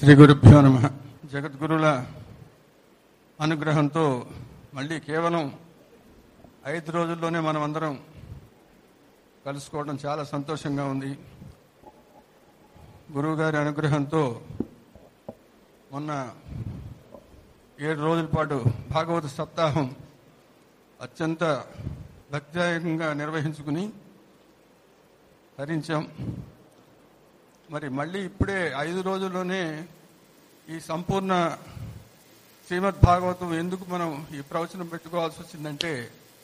శ్రీ గురుభ్యో నమ జగద్గురుల అనుగ్రహంతో మళ్ళీ కేవలం ఐదు రోజుల్లోనే మనం అందరం కలుసుకోవడం చాలా సంతోషంగా ఉంది గురువుగారి అనుగ్రహంతో మొన్న ఏడు రోజుల పాటు భాగవత సప్తాహం అత్యంత భక్తిదాయకంగా నిర్వహించుకుని ధరించాం మరి మళ్ళీ ఇప్పుడే ఐదు రోజుల్లోనే ఈ సంపూర్ణ శ్రీమద్ భాగవతం ఎందుకు మనం ఈ ప్రవచనం పెట్టుకోవాల్సి వచ్చిందంటే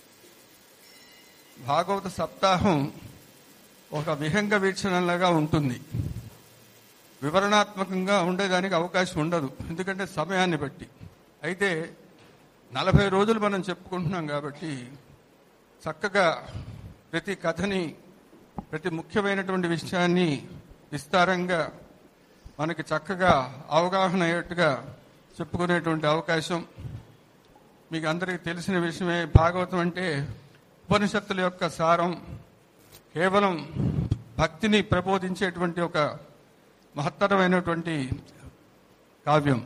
భాగవత సప్తాహం ఒక విహంగ వీక్షణలాగా ఉంటుంది వివరణాత్మకంగా ఉండేదానికి అవకాశం ఉండదు ఎందుకంటే సమయాన్ని బట్టి అయితే నలభై రోజులు మనం చెప్పుకుంటున్నాం కాబట్టి చక్కగా ప్రతి కథని ప్రతి ముఖ్యమైనటువంటి విషయాన్ని విస్తారంగా మనకి చక్కగా అవగాహన అయ్యేట్టుగా చెప్పుకునేటువంటి అవకాశం మీకు అందరికీ తెలిసిన విషయమే భాగవతం అంటే ఉపనిషత్తుల యొక్క సారం కేవలం భక్తిని ప్రబోధించేటువంటి ఒక మహత్తరమైనటువంటి కావ్యం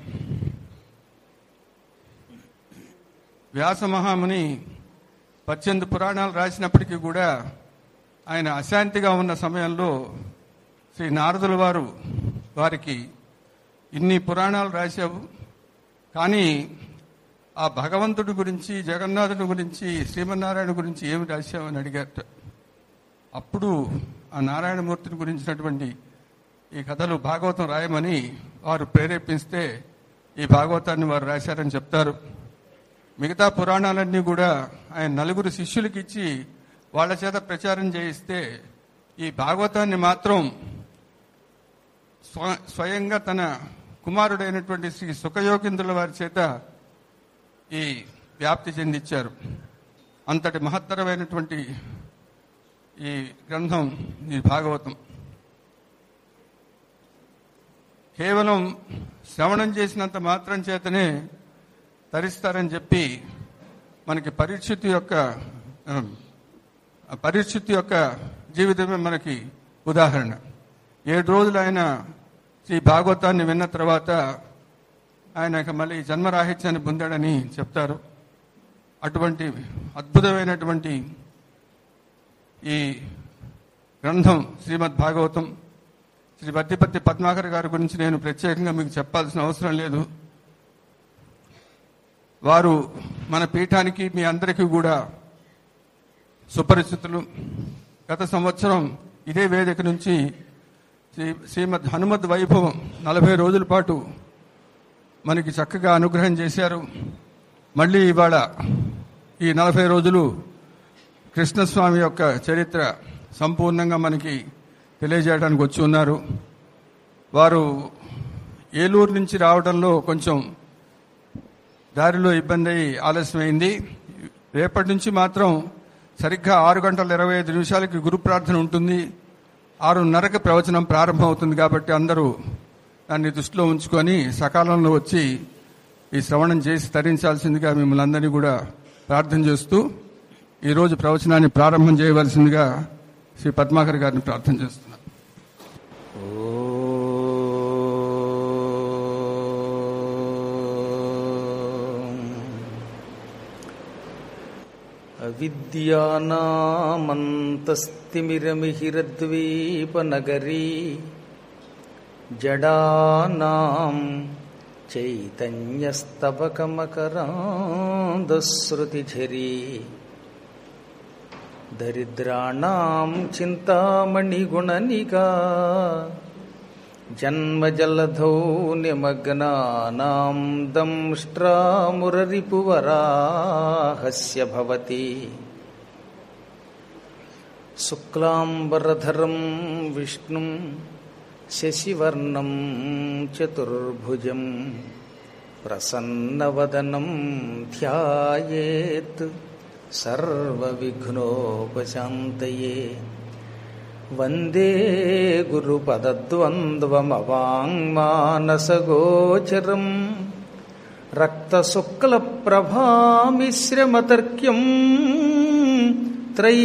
వ్యాస మహాముని పద్దెనిమిది పురాణాలు రాసినప్పటికీ కూడా ఆయన అశాంతిగా ఉన్న సమయంలో శ్రీ నారదుల వారు వారికి ఇన్ని పురాణాలు రాశావు కానీ ఆ భగవంతుడి గురించి జగన్నాథుడి గురించి శ్రీమన్నారాయణ గురించి ఏమి రాశావని అడిగారట అప్పుడు ఆ నారాయణమూర్తిని గురించినటువంటి ఈ కథలు భాగవతం రాయమని వారు ప్రేరేపిస్తే ఈ భాగవతాన్ని వారు రాశారని చెప్తారు మిగతా పురాణాలన్నీ కూడా ఆయన నలుగురు శిష్యులకి ఇచ్చి వాళ్ళ చేత ప్రచారం చేయిస్తే ఈ భాగవతాన్ని మాత్రం స్వ స్వయంగా తన కుమారుడైనటువంటి శ్రీ సుఖయోగింద్రుల వారి చేత ఈ వ్యాప్తి చెందించారు అంతటి మహత్తరమైనటువంటి ఈ గ్రంథం ఈ భాగవతం కేవలం శ్రవణం చేసినంత మాత్రం చేతనే తరిస్తారని చెప్పి మనకి పరీక్షిత్ యొక్క ఆ, పరీక్షిత్ యొక్క జీవితమే మనకి ఉదాహరణ ఏడు రోజులు ఆయన శ్రీ భాగవతాన్ని విన్న తర్వాత ఆయన ఇక మళ్ళీ జన్మరాహిత్యాన్ని పొందాడని చెప్తారు అటువంటి అద్భుతమైనటువంటి ఈ గ్రంథం శ్రీమద్ భాగవతం శ్రీ బద్దిపత్తి పద్మాకర్ గారి గురించి నేను ప్రత్యేకంగా మీకు చెప్పాల్సిన అవసరం లేదు వారు మన పీఠానికి మీ అందరికీ కూడా సుపరిచితులు గత సంవత్సరం ఇదే వేదిక నుంచి శ్రీ శ్రీమద్ హనుమద్ వైభవం నలభై రోజుల పాటు మనకి చక్కగా అనుగ్రహం చేశారు మళ్ళీ ఇవాళ ఈ నలభై రోజులు కృష్ణస్వామి యొక్క చరిత్ర సంపూర్ణంగా మనకి తెలియజేయడానికి వచ్చి ఉన్నారు వారు ఏలూరు నుంచి రావడంలో కొంచెం దారిలో ఇబ్బంది అయి ఆలస్యమైంది రేపటి నుంచి మాత్రం సరిగ్గా ఆరు గంటల ఇరవై ఐదు నిమిషాలకి గురు ప్రార్థన ఉంటుంది ఆరున్నరకు ప్రవచనం ప్రారంభమవుతుంది కాబట్టి అందరూ దాన్ని దృష్టిలో ఉంచుకొని సకాలంలో వచ్చి ఈ శ్రవణం చేసి తరించాల్సిందిగా మిమ్మల్ని అందరినీ కూడా ప్రార్థన చేస్తూ ఈరోజు ప్రవచనాన్ని ప్రారంభం చేయవలసిందిగా శ్రీ పద్మాకర్ గారిని ప్రార్థన చేస్తున్నాను అవిద్యానామంతస్తిమిరమిహిరద్వీపనగరీ జడానాం చైతన్యస్తబకమకరాంధశ్రుతిఝరీ దరిద్రాణం చింతామణిగుణనికా జన్మజలధౌ నిమగ్నానాం దంష్ట్రామురరిపువరాహస్య భవతి శుక్లాంబరధరం విష్ణుం శశివర్ణం చతుర్భుజం ప్రసన్నవదనం ధ్యాయేత్ సర్వవిఘ్నోపశాంతయే వందే గురుపదద్వంద్వమవాङ्మానసగోచరం రక్తశుక్లప్రభామిశ్రమతర్క్యం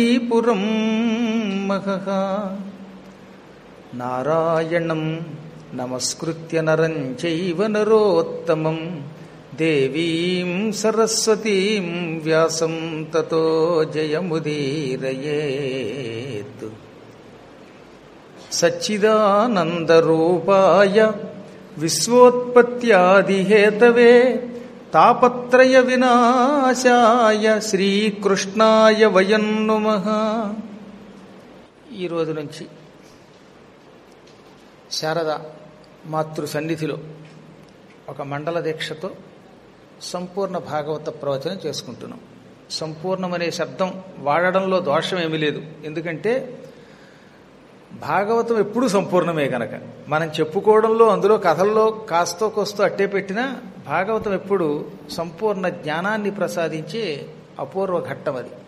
త్రైపురం మహః నారాయణం నమస్కృత్య నరం చైవ నరోత్తమం దేవీం సరస్వతీం వ్యాసం తతో జయముదీరయేత్ సచ్చిదానందరూపాయ విశ్వోత్పత్యాదిహేతవే తాపత్రయ వినాశాయ శ్రీకృష్ణాయ వయం నుమః ఈ రోజు నుంచి శారద మాతృ సన్నిధిలో ఒక మండల దీక్షతో సంపూర్ణ భాగవత ప్రవచనం చేసుకుంటున్నాం సంపూర్ణం అనే శబ్దం వాడడంలో దోషం ఏమీ లేదు ఎందుకంటే భాగవతం ఎప్పుడూ సంపూర్ణమే గనక మనం చెప్పుకోవడంలో అందులో కథల్లో కాస్తో కోస్తో అట్టే పెట్టినా భాగవతం ఎప్పుడు సంపూర్ణ జ్ఞానాన్ని ప్రసాదించే అపూర్వ ఘట్టం అది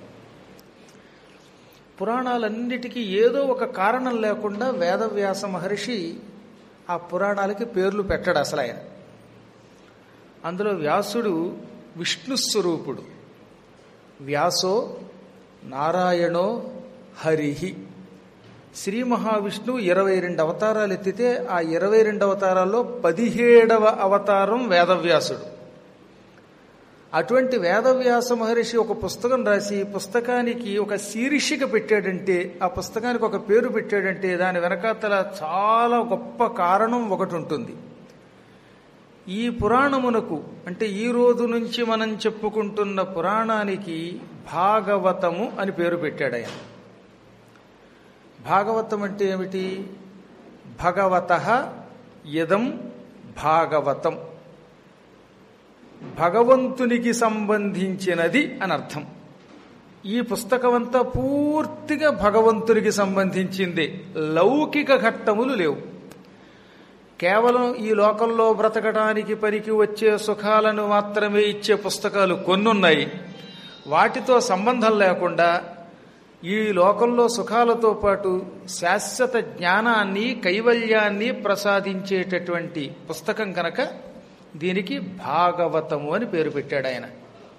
పురాణాలన్నిటికీ ఏదో ఒక కారణం లేకుండా వేదవ్యాస మహర్షి ఆ పురాణాలకి పేర్లు పెట్టడు అసలు ఆయన అందులో వ్యాసుడు విష్ణు స్వరూపుడు వ్యాసో నారాయణో హరిహి శ్రీ మహావిష్ణువు ఇరవై రెండు అవతారాలు ఎత్తితే ఆ ఇరవై రెండు అవతారాల్లో పదిహేడవ అవతారం వేదవ్యాసుడు అటువంటి వేదవ్యాస మహర్షి ఒక పుస్తకం రాసి పుస్తకానికి ఒక శీర్షిక పెట్టాడంటే ఆ పుస్తకానికి ఒక పేరు పెట్టాడంటే దాని వెనకాతల చాలా గొప్ప కారణం ఒకటి ఉంటుంది ఈ పురాణమునకు అంటే ఈ రోజు నుంచి మనం చెప్పుకుంటున్న పురాణానికి భాగవతము అని పేరు పెట్టాడు ఆయన భాగవతం అంటే ఏమిటి భగవత యదం భాగవతం భగవంతునికి సంబంధించినది అని అర్థం ఈ పుస్తకమంతా పూర్తిగా భగవంతునికి సంబంధించిందే లౌకిక ఘట్టములు లేవు కేవలం ఈ లోకంలో బ్రతకడానికి పనికి వచ్చే సుఖాలను మాత్రమే ఇచ్చే పుస్తకాలు కొన్నున్నాయి వాటితో సంబంధం లేకుండా ఈ లోకంలో సుఖాలతో పాటు శాశ్వత జ్ఞానాన్ని కైవల్యాన్ని ప్రసాదించేటటువంటి పుస్తకం కనుక దీనికి భాగవతము అని పేరు పెట్టాడు ఆయన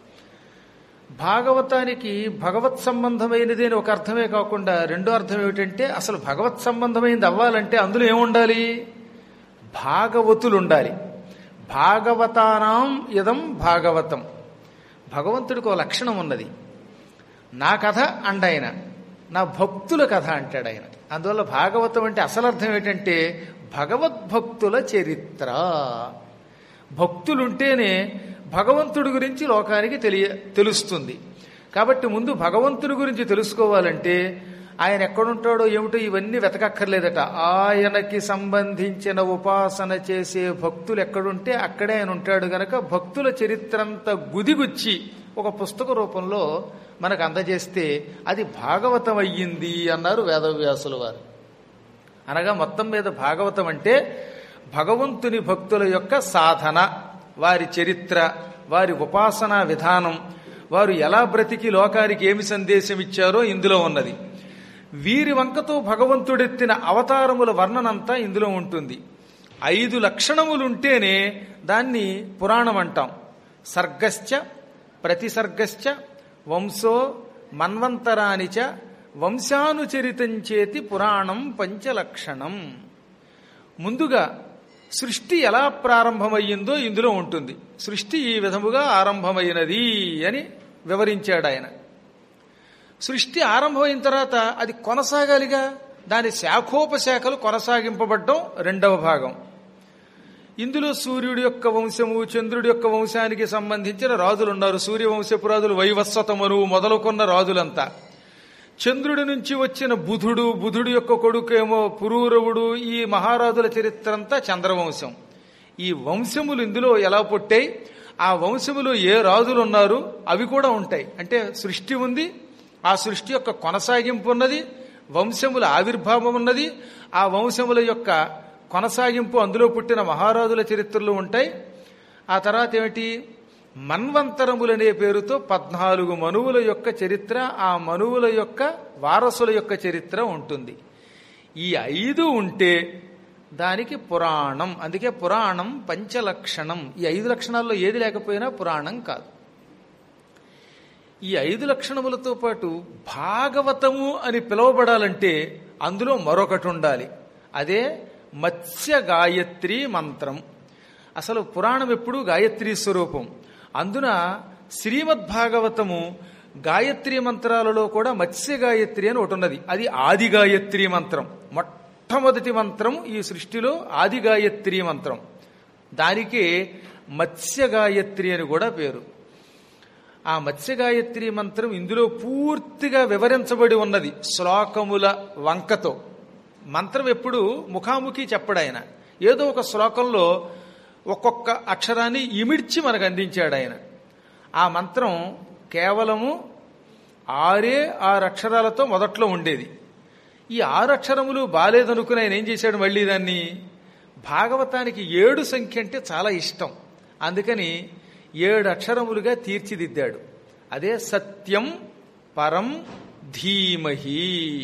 భాగవతానికి భగవత్ సంబంధమైనది అని ఒక అర్థమే కాకుండా రెండో అర్థం ఏమిటంటే అసలు భగవత్ సంబంధమైనది అవ్వాలంటే అందులో ఏముండాలి భాగవతులు ఉండాలి భాగవతానాం ఇదం భాగవతం భగవంతుడికి ఒక లక్షణం ఉన్నది నా కథ అండాయన నా భక్తుల కథ అంటాడు ఆయన అందువల్ల భాగవతం అంటే అసలు అర్థం ఏంటంటే భగవద్భక్తుల చరిత్ర భక్తులుంటేనే భగవంతుడి గురించి లోకానికి తెలియ తెలుస్తుంది కాబట్టి ముందు భగవంతుడి గురించి తెలుసుకోవాలంటే ఆయన ఎక్కడుంటాడో ఏమిటో ఇవన్నీ వెతకక్కర్లేదట ఆయనకి సంబంధించిన ఉపాసన చేసే భక్తులు ఎక్కడుంటే అక్కడే ఆయన ఉంటాడు గనక భక్తుల చరిత్రంతా గుదిగుచ్చి ఒక పుస్తక రూపంలో మనకు అందజేస్తే అది భాగవతం అయ్యింది అన్నారు వేదవ్యాసుల వారు అనగా మొత్తం మీద భాగవతం అంటే భగవంతుని భక్తుల యొక్క సాధన వారి చరిత్ర వారి ఉపాసనా విధానం వారు ఎలా బ్రతికి లోకానికి ఏమి సందేశం ఇచ్చారో ఇందులో ఉన్నది వీరి వంకతో భగవంతుడెత్తిన అవతారముల వర్ణనంతా ఇందులో ఉంటుంది ఐదు లక్షణములుంటేనే దాన్ని పురాణం అంటాం సర్గశ్చ ప్రతిసర్గశ్చ వంశో మన్వంతరానిచ వంశానుచరితంచేతి పురాణం పంచలక్షణం ముందుగా సృష్టి ఎలా ప్రారంభమయ్యిందో ఇందులో ఉంటుంది సృష్టి ఈ విధముగా ఆరంభమైనది అని వివరించాడు ఆయన సృష్టి ఆరంభమైన తర్వాత అది కొనసాగాలిగా దాని శాఖోపశాఖలు కొనసాగింపబడ్డం రెండవ భాగం ఇందులో సూర్యుడి యొక్క వంశము చంద్రుడి యొక్క వంశానికి సంబంధించిన రాజులు ఉన్నారు సూర్యవంశపు రాజులు వైవస్వతమను మొదలుకొన్న రాజులంతా చంద్రుడి నుంచి వచ్చిన బుధుడు బుధుడు యొక్క కొడుకేమో పురూరవుడు ఈ మహారాజుల చరిత్ర అంతా చంద్రవంశం ఈ వంశములు ఇందులో ఎలా పుట్టాయి ఆ వంశములో ఏ రాజులు ఉన్నారు అవి కూడా ఉంటాయి అంటే సృష్టి ఉంది ఆ సృష్టి యొక్క కొనసాగింపు ఉన్నది వంశముల ఆవిర్భావం ఉన్నది ఆ వంశముల యొక్క కొనసాగింపు అందులో పుట్టిన మహారాజుల చరిత్రలు ఉంటాయి ఆ తర్వాత ఏమిటి మన్వంతరములనే పేరుతో పద్నాలుగు మనువుల యొక్క చరిత్ర ఆ మనువుల యొక్క వారసుల యొక్క చరిత్ర ఉంటుంది ఈ ఐదు ఉంటే దానికి పురాణం అందుకే పురాణం పంచలక్షణం ఈ ఐదు లక్షణాల్లో ఏది లేకపోయినా పురాణం కాదు ఈ ఐదు లక్షణములతో పాటు భాగవతము అని పిలువబడాలంటే అందులో మరొకటి ఉండాలి అదే మత్స్య గాయత్రి మంత్రం అసలు పురాణం ఎప్పుడూ గాయత్రి స్వరూపం అందున శ్రీమద్భాగవతము గాయత్రి మంత్రాలలో కూడా మత్స్య గాయత్రి అని ఒకటి ఉన్నది అది ఆది గాయత్రి మంత్రం మొట్టమొదటి మంత్రం ఈ సృష్టిలో ఆది గాయత్రి మంత్రం దానికే మత్స్య గాయత్రి అని కూడా పేరు ఆ మత్స్య గాయత్రి మంత్రం ఇందులో పూర్తిగా వివరించబడి ఉన్నది శ్లోకముల వంకతో మంత్రం ఎప్పుడు ముఖాముఖి చెప్పడాయన ఏదో ఒక శ్లోకంలో ఒక్కొక్క అక్షరాన్ని ఇమిడ్చి మనకు అందించాడు ఆయన ఆ మంత్రం కేవలము ఆరే ఆరు అక్షరాలతో మొదట్లో ఉండేది ఈ ఆరు అక్షరములు బాలేదనుకుని ఆయన ఏం చేశాడు మళ్ళీ దాన్ని భాగవతానికి ఏడు సంఖ్య అంటే చాలా ఇష్టం అందుకని ఏడు అక్షరములుగా తీర్చిదిద్దాడు అదే సత్యం పరం ధీమహి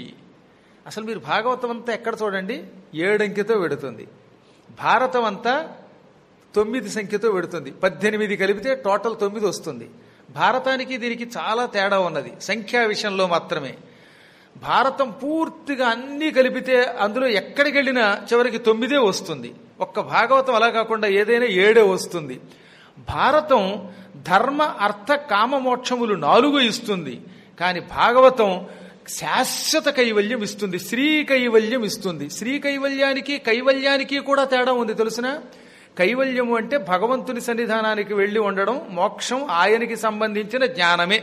అసలు మీరు భాగవతం అంతా ఎక్కడ చూడండి ఏడంకెతో వెడుతుంది భారతం అంతా తొమ్మిది సంఖ్యతో వెడుతుంది పద్దెనిమిది కలిపితే టోటల్ తొమ్మిది వస్తుంది భారతానికి దీనికి చాలా తేడా ఉన్నది సంఖ్యా విషయంలో మాత్రమే భారతం పూర్తిగా అన్నీ కలిపితే అందులో ఎక్కడికి వెళ్ళినా చివరికి తొమ్మిదే వస్తుంది ఒక్క భాగవతం అలా కాకుండా ఏదైనా ఏడే వస్తుంది భారతం ధర్మ అర్థ కామ మోక్షములు నాలుగు ఇస్తుంది కానీ భాగవతం శాశ్వత కైవల్యం ఇస్తుంది శ్రీ కైవల్యం ఇస్తుంది శ్రీ కైవల్యానికి కైవల్యానికి కూడా తేడా ఉంది తెలుసునా కైవల్యము అంటే భగవంతుని సన్నిధానానికి వెళ్లి ఉండడం మోక్షం ఆయనకి సంబంధించిన జ్ఞానమే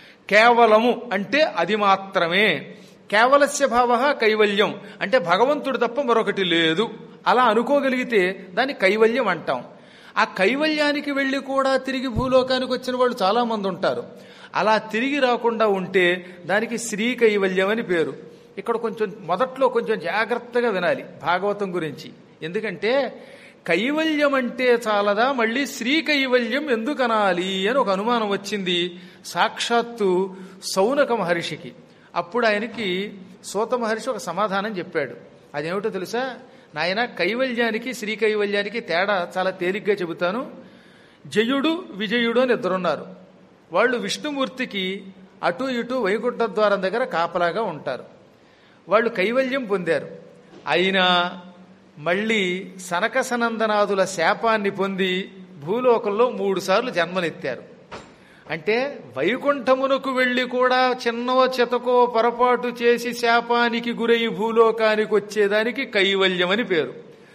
కేవలము అంటే అది మాత్రమే కేవలస్య భావ కైవల్యం అంటే భగవంతుడు తప్ప మరొకటి లేదు అలా అనుకోగలిగితే దాన్ని కైవల్యం అంటాం ఆ కైవల్యానికి వెళ్లి కూడా తిరిగి భూలోకానికి వచ్చిన వాళ్ళు చాలా మంది ఉంటారు అలా తిరిగి రాకుండా ఉంటే దానికి శ్రీ కైవల్యం అని పేరు ఇక్కడ కొంచెం మొదట్లో కొంచెం జాగ్రత్తగా వినాలి భాగవతం గురించి ఎందుకంటే కైవల్యం అంటే చాలదా మళ్ళీ శ్రీ కైవల్యం ఎందుకు అనాలి అని ఒక అనుమానం వచ్చింది సాక్షాత్తు సౌనక మహర్షికి అప్పుడు ఆయనకి సూత మహర్షి ఒక సమాధానం చెప్పాడు అదేమిటో తెలుసా నాయన కైవల్యానికి శ్రీ కైవల్యానికి తేడా చాలా తేలిగ్గా చెబుతాను జయుడు విజయుడు అని ఇద్దరున్నారు వాళ్ళు విష్ణుమూర్తికి అటు ఇటు వైకుంఠ ద్వారం దగ్గర కాపలాగా ఉంటారు వాళ్ళు కైవల్యం పొందారు అయినా మళ్ళీ సనక సనందనాదుల శాపాన్ని పొంది భూలోకంలో మూడు సార్లు జన్మనెత్తారు అంటే వైకుంఠమునకు వెళ్లి కూడా చిన్నవ చితకో పొరపాటు చేసి శాపానికి గురై భూలోకానికి వచ్చేదానికి కైవల్యం అని పేరు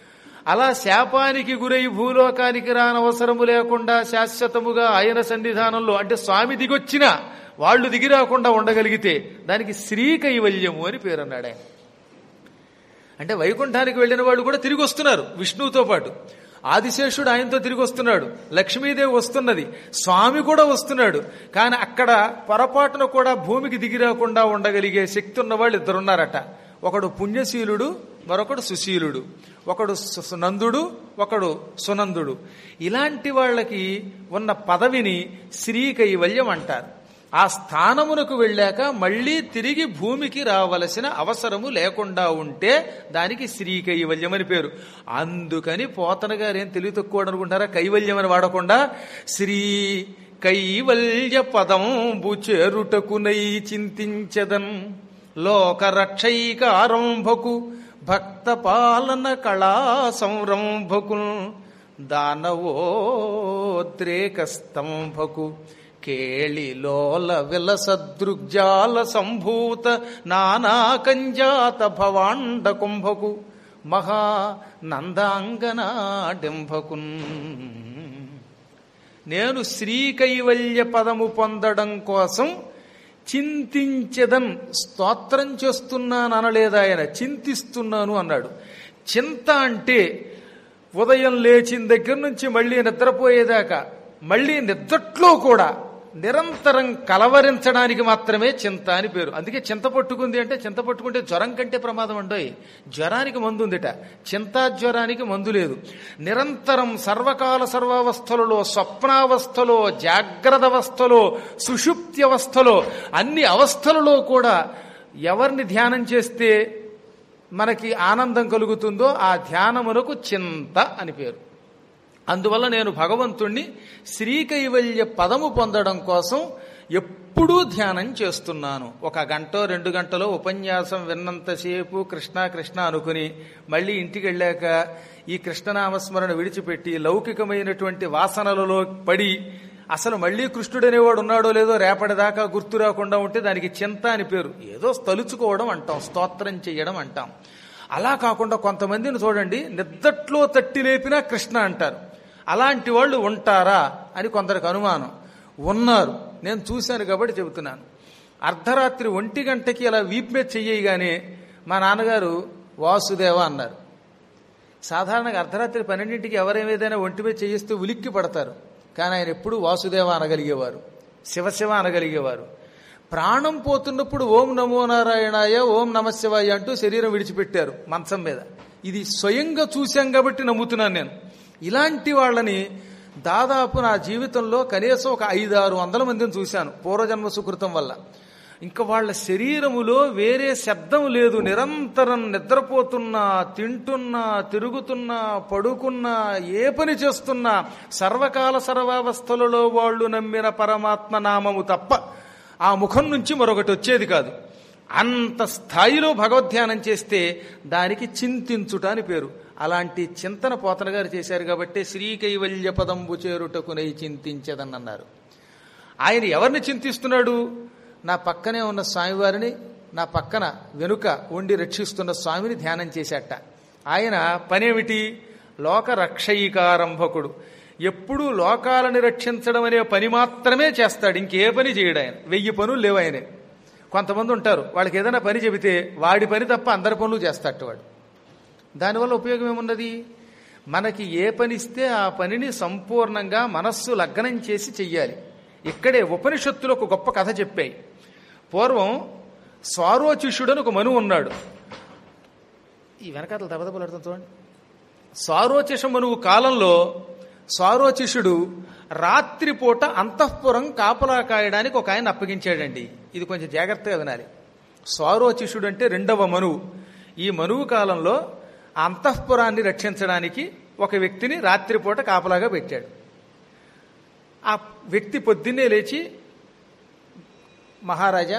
అలా శాపానికి గురై భూలోకానికి రానవసరము లేకుండా శాశ్వతముగా ఆయన సన్నిధానంలో అంటే స్వామి దిగొచ్చినా వాళ్ళు దిగి రాకుండా ఉండగలిగితే దానికి శ్రీ కైవల్యము అని పేరు అన్నాడు ఆయన అంటే వైకుంఠానికి వెళ్ళిన వాళ్ళు కూడా తిరిగి వస్తున్నారు విష్ణువుతో పాటు ఆదిశేషుడు ఆయనతో తిరిగి వస్తున్నాడు లక్ష్మీదేవి వస్తున్నది స్వామి కూడా వస్తున్నాడు కానీ అక్కడ పొరపాటున కూడా భూమికి దిగి రాకుండా ఉండగలిగే శక్తి ఉన్న వాళ్ళు ఇద్దరున్నారట ఒకడు పుణ్యశీలుడు మరొకడు సుశీలుడు ఒకడు సు- నందుడు ఒకడు సునందుడు ఇలాంటి వాళ్ళకి ఉన్న పదవిని శ్రీ కైవల్యం అంటారు ఆ స్థానమునకు వెళ్ళాక మళ్ళీ తిరిగి భూమికి రావలసిన అవసరము లేకుండా ఉంటే దానికి శ్రీ కైవల్యం అని పేరు అందుకని పోతన గారు ఏం తెలివి తక్కువ అనుకుంటారా కైవల్యం అని వాడకుండా శ్రీ కైవల్య పదంబు చేరుటకునై చింతించదన్ లోకరక్షైక ఆరంభకు భక్త పాలన కళా సంరంభకు దానవోద్రేక స్తంభకు కేళిలోల విలసదృగ్జాల సంభూత నానాకంజాత భవాండ కుంభకు మహా నందాంగనాడింభకున్ నేను శ్రీ కైవల్య పదము పొందడం కోసం చింతించదన్ స్తోత్రం చేస్తున్నాను అనలేదు ఆయన చింతిస్తున్నాను అన్నాడు చింత అంటే ఉదయం లేచిన దగ్గర నుంచి మళ్ళీ నిద్రపోయేదాకా మళ్ళీ నిద్రట్లో కూడా నిరంతరం కలవరించడానికి మాత్రమే చింత అని పేరు అందుకే చింత పట్టుకుంది అంటే చింత పట్టుకుంటే జ్వరం కంటే ప్రమాదం అండోయ్ జ్వరానికి మందు ఉందిట చింతా జ్వరానికి మందు లేదు నిరంతరం సర్వకాల సర్వావస్థలలో స్వప్నావస్థలో జాగ్రత్త అవస్థలో సుషుప్తి అవస్థలో అన్ని అవస్థలలో కూడా ఎవరిని ధ్యానం చేస్తే మనకి ఆనందం కలుగుతుందో ఆ ధ్యానమునకు చింత అని పేరు అందువల్ల నేను భగవంతుణ్ణి శ్రీకైవల్య పదము పొందడం కోసం ఎప్పుడూ ధ్యానం చేస్తున్నాను ఒక గంట రెండు గంటలో ఉపన్యాసం విన్నంతసేపు కృష్ణ కృష్ణ అనుకుని మళ్ళీ ఇంటికి వెళ్ళాక ఈ కృష్ణనామస్మరణ విడిచిపెట్టి లౌకికమైనటువంటి వాసనలలో పడి అసలు మళ్ళీ కృష్ణుడు అనేవాడు ఉన్నాడో లేదో రేపటిదాకా గుర్తు రాకుండా ఉంటే దానికి చింత అని పేరు ఏదో తలుచుకోవడం అంటాం స్తోత్రం చేయడం అంటాం అలా కాకుండా కొంతమందిని చూడండి నిద్దట్లో తట్టి లేపినా కృష్ణ అంటారు అలాంటి వాళ్ళు ఉంటారా అని కొందరికి అనుమానం ఉన్నారు నేను చూశాను కాబట్టి చెబుతున్నాను అర్ధరాత్రి ఒంటి గంటకి అలా వీపు మీద చెయ్యగానే మా నాన్నగారు వాసుదేవ అన్నారు సాధారణంగా అర్ధరాత్రి పన్నెండింటికి ఎవరేమేదైనా ఒంటి మీద చేయిస్తూ ఉలిక్కి పడతారు కానీ ఆయన ఎప్పుడూ వాసుదేవ అనగలిగేవారు శివశివ అనగలిగేవారు ప్రాణం పోతున్నప్పుడు ఓం నమో నారాయణాయ ఓం నమశివాయ అంటూ శరీరం విడిచిపెట్టారు మంచం మీద ఇది స్వయంగా చూశాం కాబట్టి నమ్ముతున్నాను నేను ఇలాంటి వాళ్ళని దాదాపు నా జీవితంలో కనీసం ఒక ఐదారు వందల మందిని చూశాను పూర్వజన్మ సుకృతం వల్ల ఇంకా వాళ్ళ శరీరములో వేరే శబ్దం లేదు నిరంతరం నిద్రపోతున్నా తింటున్నా తిరుగుతున్నా పడుకున్నా ఏ పని చేస్తున్నా సర్వకాల సర్వావస్థలలో వాళ్ళు నమ్మిన పరమాత్మ నామము తప్ప ఆ ముఖం నుంచి మరొకటి వచ్చేది కాదు అంత స్థాయిలో భగవద్ధ్యానం చేస్తే దానికి చింతించుట అని పేరు అలాంటి చింతన పోతన గారు చేశారు కాబట్టి శ్రీకైవల్య పదంబు చేరుటకునై చింతించదనన్నారు ఆయన ఎవరిని చింతిస్తున్నాడు నా పక్కనే ఉన్న స్వామివారిని నా పక్కన వెనుక ఉండి రక్షిస్తున్న స్వామిని ధ్యానం చేశాట ఆయన పనేమిటి లోక రక్షయికారంభకుడు ఎప్పుడూ లోకాలని రక్షించడం అనే పని మాత్రమే చేస్తాడు ఇంకే పని చేయడు ఆయన వెయ్యి పనులు లేవు ఆయనే కొంతమంది ఉంటారు వాళ్ళకి ఏదైనా పని చెబితే వాడి పని తప్ప అందరి పనులు చేస్తాడు వాడు దానివల్ల ఉపయోగం ఏమున్నది మనకి ఏ పని ఇస్తే ఆ పనిని సంపూర్ణంగా మనస్సు లగ్నం చేసి చెయ్యాలి ఇక్కడే ఉపనిషత్తులు ఒక గొప్ప కథ చెప్పాయి పూర్వం స్వారోచిషుడని ఒక మనువు ఉన్నాడు ఈ వెనకాతలు దెబ్బదెబ్బలాడుతుంది చూడండి స్వారోచిష మనువు కాలంలో స్వారోచిషుడు రాత్రిపూట అంతఃపురం కాపలా కాయడానికి ఒక ఆయన అప్పగించాడండి ఇది కొంచెం జాగ్రత్తగా వినాలి స్వారోచిషుడు అంటే రెండవ మనువు ఈ మనువు కాలంలో ఆ అంతఃపురాన్ని రక్షించడానికి ఒక వ్యక్తిని రాత్రిపూట కాపలాగా పెట్టాడు ఆ వ్యక్తి పొద్దున్నే లేచి మహారాజా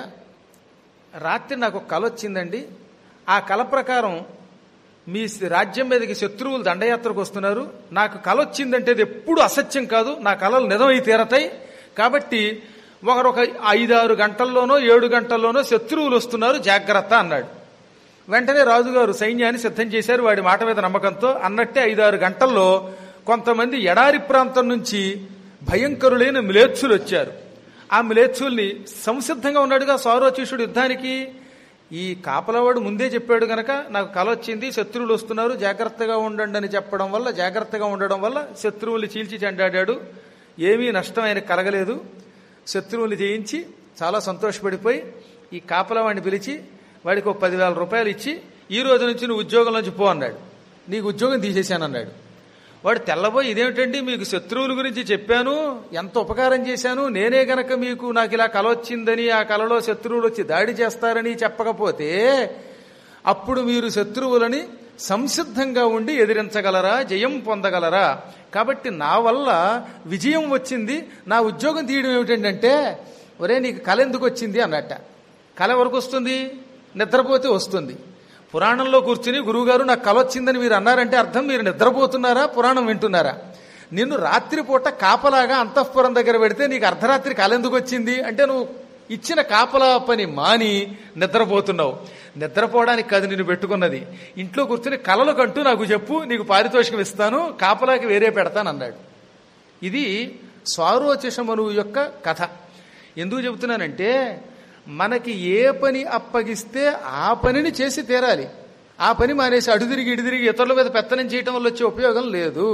రాత్రి నాకు ఒక కల వచ్చిందండి ఆ కల ప్రకారం మీ రాజ్యం మీదకి శత్రువులు దండయాత్రకు వస్తున్నారు నాకు కల వచ్చిందంటే అది ఎప్పుడు అసత్యం కాదు నా కళలు నిజమై తీరతాయి కాబట్టి ఒకరు ఒక ఐదారు గంటల్లోనో ఏడు గంటల్లోనో శత్రువులు వస్తున్నారు జాగ్రత్త అన్నాడు వెంటనే రాజుగారు సైన్యాన్ని సిద్ధం చేశారు వాడి మాట మీద నమ్మకంతో అన్నట్టే ఐదారు గంటల్లో కొంతమంది ఎడారి ప్రాంతం నుంచి భయంకరులైన మిలేచ్చులు వచ్చారు ఆ మిలేచ్చుల్ని సంసిద్ధంగా ఉన్నాడుగా సౌరోచీషుడు యుద్ధానికి ఈ కాపలవాడు ముందే చెప్పాడు గనక నాకు కల వచ్చింది శత్రువులు వస్తున్నారు జాగ్రత్తగా ఉండండి అని చెప్పడం వల్ల జాగ్రత్తగా ఉండడం వల్ల శత్రువుల్ని చీల్చి చెండాడాడు ఏమీ నష్టం ఆయన కలగలేదు శత్రువుల్ని జయించి చాలా సంతోషపడిపోయి ఈ కాపలవాడిని పిలిచి వాడికి ఒక పదివేల రూపాయలు ఇచ్చి ఈ రోజు నుంచి నువ్వు ఉద్యోగం నుంచి పో అన్నాడు నీకు ఉద్యోగం తీసేశానన్నాడు వాడు తెల్లబోయి ఇదేమిటండి మీకు శత్రువుల గురించి చెప్పాను ఎంత ఉపకారం చేశాను నేనే గనక మీకు నాకు ఇలా కల వచ్చిందని ఆ కలలో శత్రువులు వచ్చి దాడి చేస్తారని చెప్పకపోతే అప్పుడు మీరు శత్రువులని సంసిద్ధంగా ఉండి ఎదిరించగలరా జయం పొందగలరా కాబట్టి నా వల్ల విజయం వచ్చింది నా ఉద్యోగం తీయడం ఏమిటంటే ఒరే నీకు కళ ఎందుకు వచ్చింది అన్నట్ట కళ వరకు వస్తుంది నిద్రపోతే వస్తుంది పురాణంలో కూర్చుని గురువుగారు నాకు కల వచ్చిందని మీరు అన్నారంటే అర్థం మీరు నిద్రపోతున్నారా పురాణం వింటున్నారా నిన్ను రాత్రిపూట కాపలాగా అంతఃపురం దగ్గర పెడితే నీకు అర్ధరాత్రి కల ఎందుకు వచ్చింది అంటే నువ్వు ఇచ్చిన కాపలా పని మాని నిద్రపోతున్నావు నిద్రపోవడానికి కాదు నిన్ను పెట్టుకున్నది ఇంట్లో కూర్చుని కలలు కంటూ నాకు చెప్పు నీకు పారితోషికం ఇస్తాను కాపలాకి వేరే పెడతాను అన్నాడు ఇది స్వారోచిషమనువు యొక్క కథ ఎందుకు చెబుతున్నానంటే మనకి ఏ పని అప్పగిస్తే ఆ పనిని చేసి తీరాలి ఆ పని మానేసి అడు తిరిగి ఇటు తిరిగి ఇతరుల మీద పెత్తనం చేయటం వల్ల వచ్చే ఉపయోగం లేదు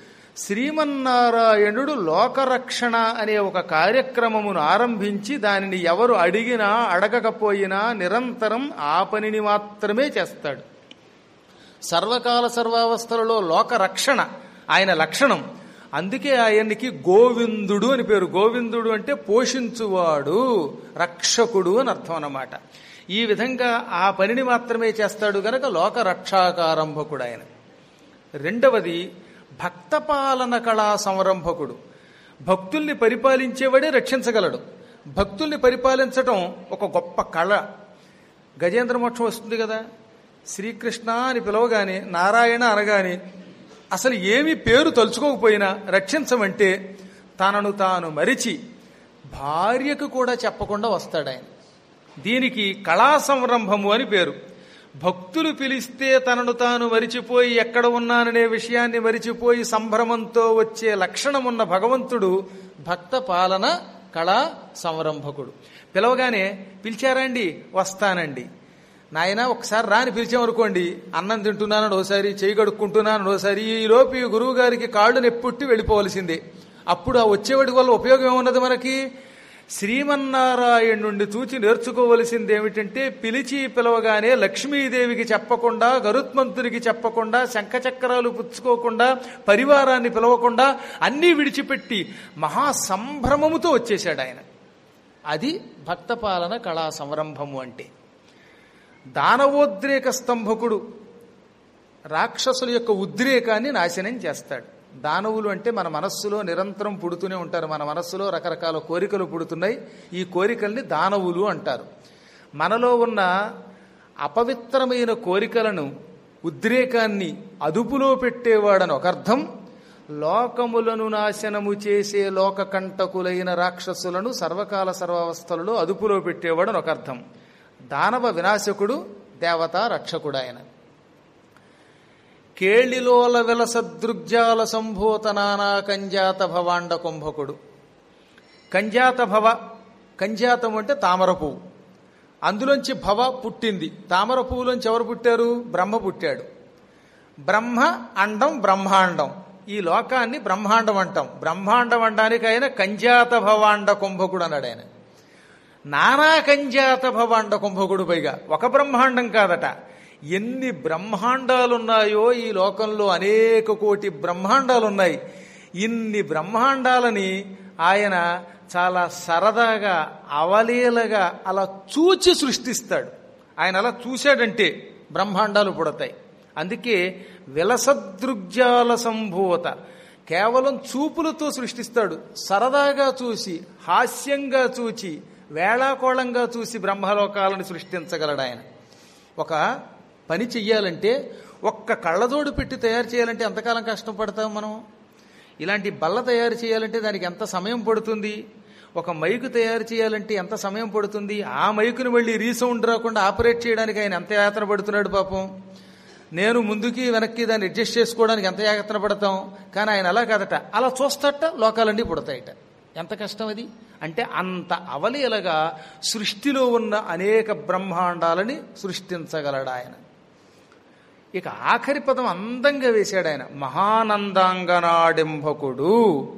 శ్రీమన్నారాయణుడు లోకరక్షణ అనే ఒక కార్యక్రమమును ఆరంభించి దానిని ఎవరు అడిగినా అడగకపోయినా నిరంతరం ఆ పనిని మాత్రమే చేస్తాడు సర్వకాల సర్వావస్థలలో లోకరక్షణ ఆయన లక్షణం అందుకే ఆయనకి గోవిందుడు అని పేరు గోవిందుడు అంటే పోషించువాడు రక్షకుడు అని అర్థం అన్నమాట ఈ విధంగా ఆ పనిని మాత్రమే చేస్తాడు గనక లోక రక్షాకారంభకుడు ఆయన రెండవది భక్తపాలన కళా సంరంభకుడు భక్తుల్ని పరిపాలించేవాడే రక్షించగలడు భక్తుల్ని పరిపాలించటం ఒక గొప్ప కళ గజేంద్ర మోక్షం వస్తుంది కదా శ్రీకృష్ణ అని పిలవగానే నారాయణ అనగానే అసలు ఏమి పేరు తలుచుకోకపోయినా రక్షించమంటే తనను తాను మరిచి భార్యకు కూడా చెప్పకుండా వస్తాడు ఆయన దీనికి కళా సంరంభము అని పేరు భక్తులు పిలిస్తే తనను తాను మరిచిపోయి ఎక్కడ ఉన్నాననే విషయాన్ని మరిచిపోయి సంభ్రమంతో వచ్చే లక్షణమున్న భగవంతుడు భక్త పాలన కళా సంరంభకుడు పిలవగానే పిలిచారండి వస్తానండి నాయన ఒకసారి రాని పిలిచామనుకోండి అన్నం తింటున్నానని ఒకసారి చేయి కడుక్కుంటున్నానని ఒకసారి ఈ లోపు ఈ గురువు గారికి కాళ్ళు నెప్పుట్టి వెళ్ళిపోవలసిందే అప్పుడు ఆ వచ్చేవాడి వల్ల ఉపయోగం ఏమున్నది మనకి శ్రీమన్నారాయణ నుండి చూచి నేర్చుకోవలసింది ఏమిటంటే పిలిచి పిలవగానే లక్ష్మీదేవికి చెప్పకుండా గరుత్మంతునికి చెప్పకుండా శంఖచక్రాలు పుచ్చుకోకుండా పరివారాన్ని పిలవకుండా అన్నీ విడిచిపెట్టి మహా సంభ్రమముతో వచ్చేశాడు ఆయన అది భక్తపాలన కళా సంరంభము అంటే దానవోద్రేక స్తంభకుడు రాక్షసుల యొక్క ఉద్రేకాన్ని నాశనం చేస్తాడు దానవులు అంటే మన మనస్సులో నిరంతరం పుడుతూనే ఉంటారు మన మనస్సులో రకరకాల కోరికలు పుడుతున్నాయి ఈ కోరికల్ని దానవులు అంటారు మనలో ఉన్న అపవిత్రమైన కోరికలను ఉద్రేకాన్ని అదుపులో పెట్టేవాడని ఒక అర్థం లోకములను నాశనము చేసే లోక కంటకులైన రాక్షసులను సర్వకాల సర్వావస్థలలో అదుపులో పెట్టేవాడని ఒక అర్థం దానవ వినాశకుడు దేవతా రక్షకుడు ఆయన కేళిలోల విలసదృగ్జాల సంభూత నానా కంజాత భవాండ కుంభకుడు కంజాత భవ కంజాతం అంటే తామర పువ్వు అందులోంచి భవ పుట్టింది తామర పువ్వులోంచి ఎవరు పుట్టారు బ్రహ్మ పుట్టాడు బ్రహ్మ అండం బ్రహ్మాండం ఈ లోకాన్ని బ్రహ్మాండం అంటాం బ్రహ్మాండం అనడానికి ఆయన కంజాత భవాండ కుంభకుడు అన్నాడు ఆయన నానా కంజాత భవాండ కుంభకుడు పైగా ఒక బ్రహ్మాండం కాదట ఎన్ని బ్రహ్మాండాలున్నాయో ఈ లోకంలో అనేక కోటి బ్రహ్మాండాలున్నాయి ఇన్ని బ్రహ్మాండాలని ఆయన చాలా సరదాగా అవలీలగా అలా చూచి సృష్టిస్తాడు ఆయన అలా చూశాడంటే బ్రహ్మాండాలు పుడతాయి అందుకే విలసదృగ్జాల సంభూత కేవలం చూపులతో సృష్టిస్తాడు సరదాగా చూసి హాస్యంగా చూచి వేళాకోళంగా చూసి బ్రహ్మలోకాలను సృష్టించగలడు ఆయన ఒక పని చెయ్యాలంటే ఒక్క కళ్ళజోడు పెట్టి తయారు చేయాలంటే ఎంతకాలం కష్టపడతాం మనం ఇలాంటి బల్ల తయారు చేయాలంటే దానికి ఎంత సమయం పడుతుంది ఒక మైకు తయారు చేయాలంటే ఎంత సమయం పడుతుంది ఆ మైకుని మళ్ళీ రీసౌండ్ రాకుండా ఆపరేట్ చేయడానికి ఆయన ఎంత యాతన పడుతున్నాడు పాపం నేను ముందుకి వెనక్కి దాన్ని అడ్జస్ట్ చేసుకోవడానికి ఎంత యాతన పడతాం కానీ ఆయన అలా కాదట అలా చూస్తాట లోకాలన్నీ పుడతాయట ఎంత కష్టం అది అంటే అంత అవలీలగా సృష్టిలో ఉన్న అనేక బ్రహ్మాండాలని సృష్టించగలడు ఆయన ఇక ఆఖరి పదం అందంగా వేశాడు ఆయన మహానందాంగనాడింభకుడు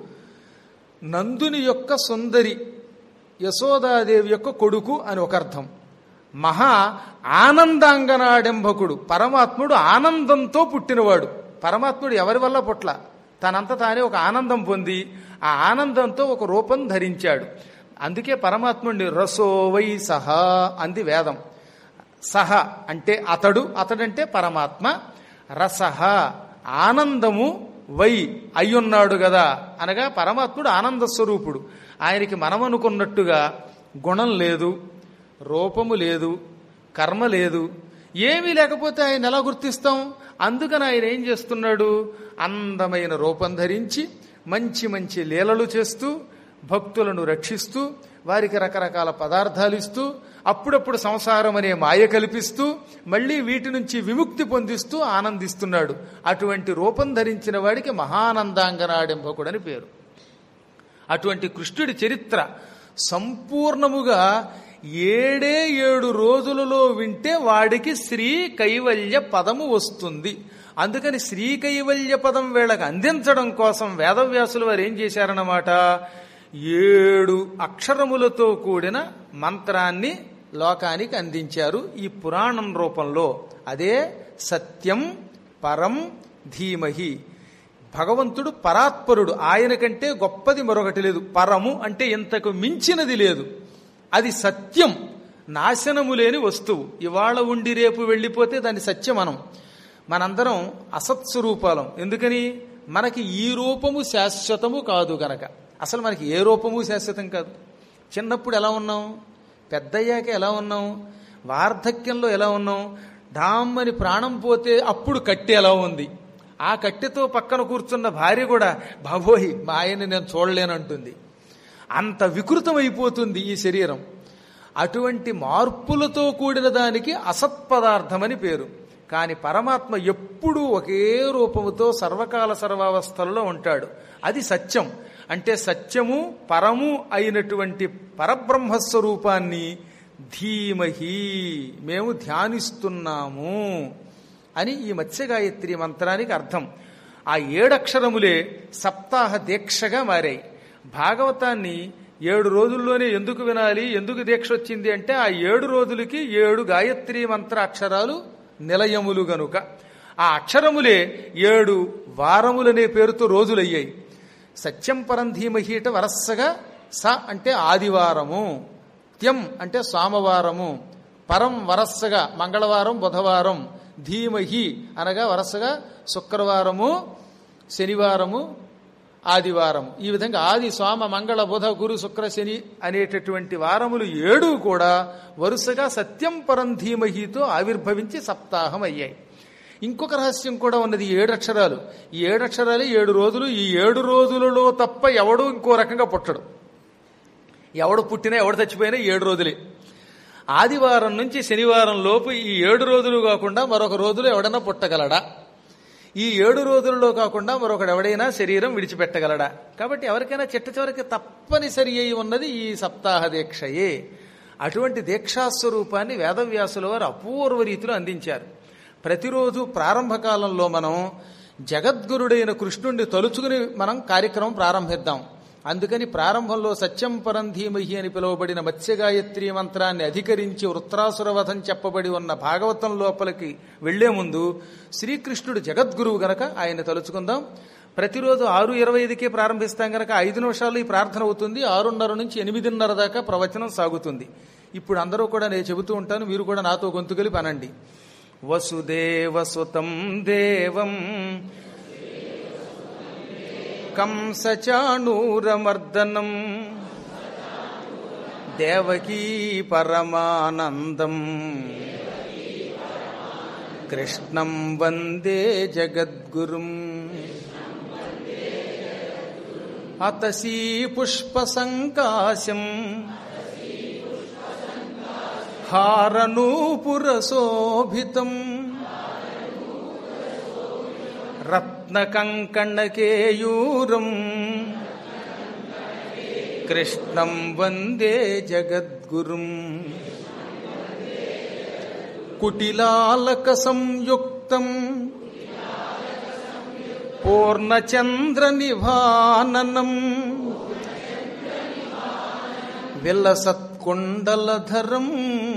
నందుని యొక్క సుందరి యశోదాదేవి యొక్క కొడుకు అని ఒక అర్థం మహా ఆనందాంగనాడింభకుడు పరమాత్ముడు ఆనందంతో పుట్టినవాడు పరమాత్ముడు ఎవరి వల్ల పుట్ల తనంత తానే ఒక ఆనందం పొంది ఆ ఆనందంతో ఒక రూపం ధరించాడు అందుకే పరమాత్ముడిని రసో వై సహా అంది వేదం సహ అంటే అతడు అతడంటే పరమాత్మ రసహ ఆనందము వై అయ్యున్నాడు కదా అనగా పరమాత్ముడు ఆనంద స్వరూపుడు ఆయనకి మనం అనుకున్నట్టుగా గుణం లేదు రూపము లేదు కర్మ లేదు ఏమీ లేకపోతే ఆయన ఎలా గుర్తిస్తాం అందుకని ఆయన ఏం చేస్తున్నాడు అందమైన రూపం ధరించి మంచి మంచి లీలలు చేస్తూ భక్తులను రక్షిస్తూ వారికి రకరకాల పదార్థాలు ఇస్తూ అప్పుడప్పుడు సంసారం అనే మాయ కల్పిస్తూ మళ్ళీ వీటి నుంచి విముక్తి పొందిస్తూ ఆనందిస్తున్నాడు అటువంటి రూపం ధరించిన వాడికి మహానందాంగనాడింభకుడని పేరు అటువంటి కృష్ణుడి చరిత్ర సంపూర్ణముగా ఏడే ఏడు రోజులలో వింటే వాడికి శ్రీ కైవల్య పదము వస్తుంది అందుకని శ్రీ కైవల్య పదం వీళ్ళకి అందించడం కోసం వేదవ్యాసులు వారు ఏం చేశారన్నమాట ఏడు అక్షరములతో కూడిన మంత్రాన్ని లోకానికి అందించారు ఈ పురాణం రూపంలో అదే సత్యం పరం ధీమహి భగవంతుడు పరాత్పరుడు ఆయన కంటే గొప్పది మరొకటి లేదు పరము అంటే ఇంతకు మించినది లేదు అది సత్యం నాశనము లేని వస్తువు ఇవాళ ఉండి రేపు వెళ్ళిపోతే దాని సత్యం మనం మనందరం అసత్స్వరూపాలం ఎందుకని మనకి ఈ రూపము శాశ్వతము కాదు గనక అసలు మనకి ఏ రూపము శాశ్వతం కాదు చిన్నప్పుడు ఎలా ఉన్నాం పెద్దయ్యాక ఎలా ఉన్నాం వార్ధక్యంలో ఎలా ఉన్నాం డామ్మని ప్రాణం పోతే అప్పుడు కట్టె ఎలా ఉంది ఆ కట్టెతో పక్కన కూర్చున్న భార్య కూడా బాబోయ్ మా ఆయన్ని నేను చూడలేనంటుంది అంత వికృతమైపోతుంది ఈ శరీరం అటువంటి మార్పులతో కూడిన దానికి అసత్పదార్థమని పేరు కాని పరమాత్మ ఎప్పుడూ ఒకే రూపముతో సర్వకాల సర్వావస్థలలో ఉంటాడు అది సత్యం అంటే సత్యము పరము అయినటువంటి పరబ్రహ్మస్వరూపాన్ని ధీమహి మేము ధ్యానిస్తున్నాము అని ఈ మత్స్యగాయత్రి మంత్రానికి అర్థం ఆ ఏడక్షరములే సప్తాహ దీక్షగా మారాయి భాగవతాన్ని ఏడు రోజుల్లోనే ఎందుకు వినాలి ఎందుకు దీక్ష వచ్చింది అంటే ఆ ఏడు రోజులకి ఏడు గాయత్రి మంత్ర అక్షరాలు నిలయములు గనుక ఆ అక్షరములే ఏడు వారములనే పేరుతో రోజులయ్యాయి సత్యం పరం ధీమహీట వరస్సగా స అంటే ఆదివారము త్యం అంటే సోమవారము పరం వరస్సగా మంగళవారం బుధవారం ధీమహి అనగా వరసగా శుక్రవారము శనివారము ఆదివారం ఈ విధంగా ఆది సోమ మంగళ బుధ గురు శుక్ర శని అనేటటువంటి వారములు ఏడు కూడా వరుసగా సత్యం పరం ధీమహితో ఆవిర్భవించి సప్తాహం అయ్యాయి ఇంకొక రహస్యం కూడా ఉన్నది ఈ ఏడు అక్షరాలు ఈ ఏడు అక్షరాలే ఏడు రోజులు ఈ ఏడు రోజులలో తప్ప ఎవడు ఇంకో రకంగా పుట్టడు ఎవడు పుట్టినా ఎవడు చచ్చిపోయినా ఏడు రోజులే ఆదివారం నుంచి శనివారం లోపు ఈ ఏడు రోజులు కాకుండా మరొక రోజులో ఎవడన్నా పుట్టగలడా ఈ ఏడు రోజులలో కాకుండా మరొకడు ఎవడైనా శరీరం విడిచిపెట్టగలడా కాబట్టి ఎవరికైనా చిట్ట చివరికి తప్పనిసరి అయి ఉన్నది ఈ సప్తాహ దీక్షయే అటువంటి దీక్షాస్వరూపాన్ని వేదవ్యాసుల వారు అపూర్వ రీతిలో అందించారు ప్రతిరోజు ప్రారంభ కాలంలో మనం జగద్గురుడైన కృష్ణుణ్ణి తలుచుకుని మనం కార్యక్రమం ప్రారంభిద్దాం అందుకని ప్రారంభంలో సత్యం పరం ధీమహి అని పిలువబడిన మత్స్యగాయత్రి మంత్రాన్ని అధికరించి వృత్రాసురవధం చెప్పబడి ఉన్న భాగవతం లోపలికి వెళ్లే ముందు శ్రీకృష్ణుడు జగద్గురువు గనక ఆయన తలుచుకుందాం ప్రతిరోజు ఆరు ఇరవై ఐదుకే ప్రారంభిస్తాం గనక ఐదు నిమిషాలు ఈ ప్రార్థన అవుతుంది ఆరున్నర నుంచి ఎనిమిదిన్నర దాకా ప్రవచనం సాగుతుంది ఇప్పుడు అందరూ కూడా నేను చెబుతూ ఉంటాను మీరు కూడా నాతో గొంతు కలిపి అనండి వసుదేవసుతం దేవం కంసచాణూరమర్దనం దేవకీ పరమానందం కృష్ణం వందే జగద్గురుం అతసీ పుష్పసంకాశం హారనూపురశోభితం రత్నకంకణకేయూరం కృష్ణం వందే జగద్గురుం కుటిలాలక సంయుక్తం పూర్ణచంద్ర నిభాననం విలసత్కుండలధరం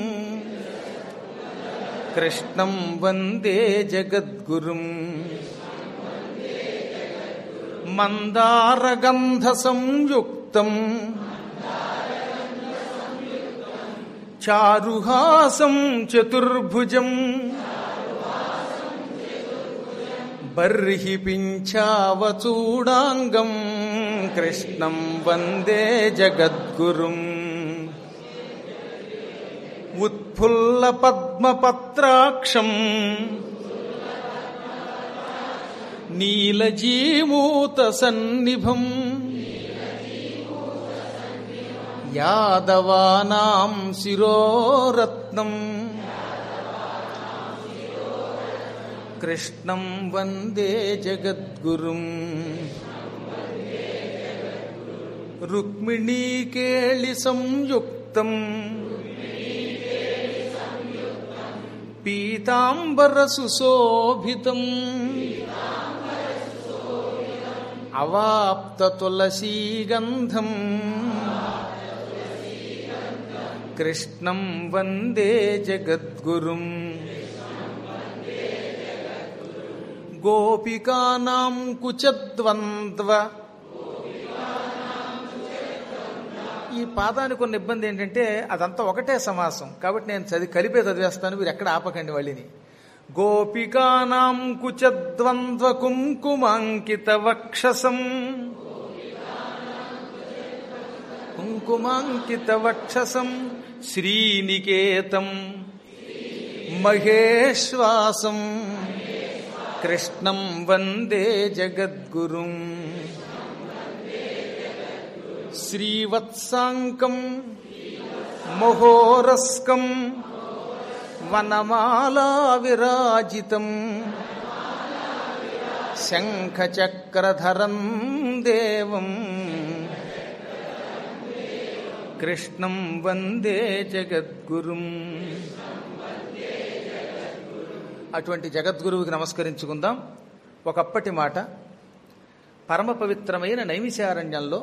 కృష్ణం వందే జగద్గురుం మందారగంధ సంయుక్తం చారుహాసం చతుర్భుజం బర్హి పింఛావచూడాంగం కృష్ణం వందే జగద్గురుం ఉత్ఫుల్ల పద్మపత్రాక్షం నీలజీమూత సన్నిభం యాదవానాం శిరోరత్నం కృష్ణం వందే జగద్గురుం రుక్మిణీకేళి సంయుక్తం పీతాంబరసుశోభితం అవాప్త తులసీగంధం కృష్ణం వందే జగద్గురుం గోపికానాం కుచద్వంద్వ ఈ పాదానికి కొన్ని ఇబ్బంది ఏంటంటే అదంతా ఒకటే సమాసం కాబట్టి నేను చదివి కలిపే చదివేస్తాను మీరు ఎక్కడ ఆపకండి వాళ్ళని గోపికానాం కుచద్వంద్వ కుంకుమాంకిత వక్షసం కుంకుమాంకిత వక్షసం శ్రీనికేతం మహేశ్వాసం కృష్ణం వందే జగద్గురుం శ్రీవత్సాంకం మహోరస్కం వనమాలా విరాజితం శంఖచక్రధరం దేవం కృష్ణం వందే జగద్గురుం అటువంటి జగద్గురువుకి నమస్కరించుకుందాం ఒకప్పటి మాట పరమ పవిత్రమైన నైమిషారణ్యంలో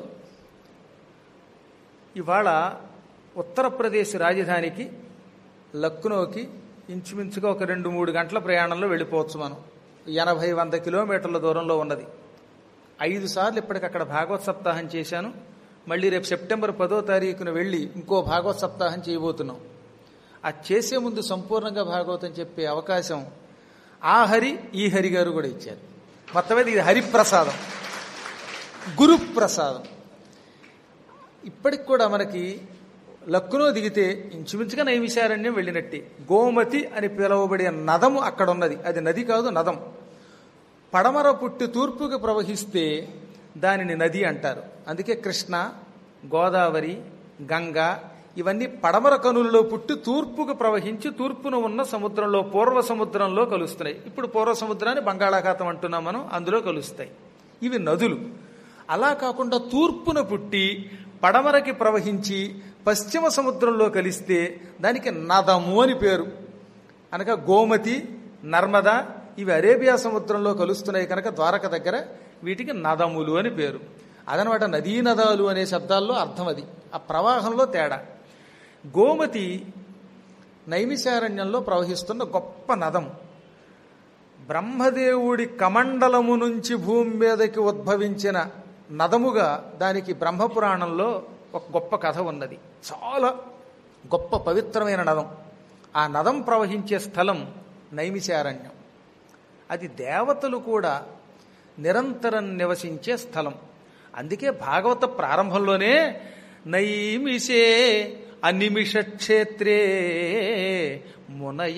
ఇవాళ ఉత్తరప్రదేశ్ రాజధానికి లక్నోకి ఇంచుమించుగా ఒక రెండు మూడు గంటల ప్రయాణంలో వెళ్ళిపోవచ్చు మనం ఎనభై వంద కిలోమీటర్ల దూరంలో ఉన్నది ఐదు సార్లు ఇప్పటికక్కడ భాగవత్ సప్తాహం చేశాను మళ్ళీ రేపు సెప్టెంబర్ పదో తారీఖున వెళ్ళి ఇంకో భాగవత్ సప్తాహం చేయబోతున్నాం ఆ చేసే ముందు సంపూర్ణంగా భాగవతం చెప్పే అవకాశం ఆ హరి ఈ హరి గారు కూడా ఇచ్చారు మొత్తం మీద ఇది హరిప్రసాదం గురుప్రసాదం ఇప్పటికి కూడా మనకి లక్కునో దిగితే ఇంచుమించుగా నైమిషారణ్యం వెళ్ళినట్టే గోమతి అని పిలువబడే నదము అక్కడ ఉన్నది అది నది కాదు నదం పడమర పుట్టి తూర్పుకి ప్రవహిస్తే దానిని నది అంటారు అందుకే కృష్ణ గోదావరి గంగ ఇవన్నీ పడమర కనులలో పుట్టి తూర్పుకు ప్రవహించి తూర్పున ఉన్న సముద్రంలో పూర్వ సముద్రంలో కలుస్తున్నాయి ఇప్పుడు పూర్వ సముద్రాన్ని బంగాళాఖాతం అంటున్నాం మనం అందులో కలుస్తాయి ఇవి నదులు అలా కాకుండా తూర్పున పుట్టి పడమరకి ప్రవహించి పశ్చిమ సముద్రంలో కలిస్తే దానికి నదము అని పేరు అనగా గోమతి నర్మద ఇవి అరేబియా సముద్రంలో కలుస్తున్నాయి కనుక ద్వారక దగ్గర వీటికి నదములు అని పేరు అదనమాట నదీ నదాలు అనే శబ్దాల్లో అర్థం అది ఆ ప్రవాహంలో తేడా గోమతి నైమిషారణ్యంలో ప్రవహిస్తున్న గొప్ప నదం బ్రహ్మదేవుడి కమండలము నుంచి భూమి మీదకి ఉద్భవించిన నదముగా దానికి బ్రహ్మపురాణంలో ఒక గొప్ప కథ ఉన్నది చాలా గొప్ప పవిత్రమైన నదం ఆ నదం ప్రవహించే స్థలం నైమిషారణ్యం అది దేవతలు కూడా నిరంతరం నివసించే స్థలం అందుకే భాగవత ప్రారంభంలోనే నైమిషే అనిమిష క్షేత్రే మునయ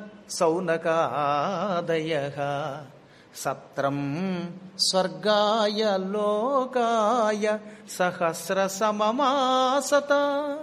సౌనకాదయ సత్రం స్వర్గాయ లోకాయ సహస్ర సమమాసత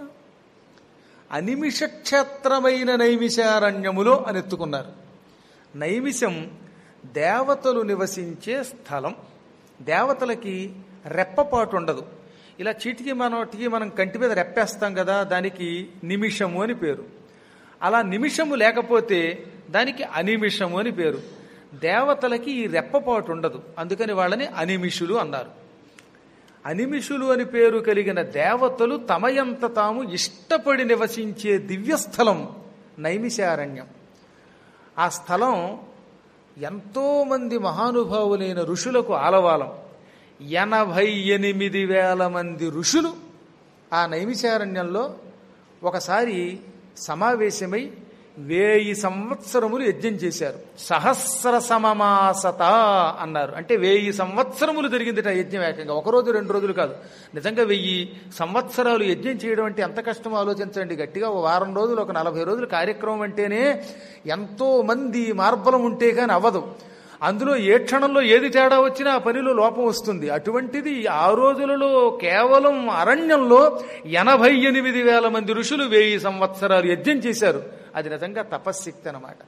అనిమిష క్షేత్రమైన నైమిషారణ్యములో అని ఎత్తుకున్నారు నైమిషం దేవతలు నివసించే స్థలం దేవతలకి రెప్పపాటు ఉండదు ఇలా చీటికి మనటికి మనం కంటి మీద రెప్పేస్తాం కదా దానికి నిమిషము అని పేరు అలా నిమిషము లేకపోతే దానికి అనిమిషము అని పేరు దేవతలకి ఈ రెప్పపాటు ఉండదు అందుకని వాళ్ళని అనిమిషులు అన్నారు అనిమిషులు అని పేరు కలిగిన దేవతలు తమయంత తాము ఇష్టపడి నివసించే దివ్యస్థలం నైమిషారణ్యం ఆ స్థలం ఎంతో మంది మహానుభావులైన ఋషులకు ఆలవాలం ఎనభై ఎనిమిది వేల మంది ఋషులు ఆ నైమిషారణ్యంలో ఒకసారి సమావేశమై వేయి సంవత్సరములు యజ్ఞం చేశారు సహస్ర సమమాసత అన్నారు అంటే వేయి సంవత్సరములు జరిగిందిట ఆ యజ్ఞం ఏకంగా ఒక రోజు రెండు రోజులు కాదు నిజంగా వెయ్యి సంవత్సరాలు యజ్ఞం చేయడం అంటే ఎంత కష్టమో ఆలోచించండి గట్టిగా ఓ వారం రోజులు ఒక నలభై రోజుల కార్యక్రమం అంటేనే ఎంతో మంది మార్బలం ఉంటే కానీ అవ్వదు అందులో ఏ క్షణంలో ఏది తేడా వచ్చినా ఆ పనిలో లోపం వస్తుంది అటువంటిది ఆ రోజులలో కేవలం అరణ్యంలో ఎనభై ఎనిమిది వేల మంది ఋషులు వెయ్యి సంవత్సరాలు యజ్ఞం చేశారు అది నిజంగా తపశ్శక్తి అన్నమాట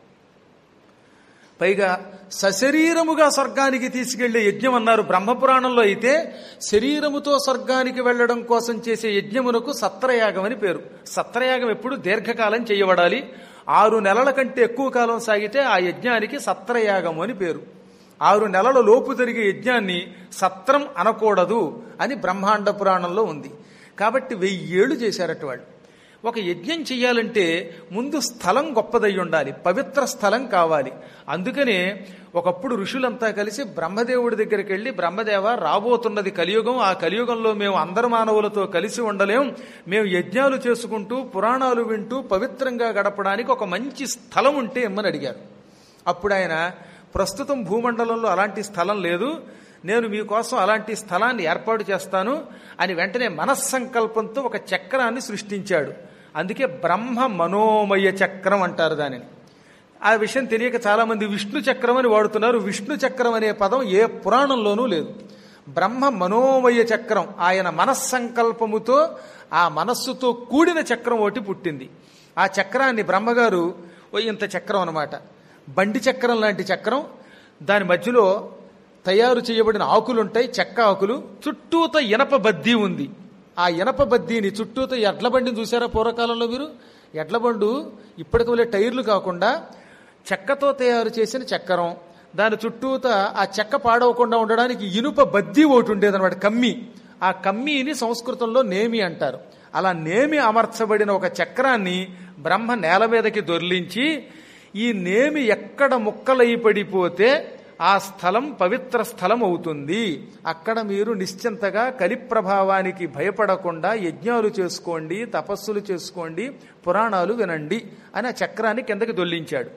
పైగా సశరీరముగా స్వర్గానికి తీసుకెళ్లే యజ్ఞం అన్నారు బ్రహ్మపురాణంలో అయితే శరీరముతో స్వర్గానికి వెళ్లడం కోసం చేసే యజ్ఞమునకు సత్రయాగం అని పేరు సత్రయాగం ఎప్పుడు దీర్ఘకాలం చేయబడాలి ఆరు నెలల కంటే ఎక్కువ కాలం సాగితే ఆ యజ్ఞానికి సత్రయాగం అని పేరు ఆరు నెలల లోపు జరిగే యజ్ఞాన్ని సత్రం అనకూడదు అని బ్రహ్మాండ పురాణంలో ఉంది కాబట్టి వెయ్యేళ్లు చేశారట వాళ్ళు ఒక యజ్ఞం చెయ్యాలంటే ముందు స్థలం గొప్పదై ఉండాలి పవిత్ర స్థలం కావాలి అందుకనే ఒకప్పుడు ఋషులంతా కలిసి బ్రహ్మదేవుడి దగ్గరికి వెళ్ళి బ్రహ్మదేవ రాబోతున్నది కలియుగం ఆ కలియుగంలో మేము అందరు మానవులతో కలిసి ఉండలేం మేము యజ్ఞాలు చేసుకుంటూ పురాణాలు వింటూ పవిత్రంగా గడపడానికి ఒక మంచి స్థలం ఉంటే ఇమ్మని అడిగారు అప్పుడు ఆయన ప్రస్తుతం భూమండలంలో అలాంటి స్థలం లేదు నేను మీకోసం అలాంటి స్థలాన్ని ఏర్పాటు చేస్తాను అని వెంటనే మనస్సంకల్పంతో ఒక చక్రాన్ని సృష్టించాడు అందుకే బ్రహ్మ మనోమయ చక్రం అంటారు దానిని ఆ విషయం తెలియక చాలా మంది విష్ణు చక్రం అని వాడుతున్నారు విష్ణు చక్రం అనే పదం ఏ పురాణంలోనూ లేదు బ్రహ్మ మనోమయ చక్రం ఆయన మనస్సంకల్పముతో ఆ మనస్సుతో కూడిన చక్రం ఒకటి పుట్టింది ఆ చక్రాన్ని బ్రహ్మగారు ఓ ఇంత చక్రం అన్నమాట బండి చక్రం లాంటి చక్రం దాని మధ్యలో తయారు చేయబడిన ఆకులుంటాయి చెక్క ఆకులు చుట్టూత ఇనప బద్దీ ఉంది ఆ ఇనప బద్దీని చుట్టూత ఎడ్ల బండిని చూసారా పూర్వకాలంలో మీరు ఎడ్ల బండు ఇప్పటికి వెళ్ళే టైర్లు కాకుండా చెక్కతో తయారు చేసిన చక్రం దాని చుట్టూత ఆ చెక్క పాడవకుండా ఉండడానికి ఇనుప బద్దీ ఒకటి ఉండేదన్నమాట కమ్మి ఆ కమ్మిని సంస్కృతంలో నేమి అంటారు అలా నేమి అమర్చబడిన ఒక చక్రాన్ని బ్రహ్మ నేల మీదకి దొర్లించి ఈ నేమి ఎక్కడ ముక్కలై పడిపోతే ఆ స్థలం పవిత్ర స్థలం అవుతుంది అక్కడ మీరు నిశ్చింతగా కలి ప్రభావానికి భయపడకుండా యజ్ఞాలు చేసుకోండి తపస్సులు చేసుకోండి పురాణాలు వినండి అని ఆ చక్రాన్ని కిందకి దొల్లించాడు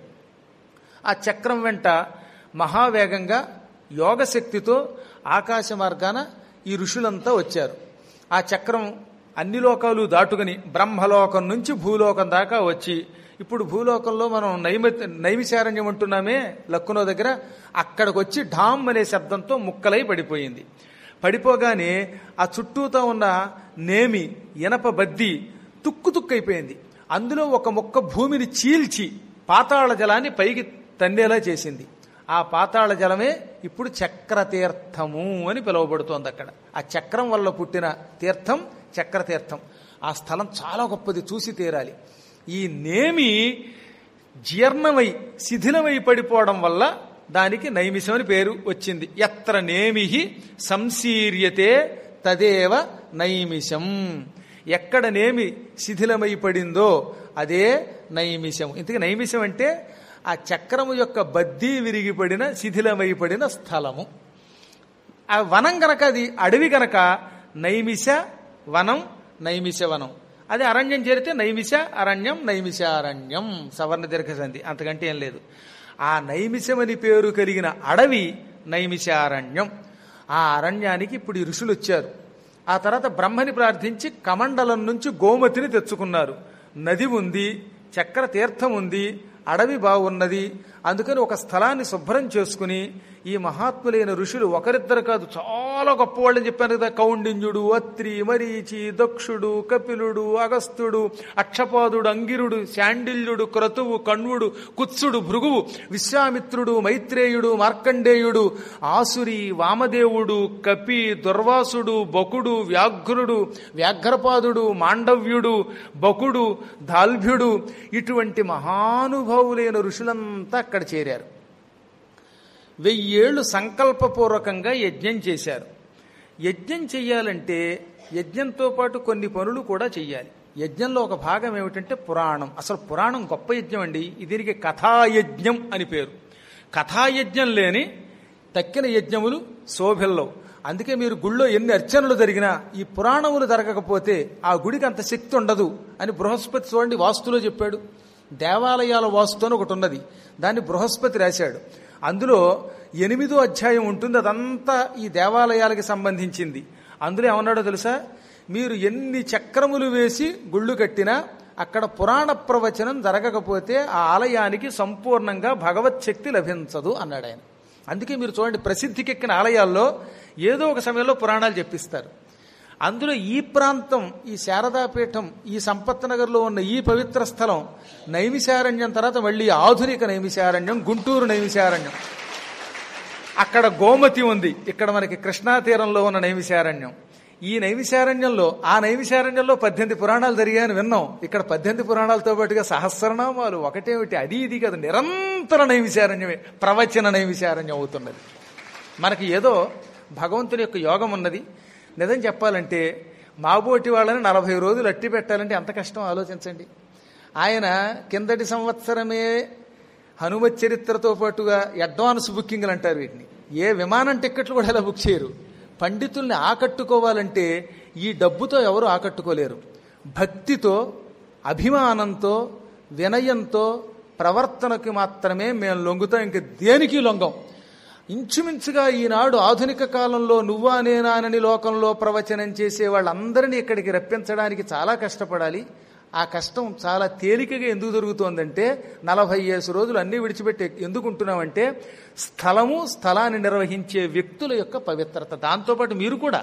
ఆ చక్రం వెంట మహావేగంగా యోగశక్తితో ఆకాశ మార్గాన ఈ ఋషులంతా వచ్చారు ఆ చక్రం అన్ని లోకాలు దాటుకుని బ్రహ్మలోకం నుంచి భూలోకం దాకా వచ్చి ఇప్పుడు భూలోకంలో మనం నైమ నైమిశారణ్యం అంటున్నామే లక్కునో దగ్గర అక్కడికి వచ్చి ఢామ్ అనే శబ్దంతో ముక్కలై పడిపోయింది పడిపోగానే ఆ చుట్టూతో ఉన్న నేమి ఇనప బద్ది తుక్కు తుక్కైపోయింది అందులో ఒక మొక్క భూమిని చీల్చి పాతాళ జలాన్ని పైకి తన్నేలా చేసింది ఆ పాతాళ జలమే ఇప్పుడు చక్రతీర్థము అని పిలువబడుతోంది అక్కడ ఆ చక్రం వల్ల పుట్టిన తీర్థం చక్రతీర్థం ఆ స్థలం చాలా గొప్పది చూసి తీరాలి ఈ నేమి జీర్ణమై శిథిలమై పడిపోవడం వల్ల దానికి నైమిషం అని పేరు వచ్చింది ఎత్ర నేమిహి సంశీర్యతే తదేవ నైమిషం ఎక్కడ నేమి శిథిలమై పడిందో అదే నైమిషం ఇంతకీ నైమిషం అంటే ఆ చక్రము యొక్క బద్దీ విరిగిపడిన శిథిలమై పడిన స్థలము ఆ వనం గనక అది అడవి గనక నైమిష వనం నైమిష వనం అది అరణ్యం చేరితే నైమిష అరణ్యం నైమిషారణ్యం సవర్ణ దీర్ఘ సంధి అంతకంటే ఏం లేదు ఆ నైమిషమని పేరు కలిగిన అడవి నైమిషారణ్యం ఆ అరణ్యానికి ఇప్పుడు ఈ ఋషులు వచ్చారు ఆ తర్వాత బ్రహ్మని ప్రార్థించి కమండలం నుంచి గోమతిని తెచ్చుకున్నారు నది ఉంది చక్ర తీర్థం ఉంది అడవి బాగున్నది అందుకని ఒక స్థలాన్ని శుభ్రం చేసుకుని ఈ మహాత్ములైన ఋషులు ఒకరిద్దరు కాదు చాలా గొప్పవాళ్ళని చెప్పాను కదా కౌండిన్యుడు అత్రి మరీచి దక్షుడు కపిలుడు అగస్త్యుడు అక్షపాదుడు అంగిరుడు శాండిల్యుడు క్రతువు కణ్వుడు కుత్సుడు భృగువు విశ్వామిత్రుడు మైత్రేయుడు మార్కండేయుడు ఆసురి వామదేవుడు కపి దుర్వాసుడు బకుడు వ్యాఘ్రుడు వ్యాఘ్రపాదుడు మాండవ్యుడు బకుడు దాల్భ్యుడు ఇటువంటి మహానుభావులైన ఋషులంతా అక్కడ చేరారు వెయ్యేళ్లు సంకల్పపూర్వకంగా యజ్ఞం చేశారు యజ్ఞం చెయ్యాలంటే యజ్ఞంతో పాటు కొన్ని పనులు కూడా చెయ్యాలి యజ్ఞంలో ఒక భాగం ఏమిటంటే పురాణం అసలు పురాణం గొప్ప యజ్ఞం అండి దీనికి కథాయజ్ఞం అని పేరు కథాయజ్ఞం లేని తక్కిన యజ్ఞములు శోభిల్లవు అందుకే మీరు గుళ్ళో ఎన్ని అర్చనలు జరిగినా ఈ పురాణములు జరగకపోతే ఆ గుడికి అంత శక్తి ఉండదు అని బృహస్పతి చూడండి వాస్తులో చెప్పాడు దేవాలయాల వాస్తు అని ఒకటి ఉన్నది దాన్ని బృహస్పతి రాశాడు అందులో ఎనిమిదో అధ్యాయం ఉంటుంది అదంతా ఈ దేవాలయాలకి సంబంధించింది అందులో ఏమన్నాడో తెలుసా మీరు ఎన్ని చక్రములు వేసి గుళ్ళు కట్టినా అక్కడ పురాణ ప్రవచనం జరగకపోతే ఆ ఆలయానికి సంపూర్ణంగా భగవత్ శక్తి లభించదు అన్నాడు ఆయన అందుకే మీరు చూడండి ప్రసిద్ధికెక్కిన ఆలయాల్లో ఏదో ఒక సమయంలో పురాణాలు చెప్పిస్తారు అందులో ఈ ప్రాంతం ఈ శారదాపీఠం ఈ సంపత్ నగర్లో ఉన్న ఈ పవిత్ర స్థలం నైమిశారణ్యం తర్వాత మళ్ళీ ఆధునిక నైమిశారణ్యం గుంటూరు నైమిశారణ్యం అక్కడ గోమతి ఉంది ఇక్కడ మనకి కృష్ణా తీరంలో ఉన్న నైమిశారణ్యం ఈ నైమిశారణ్యంలో ఆ నైమిశారణ్యంలో పద్దెనిమిది పురాణాలు జరిగాయని విన్నాం ఇక్కడ పద్దెనిమిది పురాణాలతో పాటుగా సహస్రనామాలు ఒకటేమిటి అది ఇది కదా నిరంతర నైమిశారణ్యమే ప్రవచన నైమిశారణ్యం అవుతున్నది మనకి ఏదో భగవంతుని యొక్క యోగం ఉన్నది నిజం చెప్పాలంటే మాబోటి వాళ్ళని నలభై రోజులు అట్టి పెట్టాలంటే ఎంత కష్టం ఆలోచించండి ఆయన కిందటి సంవత్సరమే హనుమత్ చరిత్రతో పాటుగా అడ్వాన్స్ బుకింగ్లు అంటారు వీటిని ఏ విమానం టిక్కెట్లు కూడా ఇలా బుక్ చేయరు పండితుల్ని ఆకట్టుకోవాలంటే ఈ డబ్బుతో ఎవరు ఆకట్టుకోలేరు భక్తితో అభిమానంతో వినయంతో ప్రవర్తనకి మాత్రమే మేము లొంగుతాం ఇంక దేనికి లొంగం ఇంచుమించుగా ఈనాడు ఆధునిక కాలంలో నువ్వా నేనానని లోకంలో ప్రవచనం చేసే వాళ్ళందరినీ ఇక్కడికి రప్పించడానికి చాలా కష్టపడాలి ఆ కష్టం చాలా తేలికగా ఎందుకు దొరుకుతోందంటే నలభై ఏసు రోజులు అన్నీ విడిచిపెట్టి ఎందుకు ఉంటున్నామంటే స్థలము స్థలాన్ని నిర్వహించే వ్యక్తుల యొక్క పవిత్రత దాంతోపాటు మీరు కూడా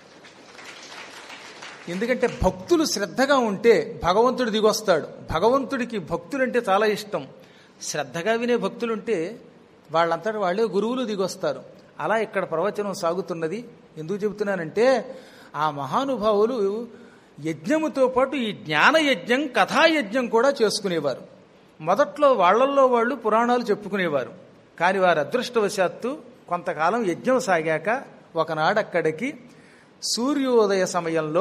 ఎందుకంటే భక్తులు శ్రద్ధగా ఉంటే భగవంతుడు దిగొస్తాడు భగవంతుడికి భక్తులంటే చాలా ఇష్టం శ్రద్ధగా వినే భక్తులుంటే వాళ్ళంతటి వాళ్ళే గురువులు దిగొస్తారు అలా ఇక్కడ ప్రవచనం సాగుతున్నది ఎందుకు చెబుతున్నానంటే ఆ మహానుభావులు యజ్ఞముతో పాటు ఈ జ్ఞాన యజ్ఞం కథాయజ్ఞం కూడా చేసుకునేవారు మొదట్లో వాళ్ళల్లో వాళ్ళు పురాణాలు చెప్పుకునేవారు కానీ వారి అదృష్టవశాత్తు కొంతకాలం యజ్ఞం సాగాక ఒకనాడు అక్కడికి సూర్యోదయ సమయంలో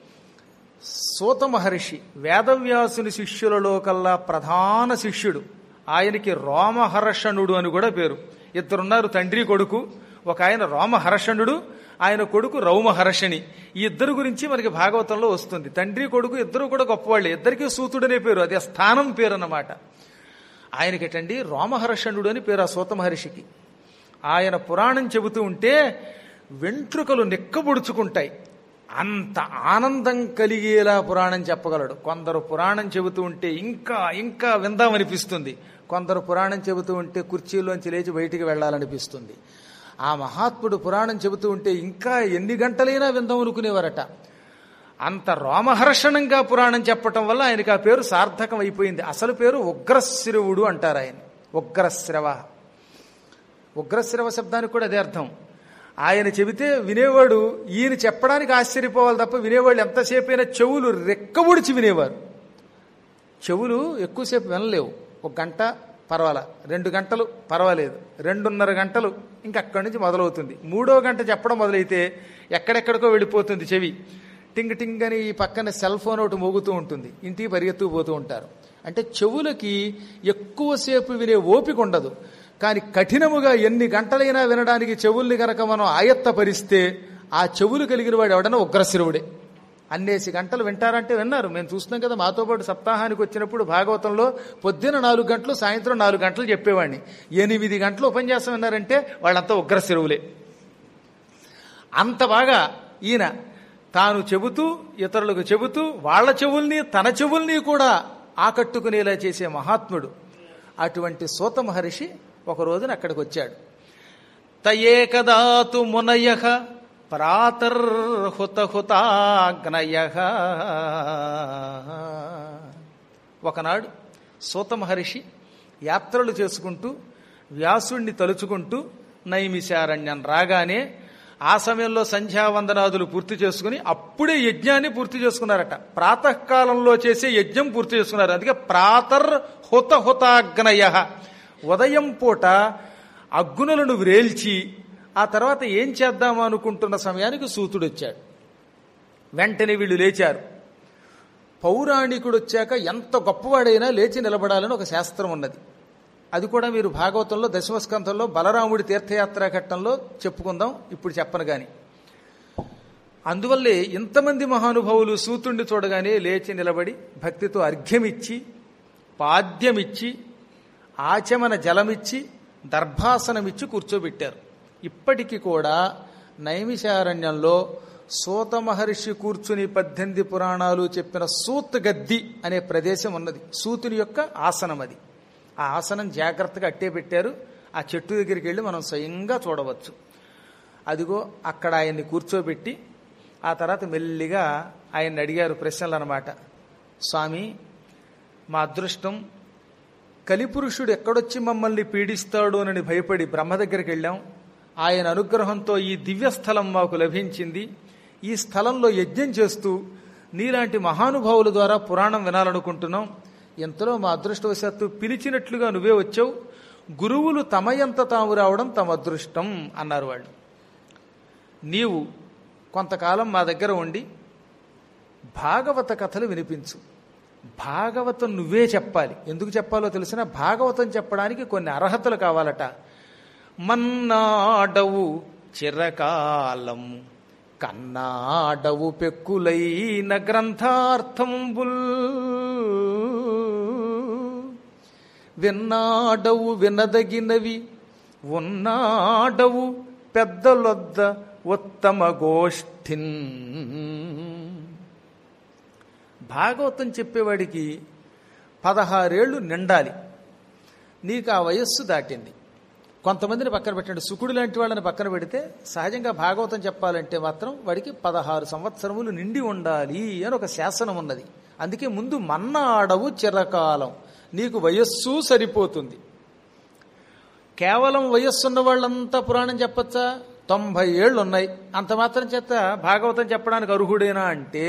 సూత మహర్షి వేదవ్యాసుని శిష్యులలో కల్లా ప్రధాన శిష్యుడు ఆయనకి రోమహర్షణుడు అని కూడా పేరు ఇద్దరున్నారు తండ్రి కొడుకు ఒక ఆయన రోమహర్షణుడు ఆయన కొడుకు రౌమహర్షణి ఈ ఇద్దరు గురించి మనకి భాగవతంలో వస్తుంది తండ్రి కొడుకు ఇద్దరు కూడా గొప్పవాళ్ళే ఇద్దరికీ సూతుడనే పేరు అది ఆ స్థానం పేరు అన్నమాట ఆయనకిటండి రోమహర్షణుడు అని పేరు ఆ సూత మహర్షికి ఆయన పురాణం చెబుతూ ఉంటే వెంట్రుకలు నిక్కబొడుచుకుంటాయి అంత ఆనందం కలిగేలా పురాణం చెప్పగలడు కొందరు పురాణం చెబుతూ ఉంటే ఇంకా ఇంకా విందామనిపిస్తుంది కొందరు పురాణం చెబుతూ ఉంటే కుర్చీలోంచి లేచి బయటికి వెళ్ళాలనిపిస్తుంది ఆ మహాత్ముడు పురాణం చెబుతూ ఉంటే ఇంకా ఎన్ని గంటలైనా విందాం అనుకునేవారట అంత రోమహర్షణంగా పురాణం చెప్పటం వల్ల ఆయనకి ఆ పేరు సార్థకం అయిపోయింది అసలు పేరు ఉగ్రశ్రవుడు అంటారు ఆయన ఉగ్రశ్రవ ఉగ్రశ్రవ శబ్దానికి కూడా అదే అర్థం ఆయన చెబితే వినేవాడు ఈయన చెప్పడానికి ఆశ్చర్యపోవాలి తప్ప వినేవాళ్ళు ఎంతసేపు అయినా చెవులు రెక్కబొడిచి వినేవారు చెవులు ఎక్కువసేపు వినలేవు ఒక గంట పర్వాలా రెండు గంటలు పర్వాలేదు రెండున్నర గంటలు ఇంకా అక్కడి నుంచి మొదలవుతుంది మూడో గంట చెప్పడం మొదలైతే ఎక్కడెక్కడికో వెళ్ళిపోతుంది చెవి టింగ్ టింగ్ అని ఈ పక్కన సెల్ ఫోన్ ఒకటి మోగుతూ ఉంటుంది ఇంటికి పరిగెత్తుకు పోతూ ఉంటారు అంటే చెవులకి ఎక్కువసేపు వినే ఓపిక ఉండదు కానీ కఠినముగా ఎన్ని గంటలైనా వినడానికి చెవుల్ని గనక మనం ఆయత్తపరిస్తే ఆ చెవులు కలిగిన వాడు ఎవడన్నా ఉగ్రశిరువుడే అన్నేసి గంటలు వింటారంటే విన్నారు మేము చూస్తున్నాం కదా మాతో పాటు సప్తాహానికి వచ్చినప్పుడు భాగవతంలో పొద్దున నాలుగు గంటలు సాయంత్రం నాలుగు గంటలు చెప్పేవాడిని ఎనిమిది గంటలు ఉపన్యాసం విన్నారంటే వాళ్ళంతా ఉగ్రశిరువులే అంత బాగా ఈయన తాను చెబుతూ ఇతరులకు చెబుతూ వాళ్ళ చెవుల్ని తన చెవుల్ని కూడా ఆకట్టుకునేలా చేసే మహాత్ముడు అటువంటి సూత మహర్షి ఒక రోజున అక్కడికి వచ్చాడు తయేకదాతు మునయ ప్రాతర్హుతహుతాగ్నయ ఒకనాడు సూత మహర్షి యాత్రలు చేసుకుంటూ వ్యాసుణ్ణి తలుచుకుంటూ నైమిషారణ్యం రాగానే ఆ సమయంలో సంధ్యావందనాదులు పూర్తి చేసుకుని అప్పుడే యజ్ఞాన్ని పూర్తి చేసుకున్నారట ప్రాతకాలంలో చేసే యజ్ఞం పూర్తి చేసుకున్నారు అందుకే ప్రాతర్ హుత హుతాగ్నయ ఉదయం పూట అగ్నులను వ్రేల్చి ఆ తర్వాత ఏం చేద్దాం అనుకుంటున్న సమయానికి సూతుడు వచ్చాడు వెంటనే వీళ్ళు లేచారు పౌరాణికుడు వచ్చాక ఎంత గొప్పవాడైనా లేచి నిలబడాలని ఒక శాస్త్రం ఉన్నది అది కూడా మీరు భాగవతంలో దశమస్కంధంలో బలరాముడి తీర్థయాత్ర ఘట్టంలో చెప్పుకుందాం ఇప్పుడు చెప్పను గాని అందువల్లే ఇంతమంది మహానుభావులు సూతుణ్ణి చూడగానే లేచి నిలబడి భక్తితో అర్ఘ్యమిచ్చి పాద్యమిచ్చి ఆచమన జలమిచ్చి దర్భాసనమిచ్చి కూర్చోబెట్టారు ఇప్పటికీ కూడా నైమిషారణ్యంలో సూత మహర్షి కూర్చుని పద్దెనిమిది పురాణాలు చెప్పిన సూత్ గద్ది అనే ప్రదేశం ఉన్నది సూతుని యొక్క ఆసనం అది ఆ ఆసనం జాగ్రత్తగా అట్టే పెట్టారు ఆ చెట్టు దగ్గరికి వెళ్ళి మనం స్వయంగా చూడవచ్చు అదిగో అక్కడ ఆయన్ని కూర్చోబెట్టి ఆ తర్వాత మెల్లిగా ఆయన్ని అడిగారు ప్రశ్నలు అనమాట స్వామి మా అదృష్టం కలిపురుషుడు ఎక్కడొచ్చి మమ్మల్ని పీడిస్తాడు అని భయపడి బ్రహ్మ దగ్గరికి వెళ్ళాం ఆయన అనుగ్రహంతో ఈ దివ్యస్థలం మాకు లభించింది ఈ స్థలంలో యజ్ఞం చేస్తూ నీలాంటి మహానుభావుల ద్వారా పురాణం వినాలనుకుంటున్నాం ఎంతలో మా అదృష్టవశాత్తు పిలిచినట్లుగా నువ్వే వచ్చావు గురువులు తమయంత తాము రావడం తమ అదృష్టం అన్నారు వాళ్ళు నీవు కొంతకాలం మా దగ్గర ఉండి భాగవత కథలు వినిపించు భాగవతం నువ్వే చెప్పాలి ఎందుకు చెప్పాలో తెలిసిన భాగవతం చెప్పడానికి కొన్ని అర్హతలు కావాలట మన్నాడవు చిరకాలం కన్నాడవు పెక్కులైన గ్రంథార్థంబుల్ విన్నాడవు వినదగినవి ఉన్నాడవు పెద్దలొద్ద ఉత్తమ గోష్ఠిన్ భాగవతం చెప్పేవాడికి పదహారేళ్లు నిండాలి నీకు ఆ వయస్సు దాటింది కొంతమందిని పక్కన పెట్టండి సుకుడు లాంటి వాళ్ళని పక్కన పెడితే సహజంగా భాగవతం చెప్పాలంటే మాత్రం వాడికి పదహారు సంవత్సరములు నిండి ఉండాలి అని ఒక శాసనం ఉన్నది అందుకే ముందు మన్నాడవు చిరకాలం నీకు వయస్సు సరిపోతుంది కేవలం వయస్సున్న వాళ్ళంతా పురాణం చెప్పచ్చా తొంభై ఏళ్ళు ఉన్నాయి అంత మాత్రం చేత భాగవతం చెప్పడానికి అర్హుడేనా అంటే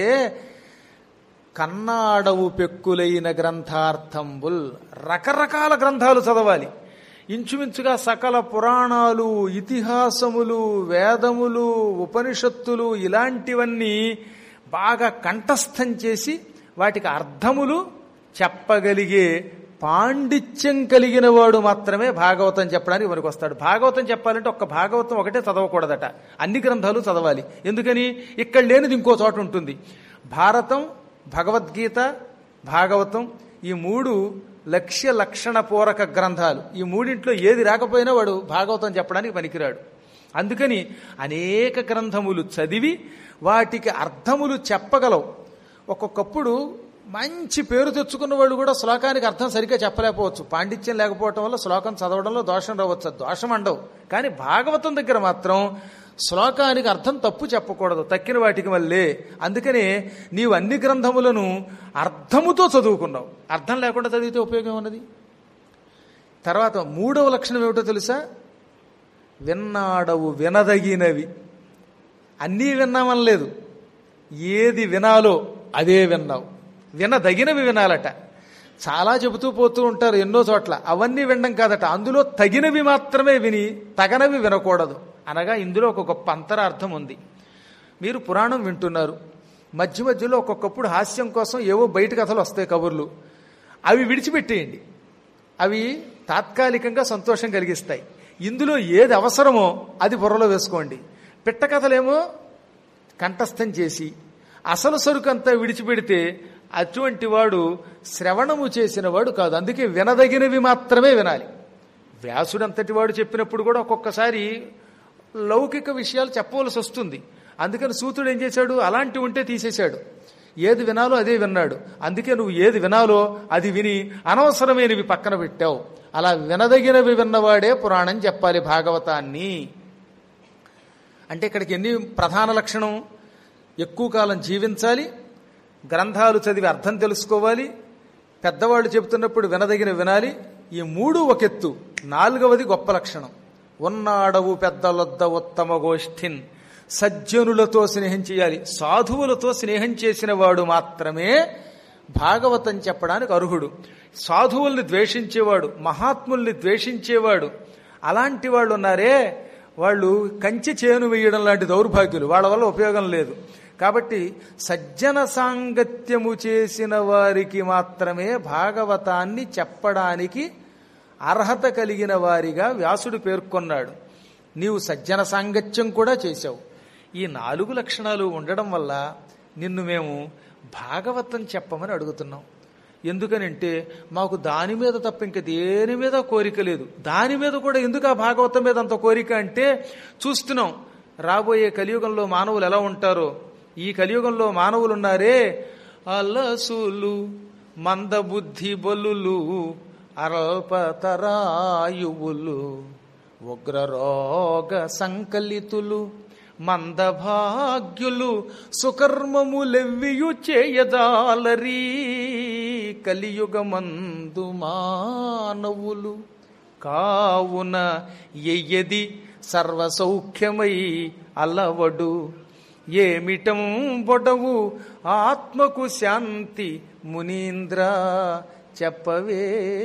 కన్నాడవు పెక్కులైన గ్రంథార్థంబుల్ రకరకాల గ్రంథాలు చదవాలి ఇంచుమించుగా సకల పురాణాలు ఇతిహాసములు వేదములు ఉపనిషత్తులు ఇలాంటివన్నీ బాగా కంఠస్థం చేసి వాటికి అర్థములు చెప్పగలిగే పాండిత్యం కలిగిన వాడు మాత్రమే భాగవతం చెప్పడానికి మనకు వస్తాడు భాగవతం చెప్పాలంటే ఒక్క భాగవతం ఒకటే చదవకూడదట అన్ని గ్రంథాలు చదవాలి ఎందుకని ఇక్కడ లేనిది ఇంకో చోట ఉంటుంది భారతం భగవద్గీత భాగవతం ఈ మూడు లక్ష్య లక్షణ పూరక గ్రంథాలు ఈ మూడింట్లో ఏది రాకపోయినా వాడు భాగవతం చెప్పడానికి పనికిరాడు అందుకని అనేక గ్రంథములు చదివి వాటికి అర్థములు చెప్పగలవు ఒక్కొక్కప్పుడు మంచి పేరు తెచ్చుకున్న వాళ్ళు కూడా శ్లోకానికి అర్థం సరిగ్గా చెప్పలేకపోవచ్చు పాండిత్యం లేకపోవటం వల్ల శ్లోకం చదవడంలో దోషం రావచ్చు అది దోషం అండవు కానీ భాగవతం దగ్గర మాత్రం శ్లోకానికి అర్థం తప్పు చెప్పకూడదు తక్కిన వాటికి వల్లే అందుకనే నీవు అన్ని గ్రంథములను అర్థముతో చదువుకున్నావు అర్థం లేకుండా చదివితే ఉపయోగం ఉన్నది తర్వాత మూడవ లక్షణం ఏమిటో తెలుసా విన్నాడవు వినదగినవి అన్నీ విన్నామనలేదు ఏది వినాలో అదే విన్నావు వినదగినవి వినాలట చాలా చెబుతూ పోతూ ఉంటారు ఎన్నో చోట్ల అవన్నీ వినడం కాదట అందులో తగినవి మాత్రమే విని తగనవి వినకూడదు అనగా ఇందులో ఒక గొప్ప అంతరార్థం ఉంది మీరు పురాణం వింటున్నారు మధ్య మధ్యలో ఒక్కొక్కప్పుడు హాస్యం కోసం ఏవో బయట కథలు వస్తాయి కబుర్లు అవి విడిచిపెట్టేయండి అవి తాత్కాలికంగా సంతోషం కలిగిస్తాయి ఇందులో ఏది అవసరమో అది బుర్రలో వేసుకోండి పిట్ట కథలేమో కంఠస్థం చేసి అసలు సరుకంతా విడిచిపెడితే అటువంటి వాడు శ్రవణము చేసిన వాడు కాదు అందుకే వినదగినవి మాత్రమే వినాలి వ్యాసుడంతటి వాడు చెప్పినప్పుడు కూడా ఒక్కొక్కసారి లౌకిక విషయాలు చెప్పవలసి వస్తుంది అందుకని సూతుడు ఏం చేశాడు అలాంటి ఉంటే తీసేశాడు ఏది వినాలో అదే విన్నాడు అందుకే నువ్వు ఏది వినాలో అది విని అనవసరమైనవి పక్కన పెట్టావు అలా వినదగినవి విన్నవాడే పురాణం చెప్పాలి భాగవతాన్ని అంటే ఇక్కడికి ఎన్ని ప్రధాన లక్షణం ఎక్కువ కాలం జీవించాలి గ్రంథాలు చదివి అర్థం తెలుసుకోవాలి పెద్దవాళ్ళు చెబుతున్నప్పుడు వినదగిన వినాలి ఈ మూడు ఒకెత్తు నాలుగవది గొప్ప లక్షణం ఉన్నాడవు పెద్దలొద్ద ఉత్తమ గోష్ఠిన్ సజ్జనులతో స్నేహం చేయాలి సాధువులతో స్నేహం చేసిన వాడు మాత్రమే భాగవతం చెప్పడానికి అర్హుడు సాధువుల్ని ద్వేషించేవాడు మహాత్ముల్ని ద్వేషించేవాడు అలాంటి వాళ్ళు ఉన్నారే వాళ్ళు కంచె చేను వేయడం లాంటి దౌర్భాగ్యులు వాళ్ళ వల్ల ఉపయోగం లేదు కాబట్టి సజ్జన సాంగత్యము చేసిన వారికి మాత్రమే భాగవతాన్ని చెప్పడానికి అర్హత కలిగిన వారిగా వ్యాసుడు పేర్కొన్నాడు నీవు సజ్జన సాంగత్యం కూడా చేశావు ఈ నాలుగు లక్షణాలు ఉండడం వల్ల నిన్ను మేము భాగవతం చెప్పమని అడుగుతున్నాం ఎందుకనంటే మాకు దాని మీద తప్ప ఇంక దేని మీద కోరిక లేదు దాని మీద కూడా ఎందుకు ఆ భాగవతం మీద అంత కోరిక అంటే చూస్తున్నాం రాబోయే కలియుగంలో మానవులు ఎలా ఉంటారో ఈ కలియుగంలో మానవులు ఉన్నారే అలసులు మందబుద్ధి బలులు అల్పతరాయువులు ఉగ్రరోగ సంకలితులు మందభాగ్యులు సుకర్మములెవ్వియు చేయదాలరీ కలియుగమందు మానవులు కావున ఎయ్యది సర్వసౌఖ్యమై అలవడు ఏమిటం బొడవు ఆత్మకు శాంతి మునీంద్ర చెప్పవే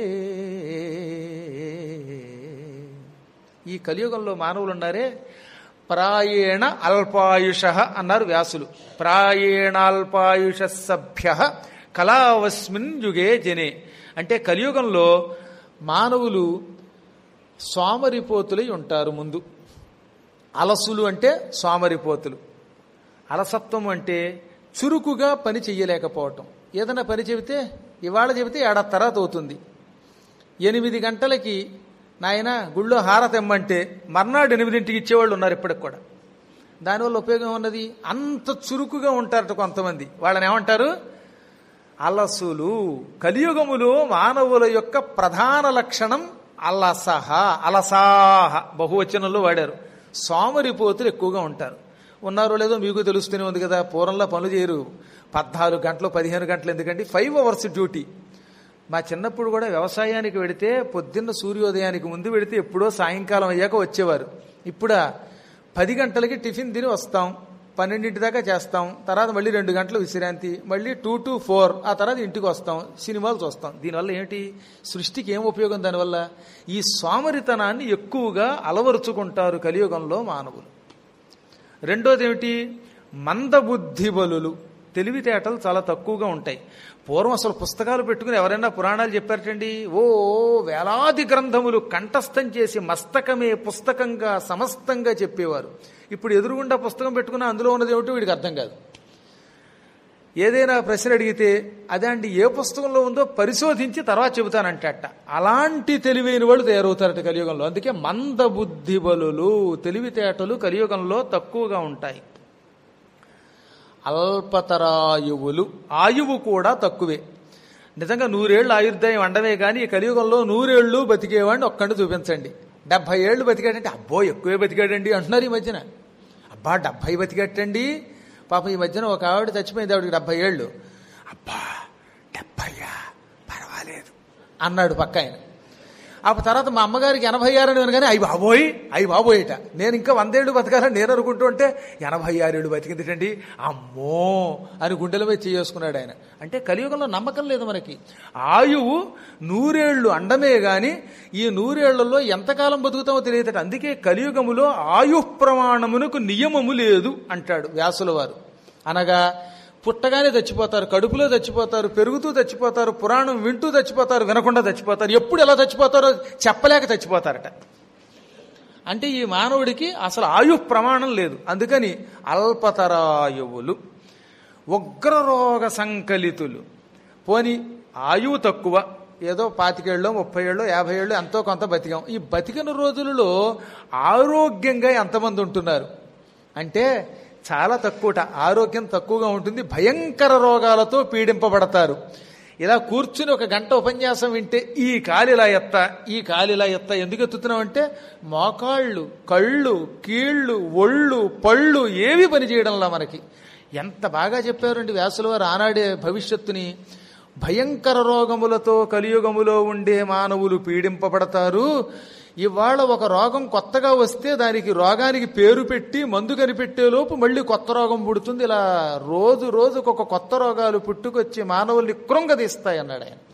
ఈ కలియుగంలో మానవులు ఉన్నారే ప్రాయేణ అల్పాయుష అన్నారు వ్యాసులు ప్రాయేణాల్పాయుష సభ్య కళావస్మిన్ యుగే జనే అంటే కలియుగంలో మానవులు సోమరిపోతులై ఉంటారు ముందు అలసులు అంటే సోమరిపోతులు అలసత్వం అంటే చురుకుగా పని చెయ్యలేకపోవటం ఏదైనా పని చెబితే ఇవాళ చెబితే ఏడాది తర్వాత అవుతుంది ఎనిమిది గంటలకి నాయన గుళ్ళో హారతి ఇమ్మంటే మర్నాడు ఎనిమిదింటికి ఇచ్చేవాళ్ళు ఉన్నారు ఇప్పటికి కూడా దానివల్ల ఉపయోగం ఉన్నది అంత చురుకుగా ఉంటారట కొంతమంది వాళ్ళని ఏమంటారు అలసులు కలియుగములో మానవుల యొక్క ప్రధాన లక్షణం అలసహ అలసాహ బహువచనంలో వాడారు సోమరిపోతులు ఎక్కువగా ఉంటారు ఉన్నారో లేదో మీకు తెలుస్తూనే ఉంది కదా పూర్వంలో పనులు చేయరు పద్నాలుగు గంటలు పదిహేను గంటలు ఎందుకంటే ఫైవ్ అవర్స్ డ్యూటీ మా చిన్నప్పుడు కూడా వ్యవసాయానికి వెడితే పొద్దున్న సూర్యోదయానికి ముందు వెడితే ఎప్పుడో సాయంకాలం అయ్యాక వచ్చేవారు ఇప్పుడు పది గంటలకి టిఫిన్ తిని వస్తాం పన్నెండింటి దాకా చేస్తాం తర్వాత మళ్ళీ రెండు గంటలు విశ్రాంతి మళ్ళీ టూ టు ఫోర్ ఆ తర్వాత ఇంటికి వస్తాం సినిమాలు చూస్తాం దీనివల్ల ఏంటి సృష్టికి ఏం ఉపయోగం దానివల్ల ఈ సోమరితనాన్ని ఎక్కువగా అలవరుచుకుంటారు కలియుగంలో మానవులు రెండోది ఏమిటి మందబుద్ధి బలులు తెలివితేటలు చాలా తక్కువగా ఉంటాయి పూర్వం అసలు పుస్తకాలు పెట్టుకుని ఎవరైనా పురాణాలు చెప్పారటండి ఓ వేలాది గ్రంథములు కంఠస్థం చేసి మస్తకమే పుస్తకంగా సమస్తంగా చెప్పేవారు ఇప్పుడు ఎదురుగుండా పుస్తకం పెట్టుకున్న అందులో ఉన్నది ఏమిటో వీడికి అర్థం కాదు ఏదైనా ప్రశ్న అడిగితే అదే అండి ఏ పుస్తకంలో ఉందో పరిశోధించి తర్వాత చెబుతానంటట అలాంటి తెలివైన వాళ్ళు తయారవుతారట కలియుగంలో అందుకే మందబుద్ధి బలులు తెలివితేటలు కలియుగంలో తక్కువగా ఉంటాయి అల్పతరాయువులు ఆయువు కూడా తక్కువే నిజంగా నూరేళ్లు ఆయుర్దాయం అండమే కానీ ఈ కలియుగంలో నూరేళ్లు బతికేవాడిని ఒక్కడిని చూపించండి డెబ్బై ఏళ్ళు బతికాడంటే అబ్బో ఎక్కువే బతికాడండి అంటున్నారు ఈ మధ్యన అబ్బా డెబ్బై బతికట్టండి పాపం ఈ మధ్యన ఒక ఆవిడ చచ్చిపోయింది ఆవిడకి డెబ్బై ఏళ్ళు అబ్బా డెబ్బయ్యా పర్వాలేదు అన్నాడు పక్క ఆయన ఆ తర్వాత మా అమ్మగారికి ఎనభై ఆరు అని వినగానే అయ్యి బాబోయ్ అయ్యి బాబోయిట నేను ఇంకా వందేళ్ళు బతకాలని నేను అనుకుంటూ ఉంటే ఎనభై ఆరేళ్ళు బతికిందిటండి అమ్మో అని గుండెల మీద చేసుకున్నాడు ఆయన అంటే కలియుగంలో నమ్మకం లేదు మనకి ఆయువు నూరేళ్లు అండమే గాని ఈ నూరేళ్లలో ఎంతకాలం బతుకుతామో తెలియదట అందుకే కలియుగములో ఆయు ప్రమాణమునకు నియమము లేదు అంటాడు వ్యాసుల వారు అనగా పుట్టగానే చచ్చిపోతారు కడుపులో చచ్చిపోతారు పెరుగుతూ చచ్చిపోతారు పురాణం వింటూ చచ్చిపోతారు వినకుండా చచ్చిపోతారు ఎప్పుడు ఎలా చచ్చిపోతారో చెప్పలేక చచ్చిపోతారట అంటే ఈ మానవుడికి అసలు ఆయు ప్రమాణం లేదు అందుకని అల్పతరాయువులు ఉగ్రరోగ సంకలితులు పోని ఆయువు తక్కువ ఏదో పాతికేళ్ళు ముప్పై ఏళ్ళు యాభై ఏళ్ళు ఎంతో కొంత బతికాం ఈ బతికిన రోజులలో ఆరోగ్యంగా ఎంతమంది ఉంటున్నారు అంటే చాలా తక్కువట ఆరోగ్యం తక్కువగా ఉంటుంది భయంకర రోగాలతో పీడింపబడతారు ఇలా కూర్చుని ఒక గంట ఉపన్యాసం వింటే ఈ కాలిలా ఎత్త ఈ కాలిలా ఎత్త ఎందుకు ఎత్తుతున్నాం అంటే మోకాళ్ళు కళ్ళు కీళ్ళు ఒళ్ళు పళ్ళు ఏవి పనిచేయడంలా మనకి ఎంత బాగా చెప్పారండి వ్యాసుల వారు ఆనాడే భవిష్యత్తుని భయంకర రోగములతో కలియుగములో ఉండే మానవులు పీడింపబడతారు ఇవాళ ఒక రోగం కొత్తగా వస్తే దానికి రోగానికి పేరు పెట్టి మందు కనిపెట్టే లోపు మళ్ళీ కొత్త రోగం పుడుతుంది ఇలా రోజు రోజుకు ఒక కొత్త రోగాలు పుట్టుకొచ్చి మానవుల్ని కృంగదీస్తాయి అన్నాడు ఆయన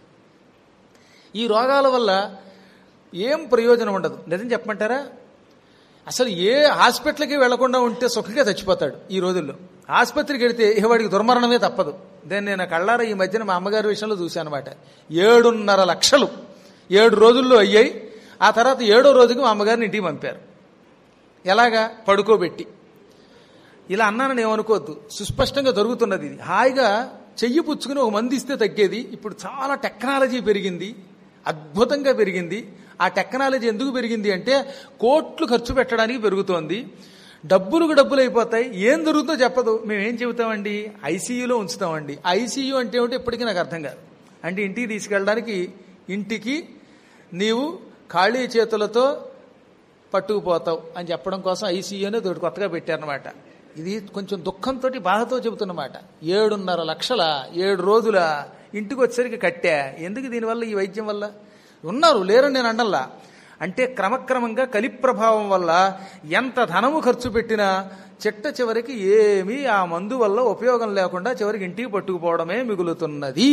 ఈ రోగాల వల్ల ఏం ప్రయోజనం ఉండదు నిజం చెప్పమంటారా అసలు ఏ హాస్పిటల్కి వెళ్లకుండా ఉంటే సుఖంగా చచ్చిపోతాడు ఈ రోజుల్లో ఆసుపత్రికి వెళితే ఇక వాడికి దుర్మరణమే తప్పదు దాన్ని నేను కళ్ళారా ఈ మధ్యన మా అమ్మగారి విషయంలో చూశాను అనమాట ఏడున్నర లక్షలు ఏడు రోజుల్లో అయ్యాయి ఆ తర్వాత ఏడో రోజుకి మా అమ్మగారిని ఇంటికి పంపారు ఎలాగా పడుకోబెట్టి ఇలా అన్నానని ఏమనుకోవద్దు సుస్పష్టంగా జరుగుతున్నది ఇది హాయిగా చెయ్యి పుచ్చుకుని ఒక మంది ఇస్తే తగ్గేది ఇప్పుడు చాలా టెక్నాలజీ పెరిగింది అద్భుతంగా పెరిగింది ఆ టెక్నాలజీ ఎందుకు పెరిగింది అంటే కోట్లు ఖర్చు పెట్టడానికి పెరుగుతోంది డబ్బులకు డబ్బులు అయిపోతాయి ఏం జరుగుతుందో చెప్పదు మేము ఏం చెబుతామండి ఐసీయూలో ఉంచుతామండి ఐసీయూ అంటే ఏమిటో ఇప్పటికీ నాకు అర్థం కాదు అంటే ఇంటికి తీసుకెళ్ళడానికి ఇంటికి నీవు ఖాళీ చేతులతో పట్టుకుపోతావు అని చెప్పడం కోసం ఐసీయూ అనేది ఒకటి కొత్తగా పెట్టారనమాట ఇది కొంచెం దుఃఖంతో బాధతో చెబుతున్నమాట ఏడున్నర లక్షల ఏడు రోజుల ఇంటికి వచ్చేసరికి కట్టా ఎందుకు దీనివల్ల ఈ వైద్యం వల్ల ఉన్నారు లేరని నేను అండల్లా అంటే క్రమక్రమంగా కలి ప్రభావం వల్ల ఎంత ధనము ఖర్చు పెట్టినా చిట్ట చివరికి ఏమీ ఆ మందు వల్ల ఉపయోగం లేకుండా చివరికి ఇంటికి పట్టుకుపోవడమే మిగులుతున్నది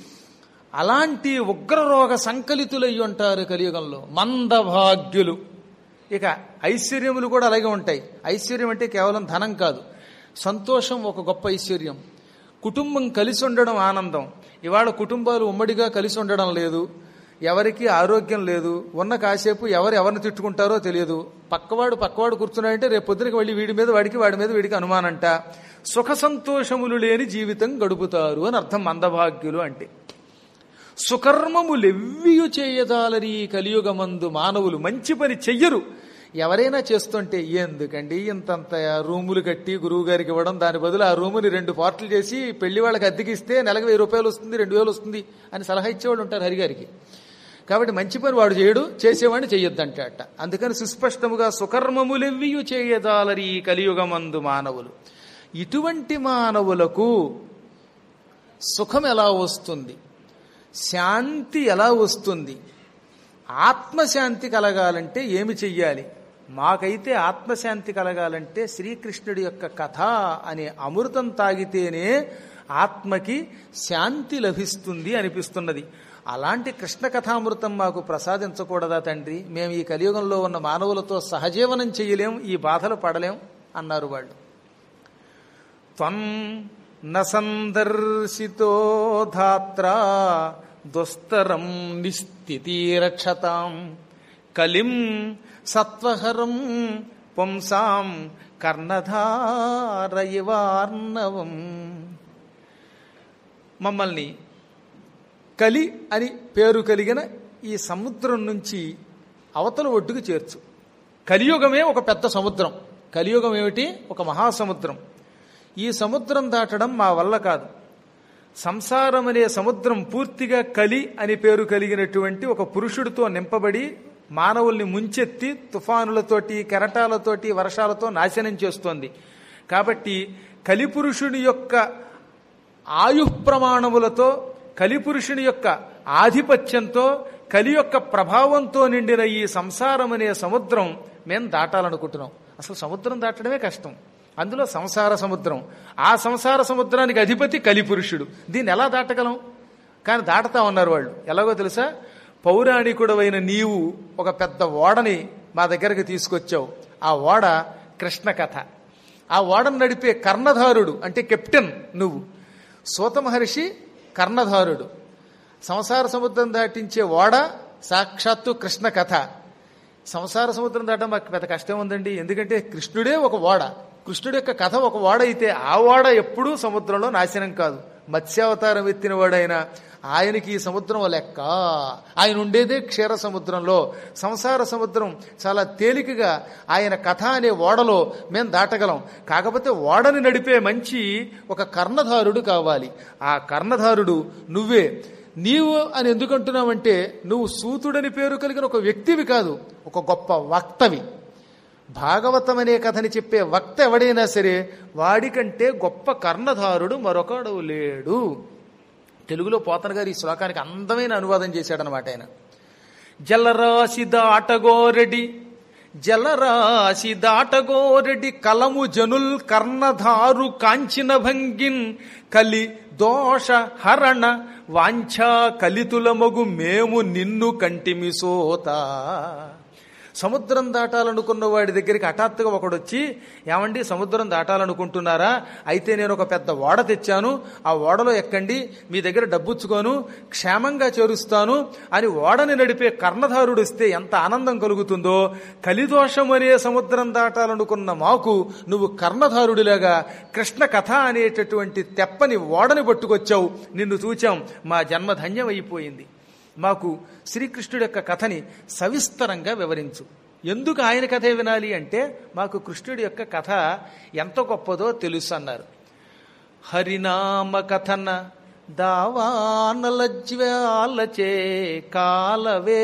అలాంటి ఉగ్రరోగ సంకలితులయ్యి ఉంటారు కలియుగంలో మందభాగ్యులు ఇక ఐశ్వర్యములు కూడా అలాగే ఉంటాయి ఐశ్వర్యం అంటే కేవలం ధనం కాదు సంతోషం ఒక గొప్ప ఐశ్వర్యం కుటుంబం కలిసి ఉండడం ఆనందం ఇవాళ కుటుంబాలు ఉమ్మడిగా కలిసి ఉండడం లేదు ఎవరికి ఆరోగ్యం లేదు ఉన్న కాసేపు ఎవరు ఎవరిని తిట్టుకుంటారో తెలియదు పక్కవాడు పక్కవాడు కూర్చున్నాడంటే రేపు పొద్దునకి వెళ్ళి వీడి మీద వాడికి వాడి మీద వీడికి అనుమానంట సుఖ సంతోషములు లేని జీవితం గడుపుతారు అని అర్థం మందభాగ్యులు అంటే సుకర్మములెవ్వియు చేయదాలని ఈ కలియుగమందు మానవులు మంచి పని చెయ్యరు ఎవరైనా చేస్తుంటే ఎందుకండి ఇంతంత రూములు కట్టి గురువు గారికి ఇవ్వడం దాని బదులు ఆ రూముని రెండు పార్ట్లు చేసి పెళ్లి వాళ్ళకి అద్దెకిస్తే నెలకు వెయ్యి రూపాయలు వస్తుంది రెండు వేలు వస్తుంది అని సలహా ఇచ్చేవాళ్ళు ఉంటారు హరిగారికి కాబట్టి మంచి పని వాడు చేయడు చేసేవాడిని చెయ్యొద్దంటే అట్ట అందుకని సుస్పష్టముగా సుకర్మములెవ్వియు చేయదాలరి ఈ కలియుగమందు మానవులు ఇటువంటి మానవులకు సుఖం ఎలా వస్తుంది శాంతి ఎలా వస్తుంది ఆత్మశాంతి కలగాలంటే ఏమి చెయ్యాలి మాకైతే ఆత్మశాంతి కలగాలంటే శ్రీకృష్ణుడి యొక్క కథ అనే అమృతం తాగితేనే ఆత్మకి శాంతి లభిస్తుంది అనిపిస్తున్నది అలాంటి కృష్ణ కథామృతం మాకు ప్రసాదించకూడదా తండ్రి మేము ఈ కలియుగంలో ఉన్న మానవులతో సహజీవనం చేయలేం ఈ బాధలు పడలేం అన్నారు వాళ్ళు త్వం న సందర్శితో ధాత్రా దుస్తరం నిస్థితిరక్షతాం కలిం సత్వహరం పుంసాం కర్ణధారయివార్ణవం మమ్మల్ని కలి అని పేరు కలిగిన ఈ సముద్రం నుంచి అవతల ఒడ్డుకు చేర్చు కలియుగమే ఒక పెద్ద సముద్రం కలియుగం ఏమిటి ఒక మహాసముద్రం ఈ సముద్రం దాటడం మా వల్ల కాదు సంసారం అనే సముద్రం పూర్తిగా కలి అని పేరు కలిగినటువంటి ఒక పురుషుడితో నింపబడి మానవుల్ని ముంచెత్తి తుఫానులతోటి కెరటాలతోటి వర్షాలతో నాశనం చేస్తోంది కాబట్టి కలిపురుషుని యొక్క ఆయుః ప్రమాణములతో కలిపురుషుని యొక్క ఆధిపత్యంతో కలి యొక్క ప్రభావంతో నిండిన ఈ సంసారం అనే సముద్రం మేము దాటాలనుకుంటున్నాం అసలు సముద్రం దాటడమే కష్టం అందులో సంసార సముద్రం ఆ సంసార సముద్రానికి అధిపతి కలిపురుషుడు దీన్ని ఎలా దాటగలం కానీ దాటతా ఉన్నారు వాళ్ళు ఎలాగో తెలుసా పౌరాణికుడవైన నీవు ఒక పెద్ద ఓడని మా దగ్గరకు తీసుకొచ్చావు ఆ ఓడ కృష్ణ కథ ఆ ఓడను నడిపే కర్ణధారుడు అంటే కెప్టెన్ నువ్వు సూత మహర్షి కర్ణధారుడు సంసార సముద్రం దాటించే ఓడ సాక్షాత్తు కృష్ణ కథ సంసార సముద్రం దాటం మాకు పెద్ద కష్టం ఉందండి ఎందుకంటే కృష్ణుడే ఒక ఓడ కృష్ణుడి యొక్క కథ ఒక ఓడ అయితే ఆ ఓడ ఎప్పుడూ సముద్రంలో నాశనం కాదు మత్స్యావతారం ఎత్తిన వాడైన ఆయనకి ఈ సముద్రం లెక్క ఆయన ఉండేదే క్షీర సముద్రంలో సంసార సముద్రం చాలా తేలికగా ఆయన కథ అనే ఓడలో మేము దాటగలం కాకపోతే ఓడని నడిపే మంచి ఒక కర్ణధారుడు కావాలి ఆ కర్ణధారుడు నువ్వే నీవు అని ఎందుకంటున్నావంటే నువ్వు సూతుడని పేరు కలిగిన ఒక వ్యక్తివి కాదు ఒక గొప్ప వక్తవి భాగవతం అనే కథని చెప్పే వక్త ఎవడైనా సరే వాడికంటే గొప్ప కర్ణధారుడు మరొకడు లేడు తెలుగులో పోతన గారు ఈ శ్లోకానికి అందమైన అనువాదం చేశాడనమాట ఆయన జలరాశి దాటగోరెడి జలరాశి దాటగోరెడి కలము జనుల్ కర్ణధారు కాంచిన భంగిన్ కలి దోష హరణ వాంఛా కలితుల మగు మేము నిన్ను కంటిమి సోత సముద్రం దాటాలనుకున్న వాడి దగ్గరికి హఠాత్తుగా ఒకడొచ్చి ఏమండి సముద్రం దాటాలనుకుంటున్నారా అయితే నేను ఒక పెద్ద ఓడ తెచ్చాను ఆ ఓడలో ఎక్కండి మీ దగ్గర డబ్బుచ్చుకోను క్షేమంగా చేరుస్తాను అని ఓడని నడిపే కర్ణధారుడు వస్తే ఎంత ఆనందం కలుగుతుందో కలిదోషం అనే సముద్రం దాటాలనుకున్న మాకు నువ్వు కర్ణధారుడిలాగా కృష్ణ కథ అనేటటువంటి తెప్పని ఓడని పట్టుకొచ్చావు నిన్ను చూచాం మా జన్మ ధన్యమైపోయింది మాకు శ్రీకృష్ణుడి యొక్క కథని సవిస్తరంగా వివరించు ఎందుకు ఆయన కథే వినాలి అంటే మాకు కృష్ణుడి యొక్క కథ ఎంత గొప్పదో తెలుసు అన్నారు హరినామ కథన దావానలజ్వాలచే కాలవే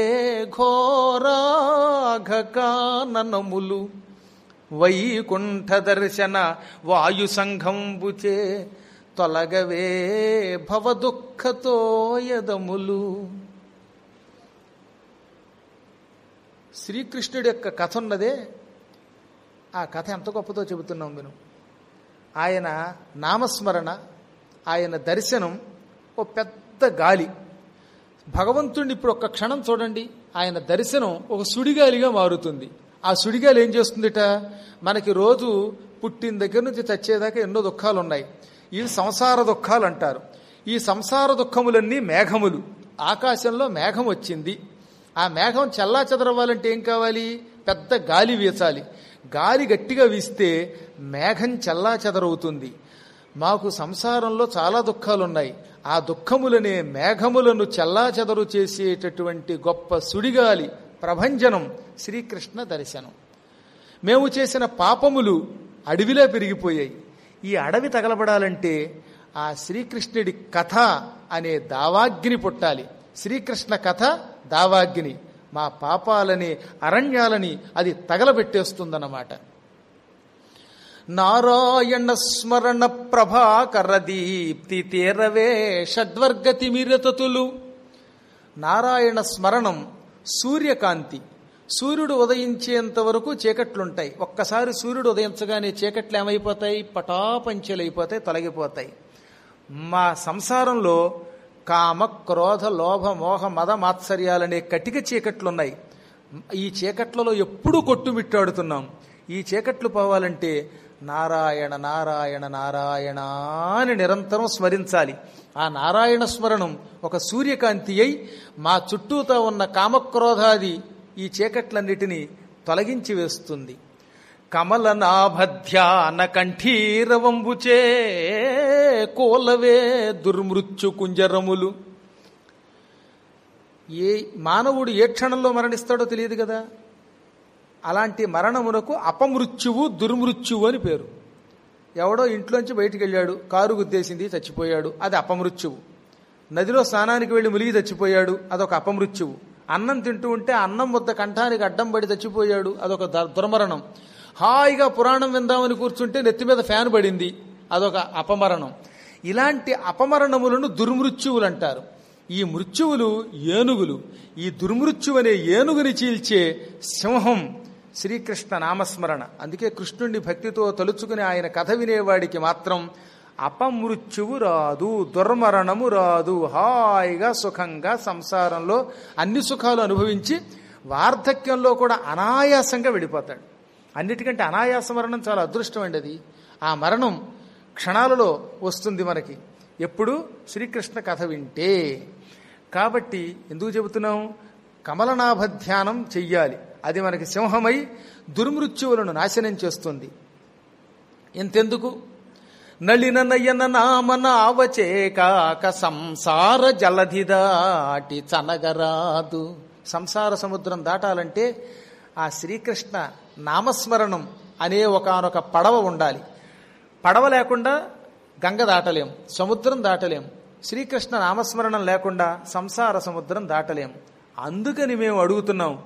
ఘోరాఘకాననములు వైకుంఠ దర్శన వాయు సంఘంబుచే తొలగవే భవదుఃఖతో యదములు శ్రీకృష్ణుడి యొక్క కథ ఉన్నదే ఆ కథ ఎంత గొప్పదో చెబుతున్నాం విను ఆయన నామస్మరణ ఆయన దర్శనం ఓ పెద్ద గాలి భగవంతుడిని ఇప్పుడు ఒక్క క్షణం చూడండి ఆయన దర్శనం ఒక సుడిగాలిగా మారుతుంది ఆ సుడిగాలి ఏం చేస్తుందిట మనకి రోజు పుట్టిన దగ్గర నుంచి చచ్చేదాకా ఎన్నో దుఃఖాలు ఉన్నాయి ఇవి సంసార దుఃఖాలు అంటారు ఈ సంసార దుఃఖములన్నీ మేఘములు ఆకాశంలో మేఘం వచ్చింది ఆ మేఘం చల్లా చెదరవ్వాలంటే ఏం కావాలి పెద్ద గాలి వీచాలి గాలి గట్టిగా వీస్తే మేఘం చల్లా చెదరవుతుంది మాకు సంసారంలో చాలా దుఃఖాలు ఉన్నాయి ఆ దుఃఖములనే మేఘములను చెల్లాచెదరు చేసేటటువంటి గొప్ప సుడిగాలి ప్రభంజనం శ్రీకృష్ణ దర్శనం మేము చేసిన పాపములు అడవిలో పెరిగిపోయాయి ఈ అడవి తగలబడాలంటే ఆ శ్రీకృష్ణుడి కథ అనే దావాగ్ని పుట్టాలి శ్రీకృష్ణ కథ దావాగ్ని మా పాపాలని అరణ్యాలని అది తగలబెట్టేస్తుందన్నమాట నారాయణ స్మరణ ప్రభాకర దీప్తి తీరవే షడ్వర్గతి మిరతతులు నారాయణ స్మరణం సూర్యకాంతి సూర్యుడు ఉదయించేంత వరకు చీకట్లుంటాయి ఒక్కసారి సూర్యుడు ఉదయించగానే చీకట్లు ఏమైపోతాయి పటాపంచలైపోతాయి తొలగిపోతాయి మా సంసారంలో కామ క్రోధ లోభ మోహ మద మాత్సర్యాలనే కటిక చీకట్లున్నాయి ఈ చీకట్లలో ఎప్పుడూ కొట్టుమిట్టాడుతున్నాం ఈ చీకట్లు పోవాలంటే నారాయణ నారాయణ నారాయణ అని నిరంతరం స్మరించాలి ఆ నారాయణ స్మరణం ఒక సూర్యకాంతి అయి మా చుట్టూతో ఉన్న కామక్రోధాది ఈ చీకట్లన్నిటినీ తొలగించి వేస్తుంది కమల నాభధ్యాన కంఠీరవంబుచే కోలవే దుర్మృత్యు కుంజరములు ఏ మానవుడు ఏ క్షణంలో మరణిస్తాడో తెలియదు కదా అలాంటి మరణమునకు అపమృత్యువు దుర్మృత్యువు అని పేరు ఎవడో ఇంట్లోంచి బయటికి వెళ్ళాడు కారు గుద్దేసింది చచ్చిపోయాడు అది అపమృత్యువు నదిలో స్నానానికి వెళ్ళి ములిగి చచ్చిపోయాడు అదొక అపమృత్యువు అన్నం తింటూ ఉంటే అన్నం వద్ద కంఠానికి అడ్డం పడి చచ్చిపోయాడు అదొక ద- దుర్మరణం హాయిగా పురాణం విందామని కూర్చుంటే నెత్తి మీద ఫ్యాన్ పడింది అదొక అపమరణం ఇలాంటి అపమరణములను దుర్మృత్యువులు అంటారు ఈ మృత్యువులు ఏనుగులు ఈ దుర్మృత్యు అనే ఏనుగుని చీల్చే సింహం శ్రీకృష్ణ నామస్మరణ అందుకే కృష్ణుణ్ణి భక్తితో తలుచుకుని ఆయన కథ వినేవాడికి మాత్రం అపమృత్యువు రాదు దుర్మరణము రాదు హాయిగా సుఖంగా సంసారంలో అన్ని సుఖాలు అనుభవించి వార్ధక్యంలో కూడా అనాయాసంగా వెళ్ళిపోతాడు అన్నిటికంటే అనాయాస మరణం చాలా అదృష్టం అండి అది ఆ మరణం క్షణాలలో వస్తుంది మనకి ఎప్పుడు శ్రీకృష్ణ కథ వింటే కాబట్టి ఎందుకు చెబుతున్నాం కమలనాభ ధ్యానం చెయ్యాలి అది మనకి సింహమై దుర్మృత్యువులను నాశనం చేస్తుంది ఇంతెందుకు నళిన నయన నామన అవచేకాక సంసార జలధి దాటి చనగరాదు సంసార సముద్రం దాటాలంటే ఆ శ్రీకృష్ణ నామస్మరణం అనే ఒకనొక పడవ ఉండాలి పడవ లేకుండా గంగ దాటలేం సముద్రం దాటలేం శ్రీకృష్ణ నామస్మరణం లేకుండా సంసార సముద్రం దాటలేం అందుకని మేము అడుగుతున్నాం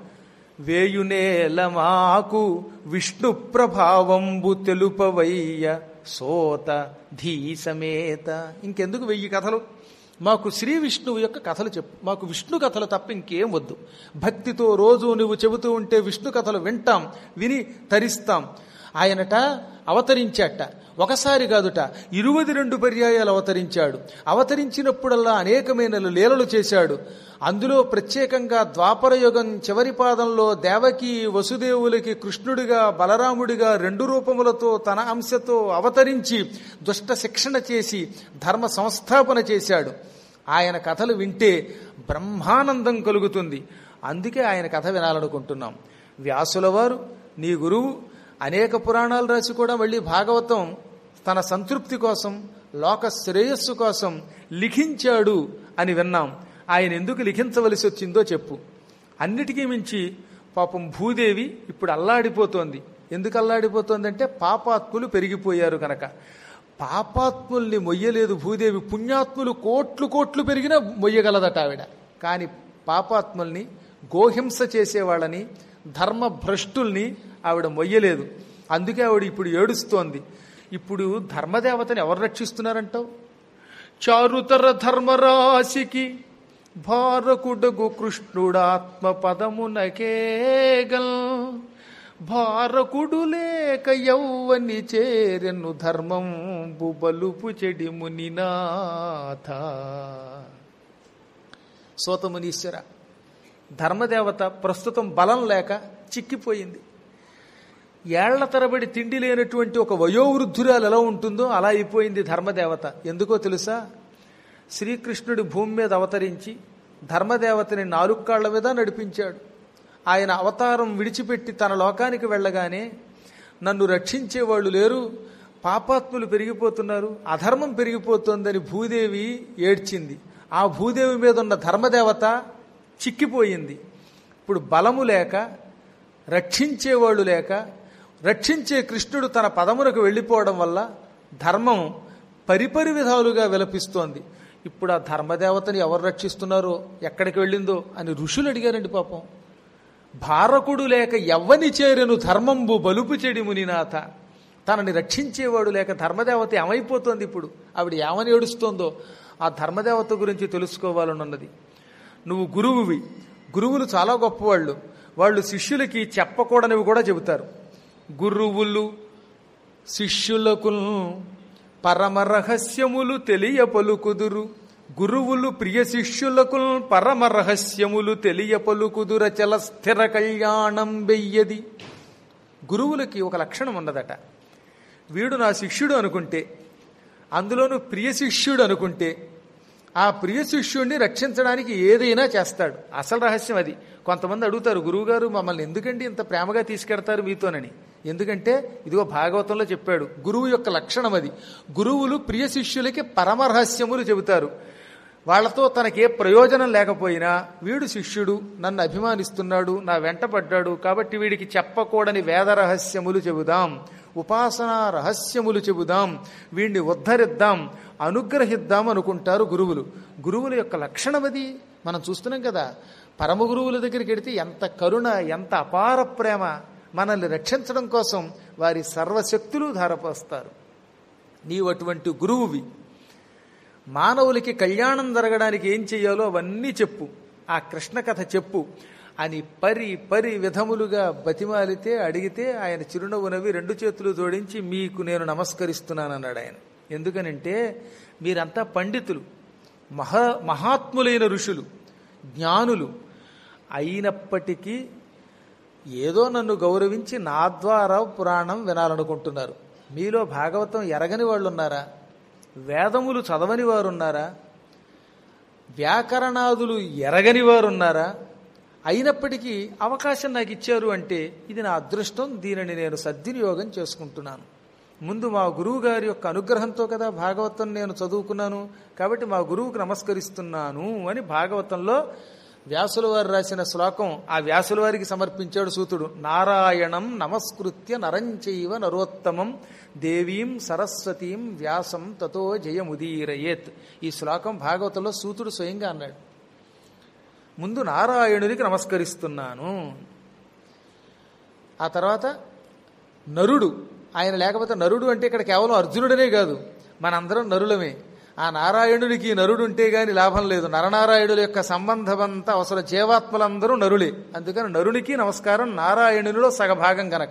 వేయునేల మాకు విష్ణు ప్రభావంబు తెలుపవయ్య సోత ధీ సమేత ఇంకెందుకు వెయ్యి కథలు మాకు శ్రీ విష్ణువు యొక్క కథలు చెప్పు మాకు విష్ణు కథలు తప్ప ఇంకేం వద్దు భక్తితో రోజు నువ్వు చెబుతూ ఉంటే విష్ణు కథలు వింటాం విని తరిస్తాం ఆయనట అవతరించాట ఒకసారి కాదుట ఇరువది రెండు పర్యాయాలు అవతరించాడు అవతరించినప్పుడల్లా అనేకమైన లీలలు చేశాడు అందులో ప్రత్యేకంగా ద్వాపర యుగం చివరి పాదంలో దేవకి వసుదేవులకి కృష్ణుడిగా బలరాముడిగా రెండు రూపములతో తన అంశతో అవతరించి దుష్ట శిక్షణ చేసి ధర్మ సంస్థాపన చేశాడు ఆయన కథలు వింటే బ్రహ్మానందం కలుగుతుంది అందుకే ఆయన కథ వినాలనుకుంటున్నాం వ్యాసుల వారు నీ గురువు అనేక పురాణాలు రాసి కూడా మళ్ళీ భాగవతం తన సంతృప్తి కోసం లోక శ్రేయస్సు కోసం లిఖించాడు అని విన్నాం ఆయన ఎందుకు లిఖించవలసి వచ్చిందో చెప్పు అన్నిటికీ మించి పాపం భూదేవి ఇప్పుడు అల్లాడిపోతోంది ఎందుకు అల్లాడిపోతోందంటే పాపాత్ములు పెరిగిపోయారు కనుక పాపాత్ముల్ని మొయ్యలేదు భూదేవి పుణ్యాత్ములు కోట్లు కోట్లు పెరిగినా మొయ్యగలదట ఆవిడ కానీ పాపాత్ముల్ని గోహింస చేసేవాళ్ళని ధర్మ భ్రష్టుల్ని ఆవిడ మొయ్యలేదు అందుకే ఆవిడ ఇప్పుడు ఏడుస్తోంది ఇప్పుడు ధర్మదేవతని ఎవరు రక్షిస్తున్నారంటావు చారుతర ధర్మరాశికి భారకుడగు కృష్ణుడాత్మ పదమునకేగల్ భారకుడు లేక యౌవని చేరెను ధర్మం బలుపు చెడి మునినాథ సోతమునీశ్వర ధర్మదేవత ప్రస్తుతం బలం లేక చిక్కిపోయింది ఏళ్ల తరబడి తిండి లేనటువంటి ఒక వయోవృద్ధురాలు ఎలా ఉంటుందో అలా అయిపోయింది ధర్మదేవత ఎందుకో తెలుసా శ్రీకృష్ణుడి భూమి మీద అవతరించి ధర్మదేవతని నాలుగు కాళ్ల మీద నడిపించాడు ఆయన అవతారం విడిచిపెట్టి తన లోకానికి వెళ్ళగానే నన్ను రక్షించేవాళ్ళు లేరు పాపాత్ములు పెరిగిపోతున్నారు అధర్మం పెరిగిపోతోందని భూదేవి ఏడ్చింది ఆ భూదేవి మీద ఉన్న ధర్మదేవత చిక్కిపోయింది ఇప్పుడు బలము లేక రక్షించేవాళ్ళు లేక రక్షించే కృష్ణుడు తన పదమునకు వెళ్ళిపోవడం వల్ల ధర్మం పరిపరి విధాలుగా విలపిస్తోంది ఇప్పుడు ఆ ధర్మదేవతని ఎవరు రక్షిస్తున్నారో ఎక్కడికి వెళ్ళిందో అని ఋషులు అడిగారండి పాపం భారకుడు లేక ఎవ్వని చేరెను ధర్మంబు బలుపు చెడి మునినాథ తనని రక్షించేవాడు లేక ధర్మదేవత ఏమైపోతోంది ఇప్పుడు ఆవిడ ఏమని ఏడుస్తోందో ఆ ధర్మదేవత గురించి తెలుసుకోవాలనున్నది నువ్వు గురువువి గురువులు చాలా గొప్పవాళ్ళు వాళ్ళు శిష్యులకి చెప్పకూడనివి కూడా చెబుతారు గురువులు శిష్యులకు పరమ రహస్యములు తెలియ పలుకుదురు గురువులు ప్రియ శిష్యులకు పరమ రహస్యములు తెలియ పలుకుదుర చల స్థిర కళ్యాణం వెయ్యది గురువులకి ఒక లక్షణం ఉన్నదట వీడు నా శిష్యుడు అనుకుంటే అందులోనూ ప్రియ శిష్యుడు అనుకుంటే ఆ ప్రియ శిష్యుడిని రక్షించడానికి ఏదైనా చేస్తాడు అసలు రహస్యం అది కొంతమంది అడుగుతారు గురువుగారు మమ్మల్ని ఎందుకండి ఇంత ప్రేమగా తీసుకెడతారు మీతోనని ఎందుకంటే ఇదిగో భాగవతంలో చెప్పాడు గురువు యొక్క లక్షణం అది గురువులు ప్రియ శిష్యులకి పరమ రహస్యములు చెబుతారు వాళ్ళతో తనకే ప్రయోజనం లేకపోయినా వీడు శిష్యుడు నన్ను అభిమానిస్తున్నాడు నా వెంట పడ్డాడు కాబట్టి వీడికి చెప్పకూడని వేద రహస్యములు చెబుదాం ఉపాసనా రహస్యములు చెబుదాం వీడిని ఉద్ధరిద్దాం అనుగ్రహిద్దాం అనుకుంటారు గురువులు గురువుల యొక్క లక్షణం అది మనం చూస్తున్నాం కదా పరమ గురువుల దగ్గరికి వెడితే ఎంత కరుణ ఎంత అపార ప్రేమ మనల్ని రక్షించడం కోసం వారి సర్వశక్తులు ధారపోస్తారు నీవు అటువంటి గురువువి మానవులకి కళ్యాణం జరగడానికి ఏం చెయ్యాలో అవన్నీ చెప్పు ఆ కృష్ణ కథ చెప్పు అని పరి పరి విధములుగా బతిమాలితే అడిగితే ఆయన చిరునవ్వు నవ్వి రెండు చేతులు జోడించి మీకు నేను నమస్కరిస్తున్నానన్నాడు ఆయన ఎందుకనంటే మీరంతా పండితులు మహా మహాత్ములైన ఋషులు జ్ఞానులు అయినప్పటికీ ఏదో నన్ను గౌరవించి నా ద్వారా పురాణం వినాలనుకుంటున్నారు మీలో భాగవతం ఎరగని వాళ్ళు ఉన్నారా వేదములు చదవని వారు ఉన్నారా వ్యాకరణాదులు ఎరగని వారు ఉన్నారా అయినప్పటికీ అవకాశం నాకు ఇచ్చారు అంటే ఇది నా అదృష్టం దీనిని నేను సద్వినియోగం చేసుకుంటున్నాను ముందు మా గురువు గారి యొక్క అనుగ్రహంతో కదా భాగవతం నేను చదువుకున్నాను కాబట్టి మా గురువుకు నమస్కరిస్తున్నాను అని భాగవతంలో వ్యాసుల వారు రాసిన శ్లోకం ఆ వ్యాసుల వారికి సమర్పించాడు సూతుడు నారాయణం నమస్కృత్య నరంచైవ నరోత్తమం దేవీం సరస్వతీం వ్యాసం తతో జయముదీరయేత్ ఈ శ్లోకం భాగవతంలో సూతుడు స్వయంగా అన్నాడు ముందు నారాయణునికి నమస్కరిస్తున్నాను ఆ తర్వాత నరుడు ఆయన లేకపోతే నరుడు అంటే ఇక్కడ కేవలం అర్జునుడనే కాదు మనందరం నరులమే ఆ నారాయణుడికి నరుడు ఉంటే గాని లాభం లేదు నరనారాయణుల యొక్క సంబంధం అంతా అవసరం జీవాత్మలందరూ నరులే అందుకని నరునికి నమస్కారం నారాయణునిలో సగభాగం గనక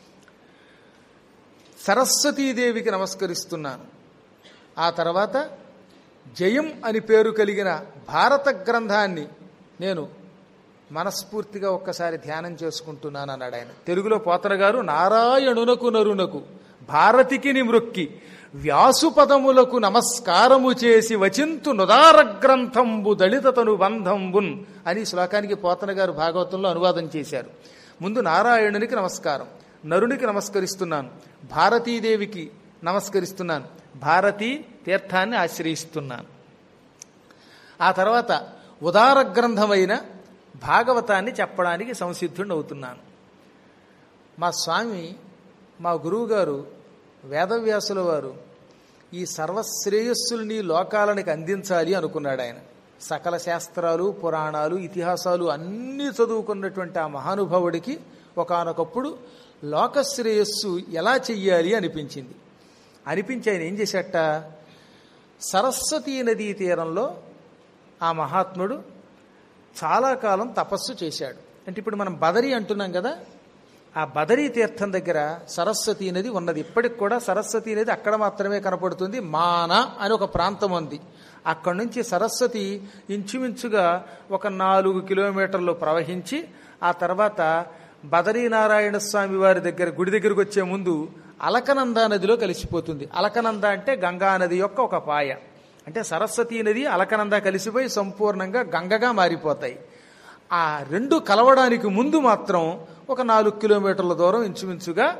సరస్వతీదేవికి నమస్కరిస్తున్నాను ఆ తర్వాత జయం అని పేరు కలిగిన భారత గ్రంథాన్ని నేను మనస్ఫూర్తిగా ఒక్కసారి ధ్యానం చేసుకుంటున్నాను అన్నాడు ఆయన తెలుగులో పోతన గారు నారాయణునకు నరునకు భారతికి నిమృక్కి వ్యాసుపదములకు నమస్కారము చేసి వచింతు నుదార గ్రంథంబు దళితతను బంధంబున్ అని శ్లోకానికి పోతన గారు భాగవతంలో అనువాదం చేశారు ముందు నారాయణునికి నమస్కారం నరునికి నమస్కరిస్తున్నాను భారతీదేవికి నమస్కరిస్తున్నాను భారతీ తీర్థాన్ని ఆశ్రయిస్తున్నాను ఆ తర్వాత ఉదార గ్రంథమైన భాగవతాన్ని చెప్పడానికి సంసిద్ధుడిని అవుతున్నాను మా స్వామి మా గురువుగారు వేదవ్యాసుల వారు ఈ సర్వశ్రేయస్సుల్ని లోకాలనికి అందించాలి అనుకున్నాడు ఆయన సకల శాస్త్రాలు పురాణాలు ఇతిహాసాలు అన్నీ చదువుకున్నటువంటి ఆ మహానుభావుడికి ఒకనొకప్పుడు లోకశ్రేయస్సు ఎలా చెయ్యాలి అనిపించింది అనిపించి ఆయన ఏం చేశాట సరస్వతీ నదీ తీరంలో ఆ మహాత్ముడు చాలా కాలం తపస్సు చేశాడు అంటే ఇప్పుడు మనం బదరి అంటున్నాం కదా ఆ బదరీ తీర్థం దగ్గర సరస్వతీ నది ఉన్నది ఇప్పటికి కూడా సరస్వతీ నది అక్కడ మాత్రమే కనపడుతుంది మాన అని ఒక ప్రాంతం ఉంది అక్కడి నుంచి సరస్వతి ఇంచుమించుగా ఒక నాలుగు కిలోమీటర్లు ప్రవహించి ఆ తర్వాత బదరీనారాయణ స్వామి వారి దగ్గర గుడి దగ్గరకు వచ్చే ముందు అలకనంద నదిలో కలిసిపోతుంది అలకనంద అంటే గంగా నది యొక్క ఒక పాయ అంటే సరస్వతీ నది అలకనంద కలిసిపోయి సంపూర్ణంగా గంగగా మారిపోతాయి ఆ రెండు కలవడానికి ముందు మాత్రం ఒక నాలుగు కిలోమీటర్ల దూరం ఇంచుమించుగా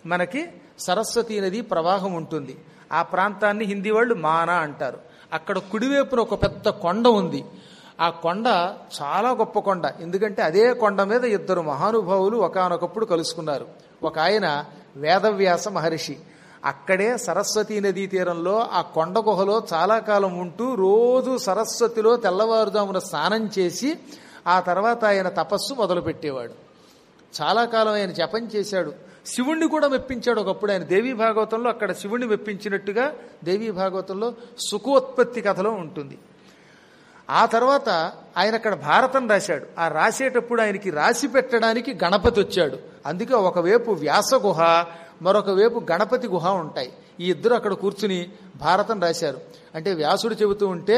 మనకి సరస్వతీ నది ప్రవాహం ఉంటుంది ఆ ప్రాంతాన్ని హిందీ వాళ్ళు మానా అంటారు అక్కడ కుడివైపున ఒక పెద్ద కొండ ఉంది ఆ కొండ చాలా గొప్ప కొండ ఎందుకంటే అదే కొండ మీద ఇద్దరు మహానుభావులు ఒకానొకప్పుడు కలుసుకున్నారు ఒక ఆయన వేదవ్యాస మహర్షి అక్కడే సరస్వతీ నదీ తీరంలో ఆ కొండ గుహలో చాలా కాలం ఉంటూ రోజు సరస్వతిలో తెల్లవారుజామున స్నానం చేసి ఆ తర్వాత ఆయన తపస్సు మొదలుపెట్టేవాడు చాలా కాలం ఆయన జపం చేశాడు శివుణ్ణి కూడా మెప్పించాడు ఒకప్పుడు ఆయన దేవీ భాగవతంలో అక్కడ శివుణ్ణి మెప్పించినట్టుగా దేవీ భాగవతంలో సుఖోత్పత్తి కథలో ఉంటుంది ఆ తర్వాత ఆయన అక్కడ భారతం రాశాడు ఆ రాసేటప్పుడు ఆయనకి రాసి పెట్టడానికి గణపతి వచ్చాడు అందుకే ఒకవైపు వ్యాస గుహ మరొక వైపు గణపతి గుహ ఉంటాయి ఈ ఇద్దరు అక్కడ కూర్చుని భారతం రాశారు అంటే వ్యాసుడు చెబుతూ ఉంటే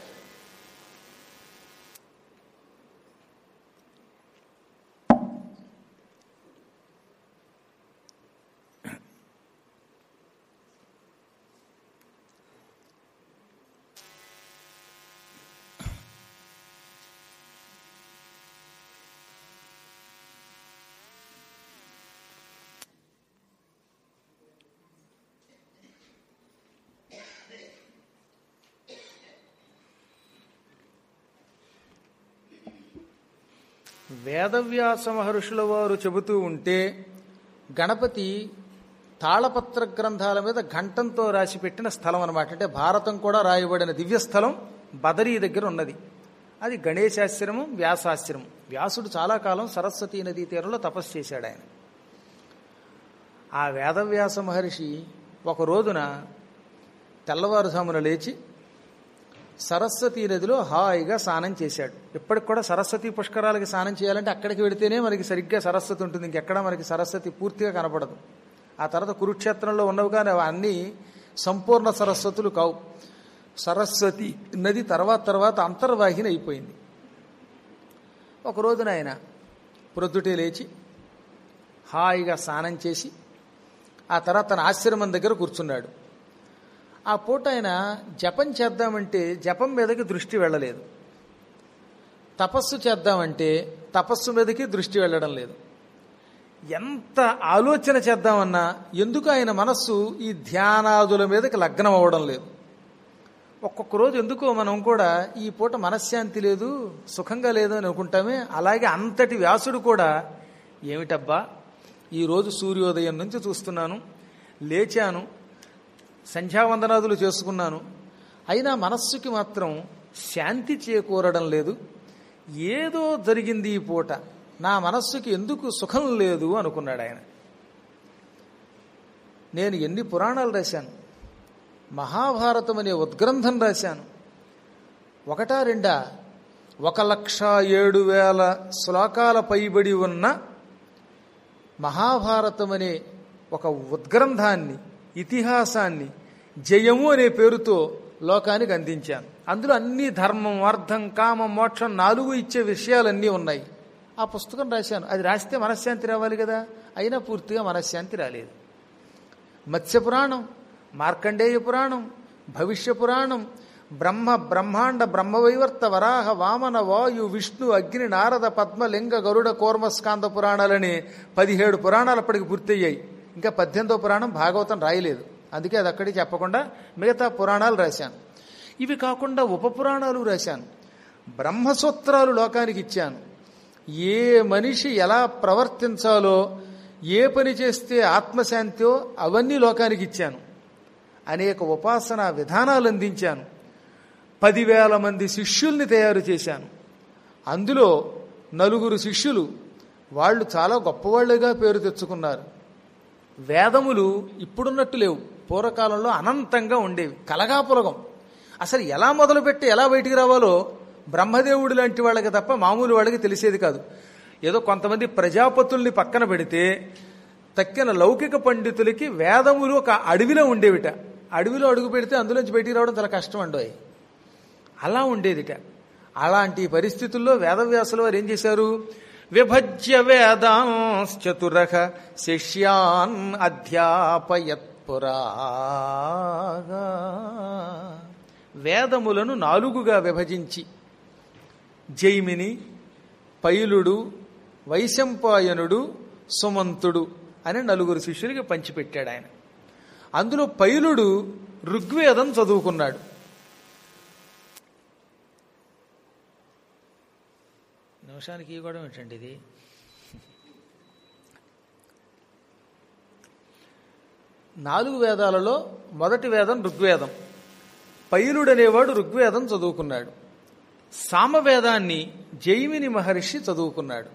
వేదవ్యాస మహర్షుల వారు చెబుతూ ఉంటే గణపతి తాళపత్ర గ్రంథాల మీద ఘంటంతో రాసి పెట్టిన స్థలం అనమాట అంటే భారతం కూడా రాయబడిన దివ్యస్థలం బదరీ దగ్గర ఉన్నది అది గణేశాశ్రమం వ్యాసాశ్రమం వ్యాసుడు చాలా కాలం సరస్వతీ నదీ తీరంలో తపస్సు చేశాడు ఆయన ఆ వేదవ్యాస మహర్షి ఒక రోజున తెల్లవారుజామున లేచి సరస్వతీ నదిలో హాయిగా స్నానం చేశాడు ఇప్పటికి కూడా సరస్వతి పుష్కరాలకి స్నానం చేయాలంటే అక్కడికి వెళితేనే మనకి సరిగ్గా సరస్వతి ఉంటుంది ఇంకెక్కడ మనకి సరస్వతి పూర్తిగా కనపడదు ఆ తర్వాత కురుక్షేత్రంలో ఉన్నవి కానీ అన్నీ సంపూర్ణ సరస్వతులు కావు సరస్వతి నది తర్వాత తర్వాత అంతర్వాహిని అయిపోయింది ఒక రోజున ఆయన ప్రొద్దుటే లేచి హాయిగా స్నానం చేసి ఆ తర్వాత తన ఆశ్రమం దగ్గర కూర్చున్నాడు ఆ పూట ఆయన జపం చేద్దామంటే జపం మీదకి దృష్టి వెళ్ళలేదు తపస్సు చేద్దామంటే తపస్సు మీదకి దృష్టి వెళ్ళడం లేదు ఎంత ఆలోచన చేద్దామన్నా ఎందుకు ఆయన మనస్సు ఈ ధ్యానాదుల మీదకి లగ్నం అవ్వడం లేదు ఒక్కొక్క రోజు ఎందుకో మనం కూడా ఈ పూట మనశ్శాంతి లేదు సుఖంగా లేదు అని అనుకుంటామే అలాగే అంతటి వ్యాసుడు కూడా ఏమిటబ్బా ఈరోజు సూర్యోదయం నుంచి చూస్తున్నాను లేచాను సంధ్యావందనాదులు చేసుకున్నాను అయినా మనస్సుకి మాత్రం శాంతి చేకూరడం లేదు ఏదో జరిగింది ఈ పూట నా మనస్సుకి ఎందుకు సుఖం లేదు అనుకున్నాడు ఆయన నేను ఎన్ని పురాణాలు రాశాను మహాభారతం అనే ఉద్గ్రంథం రాశాను ఒకటా రెండా ఒక లక్ష ఏడు వేల శ్లోకాల పైబడి ఉన్న మహాభారతం అనే ఒక ఉద్గ్రంథాన్ని ఇతిహాసాన్ని జయము అనే పేరుతో లోకానికి అందించాను అందులో అన్ని ధర్మం అర్థం కామం మోక్షం నాలుగు ఇచ్చే విషయాలన్నీ ఉన్నాయి ఆ పుస్తకం రాశాను అది రాస్తే మనశ్శాంతి రావాలి కదా అయినా పూర్తిగా మనశ్శాంతి రాలేదు మత్స్య పురాణం మార్కండేయ పురాణం భవిష్య పురాణం బ్రహ్మ బ్రహ్మాండ బ్రహ్మవైవర్త వరాహ వామన వాయు విష్ణు అగ్ని నారద పద్మలింగ గరుడ కోర్మస్కాంద పురాణాలని పదిహేడు పురాణాలు అప్పటికి పూర్తయ్యాయి ఇంకా పద్దెనిమిదో పురాణం భాగవతం రాయలేదు అందుకే అది అక్కడికి చెప్పకుండా మిగతా పురాణాలు రాశాను ఇవి కాకుండా ఉప పురాణాలు రాశాను బ్రహ్మసూత్రాలు లోకానికి ఇచ్చాను ఏ మనిషి ఎలా ప్రవర్తించాలో ఏ పని చేస్తే ఆత్మశాంతో అవన్నీ లోకానికి ఇచ్చాను అనేక ఉపాసన విధానాలు అందించాను పదివేల మంది శిష్యుల్ని తయారు చేశాను అందులో నలుగురు శిష్యులు వాళ్ళు చాలా గొప్పవాళ్ళుగా పేరు తెచ్చుకున్నారు వేదములు ఇప్పుడున్నట్టు లేవు పూర్వకాలంలో అనంతంగా ఉండేవి కలగాపులగం అసలు ఎలా మొదలుపెట్టి ఎలా బయటికి రావాలో బ్రహ్మదేవుడు లాంటి వాళ్ళకి తప్ప మామూలు వాళ్ళకి తెలిసేది కాదు ఏదో కొంతమంది ప్రజాపతుల్ని పక్కన పెడితే తక్కిన లౌకిక పండితులకి వేదములు ఒక అడవిలో ఉండేవిట అడవిలో అడుగు పెడితే అందులోంచి బయటికి రావడం చాలా కష్టం అండి అలా ఉండేదిట అలాంటి పరిస్థితుల్లో వేదవ్యాసుల వారు ఏం చేశారు విభజ్య వేదాంశ్చతురః శిష్యాన్ అధ్యాపయత్పురా వేదములను నాలుగుగా విభజించి జైమిని పైలుడు వైశంపాయనుడు సుమంతుడు అని నలుగురు శిష్యులకి పంచిపెట్టాడు ఆయన అందులో పైలుడు ఋగ్వేదం చదువుకున్నాడు నిమిషానికి ఈ కూడా ఏంటండి ఇది నాలుగు వేదాలలో మొదటి వేదం ఋగ్వేదం పైలుడు అనేవాడు ఋగ్వేదం చదువుకున్నాడు సామవేదాన్ని జైమిని మహర్షి చదువుకున్నాడు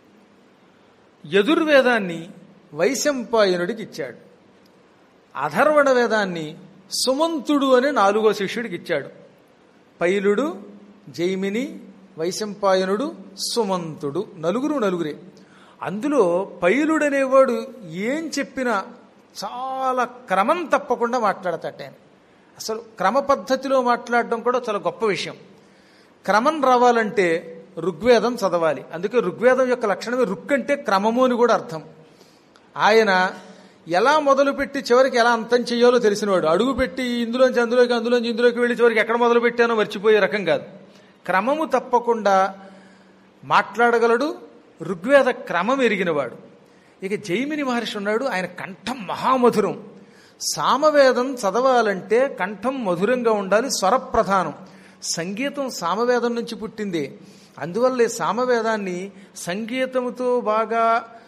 యదుర్వేదాన్ని వైశంపాయనుడికి ఇచ్చాడు అధర్వణ వేదాన్ని సుమంతుడు అనే నాలుగో శిష్యుడికి ఇచ్చాడు పైలుడు జైమిని వైశంపాయనుడు సుమంతుడు నలుగురు నలుగురే అందులో పైలుడనేవాడు ఏం చెప్పినా చాలా క్రమం తప్పకుండా మాట్లాడతాట ఆయన అసలు క్రమ పద్ధతిలో మాట్లాడడం కూడా చాలా గొప్ప విషయం క్రమం రావాలంటే ఋగ్వేదం చదవాలి అందుకే ఋగ్వేదం యొక్క లక్షణమే రుక్ అంటే క్రమము అని కూడా అర్థం ఆయన ఎలా మొదలుపెట్టి చివరికి ఎలా అంతం చేయాలో తెలిసినవాడు అడుగు పెట్టి ఇందులోంచి అందులోకి అందులోంచి ఇందులోకి వెళ్ళి చివరికి ఎక్కడ మొదలు పెట్టానో మర్చిపోయే రకం కాదు క్రమము తప్పకుండా మాట్లాడగలడు ఋగ్వేద క్రమం ఎరిగినవాడు ఇక జైమిని మహర్షి ఉన్నాడు ఆయన కంఠం మహామధురం సామవేదం చదవాలంటే కంఠం మధురంగా ఉండాలి స్వరప్రధానం సంగీతం సామవేదం నుంచి పుట్టిందే అందువల్లే సామవేదాన్ని సంగీతముతో బాగా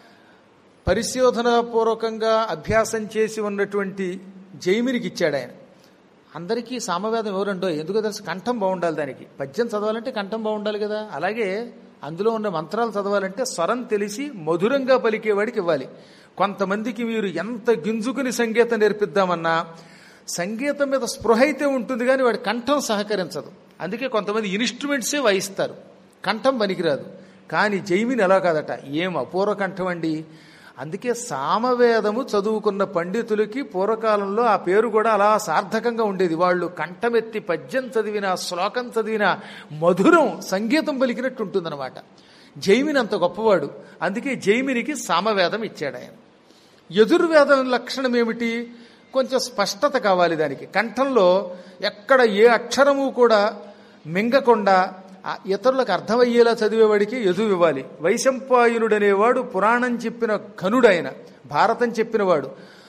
పరిశోధనాపూర్వకంగా అభ్యాసం చేసి ఉన్నటువంటి జైమినికి ఇచ్చాడు ఆయన అందరికీ సామవేదం ఎవరండో ఎందుకో తెలుసు కంఠం బాగుండాలి దానికి పద్యం చదవాలంటే కంఠం బాగుండాలి కదా అలాగే అందులో ఉన్న మంత్రాలు చదవాలంటే స్వరం తెలిసి మధురంగా పలికేవాడికి ఇవ్వాలి కొంతమందికి మీరు ఎంత గింజుకుని సంగీతం నేర్పిద్దామన్నా సంగీతం మీద స్పృహ అయితే ఉంటుంది కానీ వాడి కంఠం సహకరించదు అందుకే కొంతమంది ఇన్స్ట్రుమెంట్సే వాయిస్తారు కంఠం పనికిరాదు కానీ జైమిని ఎలా కాదట ఏం అపూర్వ కంఠం అండి అందుకే సామవేదము చదువుకున్న పండితులకి పూర్వకాలంలో ఆ పేరు కూడా అలా సార్థకంగా ఉండేది వాళ్ళు కంఠమెత్తి పద్యం చదివిన శ్లోకం చదివిన మధురం సంగీతం పలికినట్టు ఉంటుందన్నమాట జైమిని అంత గొప్పవాడు అందుకే జైమినికి సామవేదం ఇచ్చాడు ఆయన యజుర్వేదం లక్షణం ఏమిటి కొంచెం స్పష్టత కావాలి దానికి కంఠంలో ఎక్కడ ఏ అక్షరము కూడా మింగకుండా ఆ ఇతరులకు అర్థమయ్యేలా చదివేవాడికి ఎదువు ఇవ్వాలి వైశంపాయనుడు అనేవాడు పురాణం చెప్పిన ఘనుడైన భారతం చెప్పినవాడు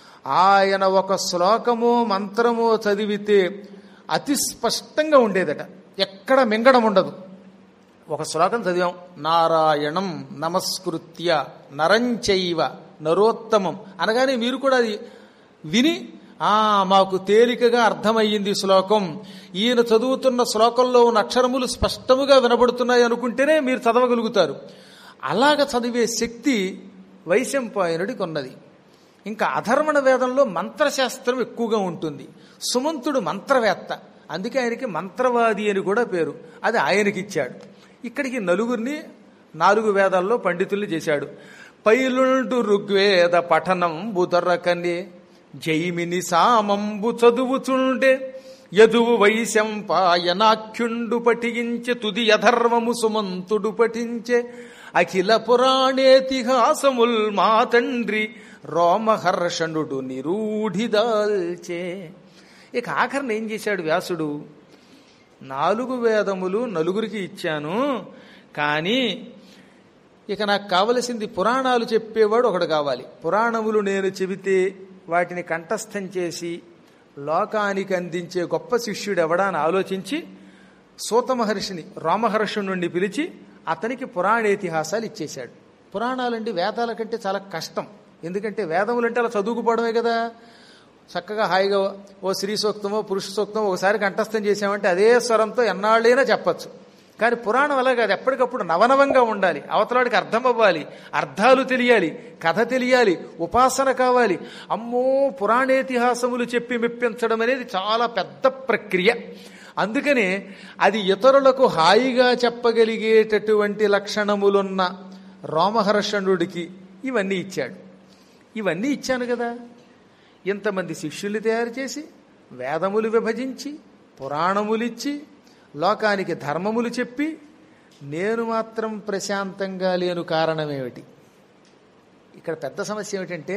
ఆయన ఒక శ్లోకమో మంత్రమో చదివితే అతి స్పష్టంగా ఉండేదట ఎక్కడ మింగడం ఉండదు ఒక శ్లోకం చదివాం నారాయణం నమస్కృత్య నరంచైవ నరోత్తమం అనగానే మీరు కూడా అది విని ఆ మాకు తేలికగా అర్థమయ్యింది శ్లోకం ఈయన చదువుతున్న శ్లోకంలో ఉన్న అక్షరములు స్పష్టముగా వినబడుతున్నాయి అనుకుంటేనే మీరు చదవగలుగుతారు అలాగ చదివే శక్తి వైశంపాయనుడికి ఉన్నది ఇంకా అధర్వణ వేదంలో మంత్రశాస్త్రం ఎక్కువగా ఉంటుంది సుమంతుడు మంత్రవేత్త అందుకే ఆయనకి మంత్రవాది అని కూడా పేరు అది ఆయనకి ఇచ్చాడు ఇక్కడికి నలుగురిని నాలుగు వేదాల్లో పండితుల్ని చేశాడు పైలుండు ఋగ్వేద పఠనం బుదర్రకనే జైమిని సామంబు చదువుచుండే యదువు వైశంపాయనాఖ్యుండు పఠించే తుది అధర్వము సుమంతుడు పఠించే అఖిల పురాణేతిహాసముల్ మా తండ్రి రోమహర్షణుడు నిరూఢిదాల్చే ఇక ఆఖరణ ఏం చేశాడు వ్యాసుడు నాలుగు వేదములు నలుగురికి ఇచ్చాను కానీ ఇక నాకు కావలసింది పురాణాలు చెప్పేవాడు ఒకడు కావాలి పురాణములు నేను చెబితే వాటిని కంఠస్థం చేసి లోకానికి అందించే గొప్ప శిష్యుడు ఎవడా అని ఆలోచించి సూత మహర్షిని రామహర్షుడి నుండి పిలిచి అతనికి పురాణేతిహాసాలు ఇచ్చేశాడు పురాణాలంటే వేదాల కంటే చాలా కష్టం ఎందుకంటే వేదములంటే అలా చదువుకుపోవడమే కదా చక్కగా హాయిగా ఓ స్త్రీ సూక్తమో పురుష సూక్తమో ఒకసారి కంఠస్థం చేసామంటే అదే స్వరంతో ఎన్నాళ్ళైనా చెప్పచ్చు కానీ పురాణం అలా కాదు ఎప్పటికప్పుడు నవనవంగా ఉండాలి అవతలాడికి అర్థం అవ్వాలి అర్థాలు తెలియాలి కథ తెలియాలి ఉపాసన కావాలి అమ్మో పురాణేతిహాసములు చెప్పి మెప్పించడం అనేది చాలా పెద్ద ప్రక్రియ అందుకనే అది ఇతరులకు హాయిగా చెప్పగలిగేటటువంటి లక్షణములున్న రోమహర్షణుడికి ఇవన్నీ ఇచ్చాడు ఇవన్నీ ఇచ్చాను కదా ఇంతమంది శిష్యుల్ని తయారు చేసి వేదములు విభజించి పురాణములిచ్చి లోకానికి ధర్మములు చెప్పి నేను మాత్రం ప్రశాంతంగా లేను కారణమేమిటి ఇక్కడ పెద్ద సమస్య ఏమిటంటే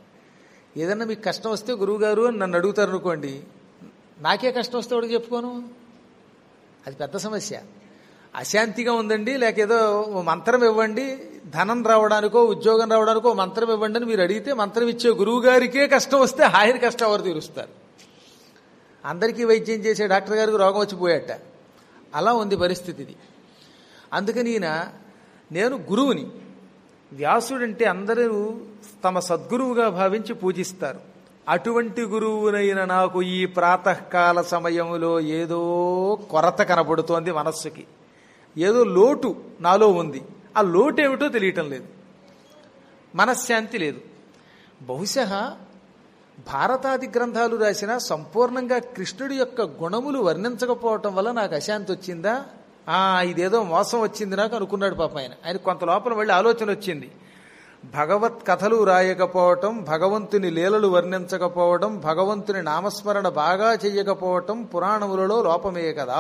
ఏదన్నా మీకు కష్టం వస్తే గురువుగారు అని నన్ను అడుగుతారు అనుకోండి నాకే కష్టం వస్తే వాడికి చెప్పుకోను అది పెద్ద సమస్య అశాంతిగా ఉందండి లేక ఏదో ఓ మంత్రం ఇవ్వండి ధనం రావడానికో ఉద్యోగం రావడానికో ఓ మంత్రం ఇవ్వండి అని మీరు అడిగితే మంత్రం ఇచ్చే గురువు గారికే కష్టం వస్తే ఆయన కష్టం ఎవరు తీరుస్తారు అందరికీ వైద్యం చేసే డాక్టర్ గారికి రోగం వచ్చి పోయాట అలా ఉంది పరిస్థితి ఇది అందుకని ఈయన నేను గురువుని వ్యాసుడంటే అందరూ తమ సద్గురువుగా భావించి పూజిస్తారు అటువంటి గురువునైన నాకు ఈ ప్రాతకాల సమయంలో ఏదో కొరత కనబడుతోంది మనస్సుకి ఏదో లోటు నాలో ఉంది ఆ లోటు ఏమిటో తెలియటం లేదు మనశ్శాంతి లేదు బహుశా భారతాది గ్రంథాలు రాసిన సంపూర్ణంగా కృష్ణుడి యొక్క గుణములు వర్ణించకపోవటం వల్ల నాకు అశాంతి వచ్చిందా ఆ ఇదేదో మోసం వచ్చింది నాకు అనుకున్నాడు పాప ఆయన ఆయన కొంత లోపల వెళ్ళి ఆలోచన వచ్చింది భగవత్ కథలు రాయకపోవటం భగవంతుని లీలలు వర్ణించకపోవడం భగవంతుని నామస్మరణ బాగా చెయ్యకపోవటం పురాణములలో లోపమే కదా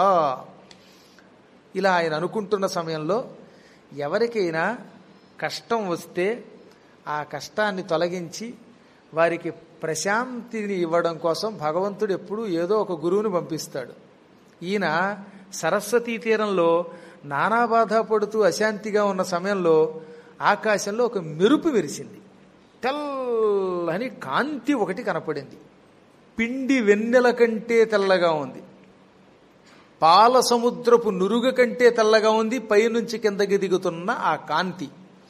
ఇలా ఆయన అనుకుంటున్న సమయంలో ఎవరికైనా కష్టం వస్తే ఆ కష్టాన్ని తొలగించి వారికి ప్రశాంతిని ఇవ్వడం కోసం భగవంతుడు ఎప్పుడూ ఏదో ఒక గురువుని పంపిస్తాడు ఈయన సరస్వతీ తీరంలో నానా బాధ పడుతూ అశాంతిగా ఉన్న సమయంలో ఆకాశంలో ఒక మెరుపు విరిసింది తెల్లని కాంతి ఒకటి కనపడింది పిండి వెన్నెల కంటే తెల్లగా ఉంది పాల సముద్రపు నురుగ కంటే తెల్లగా ఉంది పైనుంచి కిందకి దిగుతున్న ఆ కాంతి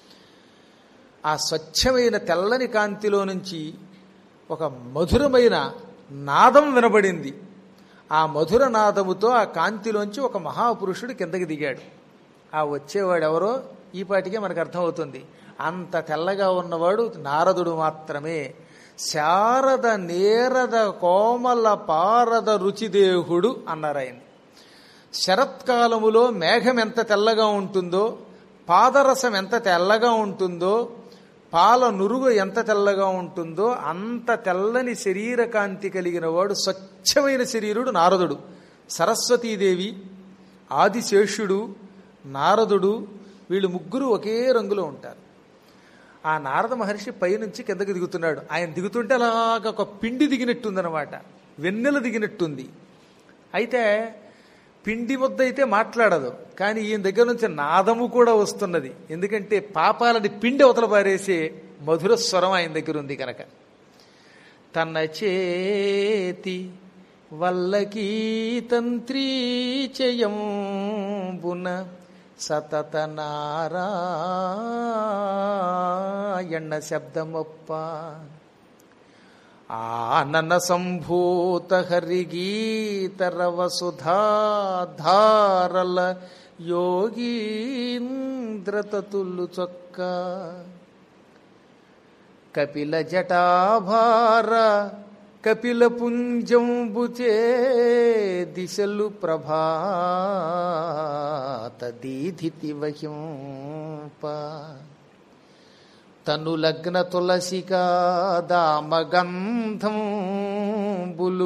ఆ స్వచ్ఛమైన తెల్లని కాంతిలో నుంచి ఒక మధురమైన నాదం వినబడింది ఆ మధుర నాదముతో ఆ కాంతిలోంచి ఒక మహాపురుషుడు కిందకి దిగాడు ఆ వచ్చేవాడు ఎవరో ఈ పాటికే మనకు అర్థమవుతుంది అంత తెల్లగా ఉన్నవాడు నారదుడు మాత్రమే శారద నేరద కోమల పారద రుచిదేహుడు అన్నారు ఆయన శరత్కాలములో మేఘం ఎంత తెల్లగా ఉంటుందో పాదరసం ఎంత తెల్లగా ఉంటుందో పాల నురుగు ఎంత తెల్లగా ఉంటుందో అంత తెల్లని శరీర కాంతి కలిగిన వాడు స్వచ్ఛమైన శరీరుడు నారదుడు సరస్వతీదేవి ఆదిశేషుడు నారదుడు వీళ్ళు ముగ్గురు ఒకే రంగులో ఉంటారు ఆ నారద మహర్షి పైనుంచి కిందకి దిగుతున్నాడు ఆయన దిగుతుంటే అలాగ ఒక పిండి దిగినట్టుందనమాట వెన్నెల దిగినట్టుంది అయితే పిండి ముద్ద అయితే మాట్లాడదు కానీ ఈయన దగ్గర నుంచి నాదము కూడా వస్తున్నది ఎందుకంటే పాపాలని పిండి అవతల పారేసే మధుర స్వరం ఆయన దగ్గర ఉంది కనుక తన చేతి వల్లకీ తంత్రీ చేయంబున సతత నారాయణ శబ్దమొప్ప ఆనన సంభూత హరిగీతరవ సుధాధారల యోగీంద్రతతులు చొక్క కపిల జటాభార కపిల పుంజంబుచే దిశలు ప్రభాత దీధితి వహింప తను లగ్న తులసికా దామగంధంబులు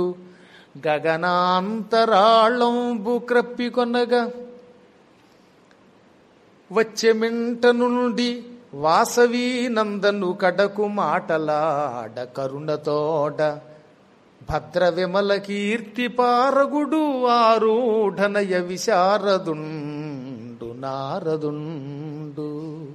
గగనాంతరాళంబు క్రప్పికొనగా వచ్చే మింట నుండి వాసవి నందను కడకు మాటలాడ కరుణతోడ భద్ర విమల కీర్తి పారగుడు ఆరూఢనయ విశారదుండు నారదుండు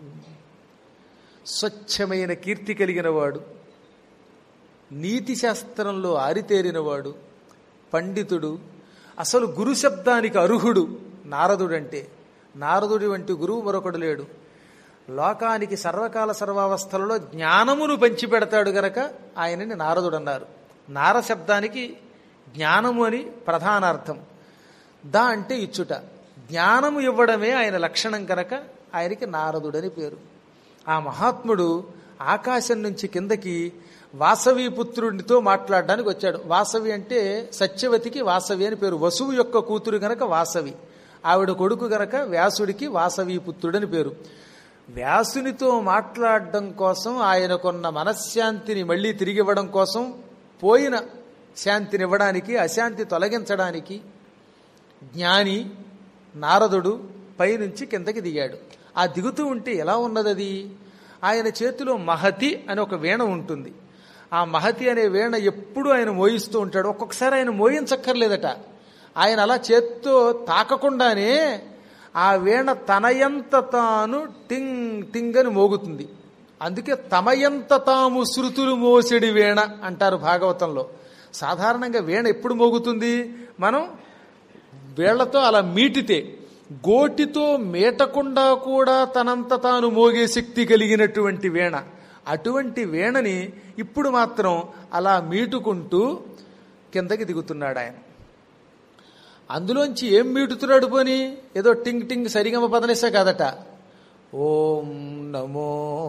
స్వచ్ఛమైన కీర్తి కలిగిన వాడు నీతి శాస్త్రంలో ఆరితేరినవాడు పండితుడు అసలు గురు శబ్దానికి అర్హుడు నారదుడంటే నారదుడి వంటి గురువు మరొకడు లేడు లోకానికి సర్వకాల సర్వావస్థలలో జ్ఞానమును పంచిపెడతాడు గనక ఆయనని నారదుడు అన్నారు నార శబ్దానికి జ్ఞానము అని ప్రధానార్థం దా అంటే ఇచ్చుట జ్ఞానము ఇవ్వడమే ఆయన లక్షణం కనుక ఆయనకి నారదుడని పేరు ఆ మహాత్ముడు ఆకాశం నుంచి కిందకి వాసవి పుత్రుడితో మాట్లాడడానికి వచ్చాడు వాసవి అంటే సత్యవతికి వాసవి అని పేరు వసువు యొక్క కూతురు గనక వాసవి ఆవిడ కొడుకు గనక వ్యాసుడికి వాసవి పుత్రుడని పేరు వ్యాసునితో మాట్లాడడం కోసం ఆయనకున్న మనశ్శాంతిని మళ్ళీ తిరిగి ఇవ్వడం కోసం పోయిన శాంతిని ఇవ్వడానికి అశాంతి తొలగించడానికి జ్ఞాని నారదుడు పైనుంచి కిందకి దిగాడు ఆ దిగుతూ ఉంటే ఎలా ఉన్నది అది ఆయన చేతిలో మహతి అని ఒక వీణ ఉంటుంది ఆ మహతి అనే వీణ ఎప్పుడు ఆయన మోయిస్తూ ఉంటాడు ఒక్కొక్కసారి ఆయన మోయించక్కర్లేదట ఆయన అలా చేత్తో తాకకుండానే ఆ వీణ తనయంత తాను టింగ్ టింగ్ అని మోగుతుంది అందుకే తమయంత తాము శృతులు మోసెడి వీణ అంటారు భాగవతంలో సాధారణంగా వీణ ఎప్పుడు మోగుతుంది మనం వేళ్లతో అలా మీటితే గోటితో మీటకుండా కూడా తనంత తాను మోగే శక్తి కలిగినటువంటి వీణ అటువంటి వీణని ఇప్పుడు మాత్రం అలా మీటుకుంటూ కిందకి దిగుతున్నాడు ఆయన అందులోంచి ఏం మీటుతున్నాడు పోని ఏదో టింగ్ టింగ్ సరిగమ పదనేసా కాదట ఓం నమో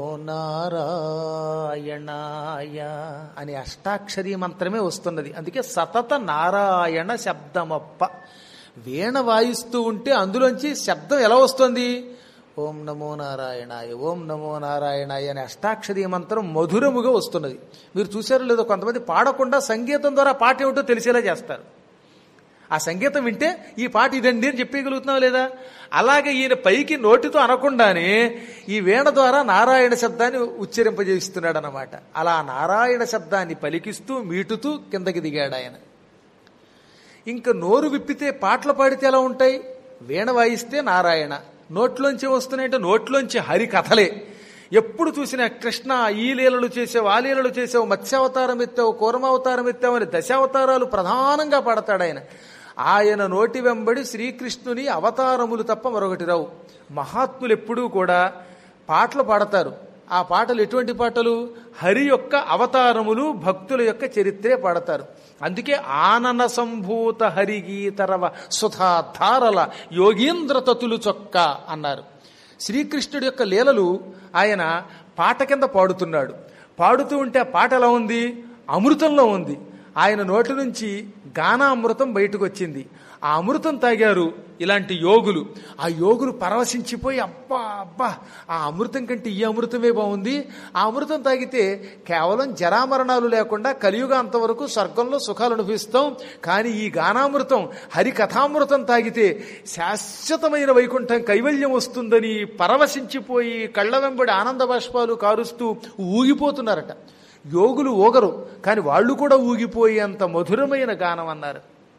నారాయణాయ అనే అష్టాక్షరీ మంత్రమే వస్తున్నది అందుకే సతత నారాయణ శబ్దమప్ప వీణ వాయిస్తూ ఉంటే అందులోంచి శబ్దం ఎలా వస్తుంది ఓం నమో నారాయణాయ ఓం నమో నారాయణాయ అనే అష్టాక్షరీ మంత్రం మధురముగా వస్తున్నది మీరు చూసారో లేదో కొంతమంది పాడకుండా సంగీతం ద్వారా పాట ఏమిటో తెలిసేలా చేస్తారు ఆ సంగీతం వింటే ఈ పాట ఇదండి అని చెప్పగలుగుతున్నావు లేదా అలాగే ఈయన పైకి నోటితో అనకుండానే ఈ వీణ ద్వారా నారాయణ శబ్దాన్ని ఉచ్చరింపజేస్తున్నాడు అనమాట అలా నారాయణ శబ్దాన్ని పలికిస్తూ మీటుతూ కిందకి దిగాడు ఆయన ఇంకా నోరు విప్పితే పాటలు పాడితే ఎలా ఉంటాయి వీణ వాయిస్తే నారాయణ నోట్లోంచి వస్తున్నాయంటే నోట్లోంచి హరి కథలే ఎప్పుడు చూసినా కృష్ణ ఈ లీలలు చేసావు ఆ లీలలు చేసావు మత్స్యావతారం ఎత్తావు కూరమావతారం ఎత్తావు అని దశావతారాలు ప్రధానంగా పాడతాడు ఆయన ఆయన నోటి వెంబడి శ్రీకృష్ణుని అవతారములు తప్ప మరొకటి రావు మహాత్ములు ఎప్పుడూ కూడా పాటలు పాడతారు ఆ పాటలు ఎటువంటి పాటలు హరి యొక్క అవతారములు భక్తుల యొక్క చరిత్రే పాడతారు అందుకే ఆనన సంభూత హరిగీతరవ సుధాధారల యోగీంద్ర తతులు చొక్క అన్నారు శ్రీకృష్ణుడి యొక్క లీలలు ఆయన పాట కింద పాడుతున్నాడు పాడుతూ ఉంటే ఆ పాట ఎలా ఉంది అమృతంలో ఉంది ఆయన నోటి నుంచి గానామృతం బయటకు వచ్చింది ఆ అమృతం తాగారు ఇలాంటి యోగులు ఆ యోగులు పరవశించిపోయి అబ్బా అబ్బా ఆ అమృతం కంటే ఈ అమృతమే బాగుంది ఆ అమృతం తాగితే కేవలం జరామరణాలు లేకుండా కలియుగ అంతవరకు స్వర్గంలో సుఖాలు అనుభవిస్తాం కానీ ఈ గానామృతం హరి కథామృతం తాగితే శాశ్వతమైన వైకుంఠం కైవల్యం వస్తుందని పరవశించిపోయి కళ్ళ వెంబడి ఆనంద బాష్పాలు కారుస్తూ ఊగిపోతున్నారట యోగులు ఊగరు కానీ వాళ్ళు కూడా ఊగిపోయి అంత మధురమైన గానం అన్నారు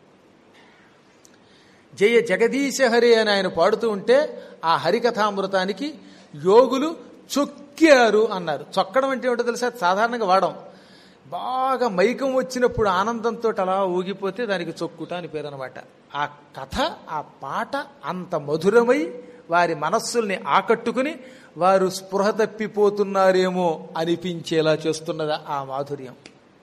జయ జగదీశ హరి అని ఆయన పాడుతూ ఉంటే ఆ హరికథామృతానికి యోగులు చొక్కారు అన్నారు చొక్కడం అంటే ఏమిటో తెలుసా సాధారణంగా వాడం బాగా మైకం వచ్చినప్పుడు ఆనందంతో అలా ఊగిపోతే దానికి చొక్కుట అని పేరు అనమాట ఆ కథ ఆ పాట అంత మధురమై వారి మనస్సుల్ని ఆకట్టుకుని వారు స్పృహ తప్పిపోతున్నారేమో అనిపించేలా చేస్తున్నదా ఆ మాధుర్యం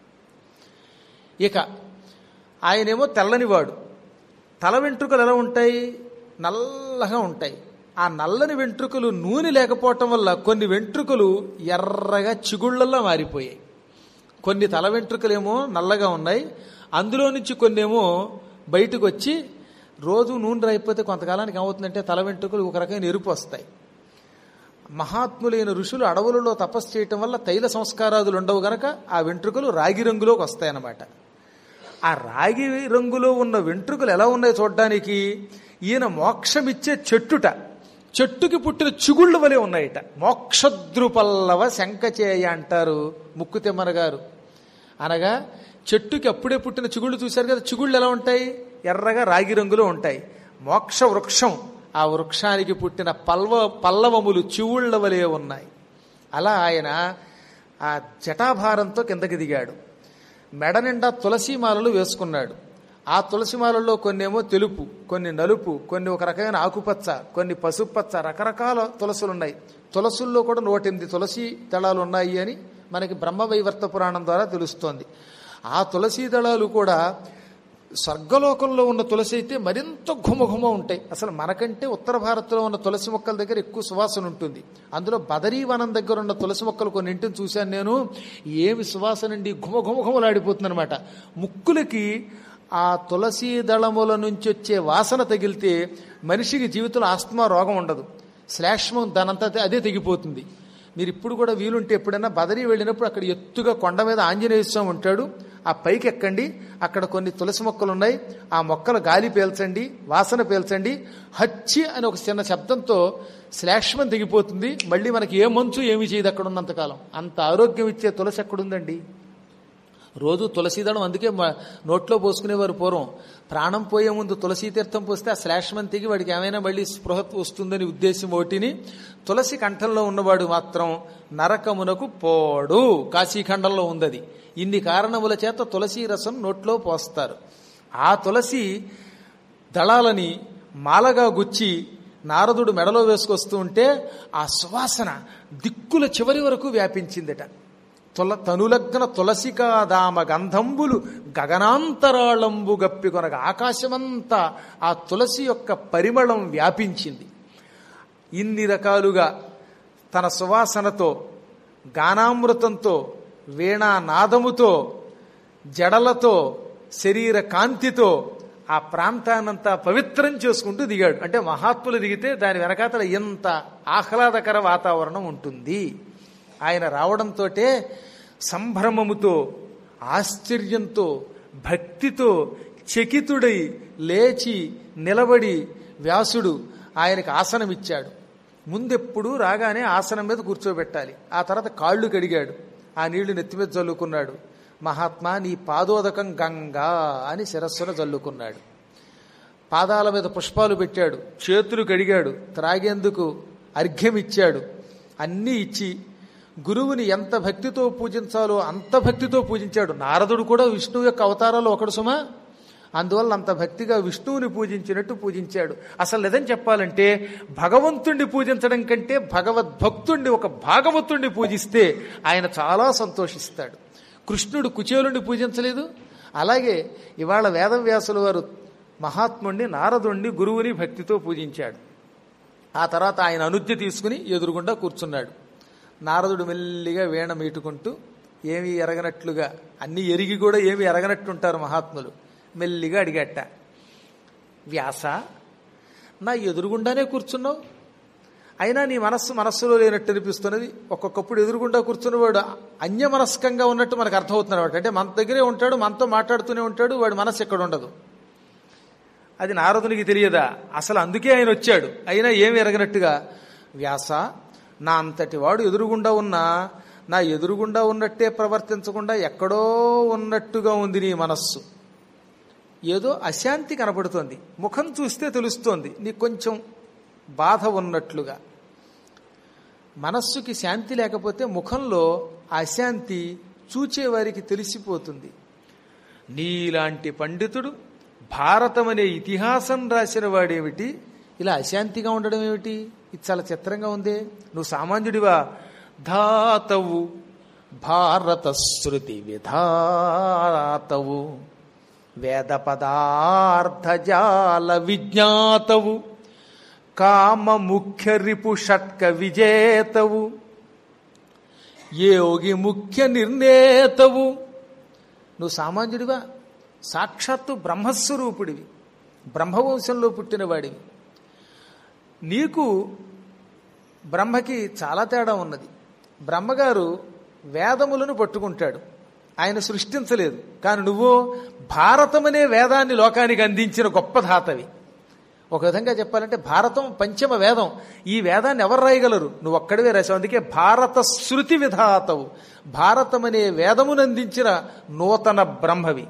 ఇక ఆయనేమో తెల్లనివాడు తల వెంట్రుకలు ఎలా ఉంటాయి నల్లగా ఉంటాయి ఆ నల్లని వెంట్రుకలు నూనె లేకపోవటం వల్ల కొన్ని వెంట్రుకలు ఎర్రగా చిగుళ్ళల్లో మారిపోయాయి కొన్ని తల వెంట్రుకలేమో నల్లగా ఉన్నాయి అందులో నుంచి కొన్నేమో బయటకు వచ్చి రోజు నూనె రాయిపోతే కొంతకాలానికి ఏమవుతుందంటే తల వెంట్రుకలు ఒక రకమైన ఎరుపు వస్తాయి మహాత్ములైన ఋషులు అడవులలో తపస్సు చేయటం వల్ల తైల సంస్కారాదులు ఉండవు గనక ఆ వెంట్రుకలు రాగి రంగులోకి వస్తాయన్నమాట ఆ రాగి రంగులో ఉన్న వెంట్రుకలు ఎలా ఉన్నాయో చూడడానికి ఈయన మోక్షమిచ్చే చెట్టుట చెట్టుకి పుట్టిన చిగుళ్ళు వలె ఉన్నాయట మోక్షద్రుపల్లవ శంఖచేయ అంటారు ముక్కు తిమ్మన గారు అనగా చెట్టుకి అప్పుడే పుట్టిన చిగుళ్ళు చూశారు కదా చిగుళ్ళు ఎలా ఉంటాయి ఎర్రగా రాగి రంగులో ఉంటాయి మోక్ష వృక్షం ఆ వృక్షానికి పుట్టిన పల్వ పల్లవములు చివుళ్ళ వలె ఉన్నాయి అలా ఆయన ఆ జటాభారంతో కిందకి దిగాడు మెడ నిండా తులసీమాలలు వేసుకున్నాడు ఆ తులసిమాలలో కొన్నేమో తెలుపు కొన్ని నలుపు కొన్ని ఒక రకమైన ఆకుపచ్చ కొన్ని పసుపచ్చ రకరకాల తులసులు ఉన్నాయి తులసుల్లో కూడా నూట ఎనిమిది తులసి దళాలు ఉన్నాయి అని మనకి బ్రహ్మవైవర్త పురాణం ద్వారా తెలుస్తోంది ఆ తులసీ దళాలు కూడా స్వర్గలోకంలో ఉన్న తులసి అయితే మరింత ఘుమఘుమ ఉంటాయి అసలు మనకంటే ఉత్తర భారత్లో ఉన్న తులసి మొక్కల దగ్గర ఎక్కువ సువాసన ఉంటుంది అందులో బదరీవనం దగ్గర ఉన్న తులసి మొక్కలు కొన్ని ఇంటిని చూశాను నేను ఏమి సువాసన అండి ఘుమ ఘుమ ఘుమలాడిపోతుందనమాట ముక్కులకి ఆ తులసీ దళముల నుంచి వచ్చే వాసన తగిలితే మనిషికి జీవితంలో ఆస్తమా రోగం ఉండదు శ్లేష్మం దానంతా అదే తెగిపోతుంది మీరు ఇప్పుడు కూడా వీలుంటే ఎప్పుడైనా బదరీ వెళ్ళినప్పుడు అక్కడ ఎత్తుగా కొండ మీద ఆంజనేయ స్వామి ఉంటాడు ఆ పైకి ఎక్కండి అక్కడ కొన్ని తులసి మొక్కలు ఉన్నాయి ఆ మొక్కలు గాలి పీల్చండి వాసన పీల్చండి హచ్చి అని ఒక చిన్న శబ్దంతో శ్లేష్మం తెగిపోతుంది మళ్ళీ మనకి ఏ మంచు ఏమి చేయదు అక్కడ ఉన్నంతకాలం అంత ఆరోగ్యం ఇచ్చే తులసి ఎక్కడుందండి రోజు తులసీదళం అందుకే మ- నోట్లో పోసుకునేవారు పూర్వం ప్రాణం పోయే ముందు తులసీ తీర్థం పోస్తే ఆ శ్లేష్మం తెగి వాడికి ఏమైనా మళ్ళీ స్పృహ వస్తుందని ఉద్దేశం ఒకటిని తులసి కంఠంలో ఉన్నవాడు మాత్రం నరకమునకు పోడు కాశీఖండంలో ఉందది ఇన్ని కారణముల చేత తులసీ రసం నోట్లో పోస్తారు ఆ తులసి దళాలని మాలగా గుచ్చి నారదుడు మెడలో వేసుకొస్తూ ఉంటే ఆ సువాసన దిక్కుల చివరి వరకు వ్యాపించిందట తుల తనులగ్న తులసికాదామ గంధంబులు గగనాంతరాళంబు గప్పికొనగా ఆకాశమంతా ఆ తులసి యొక్క పరిమళం వ్యాపించింది ఇన్ని రకాలుగా తన సువాసనతో గానామృతంతో వీణానాదముతో జడలతో శరీర కాంతితో ఆ ప్రాంతాన్నంతా పవిత్రం చేసుకుంటూ దిగాడు అంటే మహాత్ములు దిగితే దాని వెనకాతల ఎంత ఆహ్లాదకర వాతావరణం ఉంటుంది ఆయన రావడంతో సంభ్రమముతో ఆశ్చర్యంతో భక్తితో చకితుడై లేచి నిలబడి వ్యాసుడు ఆయనకు ఆసనమిచ్చాడు ముందెప్పుడు రాగానే ఆసనం మీద కూర్చోబెట్టాలి ఆ తర్వాత కాళ్ళు కడిగాడు ఆ నీళ్లు నెత్తి మీద చల్లుకున్నాడు మహాత్మా నీ పాదోదకం గంగా అని శిరస్సున చల్లుకున్నాడు పాదాల మీద పుష్పాలు పెట్టాడు చేతులు కడిగాడు త్రాగేందుకు అర్ఘ్యం ఇచ్చాడు అన్నీ ఇచ్చి గురువుని ఎంత భక్తితో పూజించాలో అంత భక్తితో పూజించాడు నారదుడు కూడా విష్ణువు యొక్క అవతారాలు ఒకడు సుమా అందువల్ల అంత భక్తిగా విష్ణువుని పూజించినట్టు పూజించాడు అసలు లేదని చెప్పాలంటే భగవంతుణ్ణి పూజించడం కంటే భగవద్భక్తుణ్ణి ఒక భాగవతుణ్ణి పూజిస్తే ఆయన చాలా సంతోషిస్తాడు కృష్ణుడు కుచేలుణ్ణి పూజించలేదు అలాగే ఇవాళ వేదవ్యాసుల వారు మహాత్ముణ్ణి నారదుణ్ణి గురువుని భక్తితో పూజించాడు ఆ తర్వాత ఆయన అనుజ్ఞ తీసుకుని ఎదురుగుండా కూర్చున్నాడు నారదుడు మెల్లిగా వీణ మీటుకుంటూ ఏమీ ఎరగనట్లుగా అన్ని ఎరిగి కూడా ఏమి ఎరగనట్టుంటారు మహాత్ములు మెల్లిగా అడిగట్ట వ్యాస నా ఎదురుగుండానే కూర్చున్నావు అయినా నీ మనస్సు మనస్సులో లేనట్టు అనిపిస్తున్నది ఒక్కొక్కప్పుడు ఎదురుగుండా కూర్చున్నవాడు అన్యమనస్కంగా ఉన్నట్టు మనకు అర్థమవుతున్నాడు అంటే మన దగ్గరే ఉంటాడు మనతో మాట్లాడుతూనే ఉంటాడు వాడి మనస్సు ఎక్కడ ఉండదు అది నారదునికి తెలియదా అసలు అందుకే ఆయన వచ్చాడు అయినా ఏమి ఎరగనట్టుగా వ్యాస నా అంతటి వాడు ఎదురుగుండా ఉన్నా నా ఎదురుగుండా ఉన్నట్టే ప్రవర్తించకుండా ఎక్కడో ఉన్నట్టుగా ఉంది నీ మనస్సు ఏదో అశాంతి కనపడుతోంది ముఖం చూస్తే తెలుస్తోంది నీకు కొంచెం బాధ ఉన్నట్లుగా మనస్సుకి శాంతి లేకపోతే ముఖంలో ఆ అశాంతి చూచేవారికి తెలిసిపోతుంది నీలాంటి పండితుడు భారతం అనే ఇతిహాసం రాసిన వాడేమిటి ఇలా అశాంతిగా ఉండడం ఏమిటి ఇది చాలా చిత్రంగా ఉందే నువ్వు సామాన్యుడివా ధాతవు భారత శృతి విధాతవు వేద పదార్థజాల విజ్ఞాతవు కామ ముఖ్య రిపు షట్క విజేతవు యోగి ముఖ్య నిర్ణేతవు నువ్వు సామాన్యుడివా సాక్షాత్తు బ్రహ్మస్వరూపుడివి బ్రహ్మవంశంలో పుట్టినవాడివి నీకు బ్రహ్మకి చాలా తేడా ఉన్నది బ్రహ్మగారు వేదములను పట్టుకుంటాడు ఆయన సృష్టించలేదు కానీ నువ్వు భారతం అనే వేదాన్ని లోకానికి అందించిన గొప్ప ధాతవి ఒక విధంగా చెప్పాలంటే భారతం పంచమ వేదం ఈ వేదాన్ని ఎవరు రాయగలరు నువ్వు ఒక్కడివే రాసావు అందుకే భారత శృతి విధాతవు భారతం అనే వేదమునందించిన నూతన బ్రహ్మవి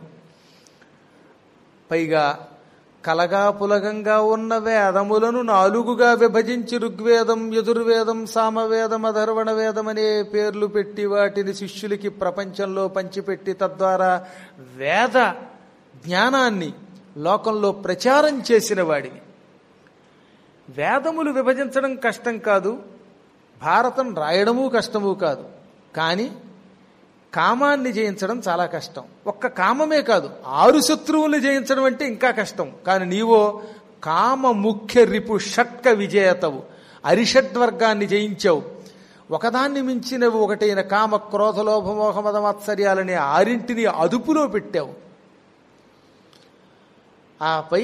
పైగా కలగా పులగంగా ఉన్న వేదములను నాలుగుగా విభజించి ఋగ్వేదం యజుర్వేదం సామవేదం అధర్వణ వేదం అనే పేర్లు పెట్టి వాటిని శిష్యులకి ప్రపంచంలో పంచిపెట్టి తద్వారా వేద జ్ఞానాన్ని లోకంలో ప్రచారం చేసిన వాడివి వేదములు విభజించడం కష్టం కాదు భారతం రాయడము కష్టము కాదు కానీ కామాన్ని జయించడం చాలా కష్టం ఒక్క కామమే కాదు ఆరు శత్రువుల్ని జయించడం అంటే ఇంకా కష్టం కానీ నీవో కామ ముఖ్య రిపు షట్క విజేతవు అరిషడ్వర్గాన్ని జయించావు ఒకదాన్ని మించినవి ఒకటైన కామ క్రోధ లోభమోహ మదమాత్సర్యాలనే ఆరింటిని అదుపులో పెట్టావు ఆపై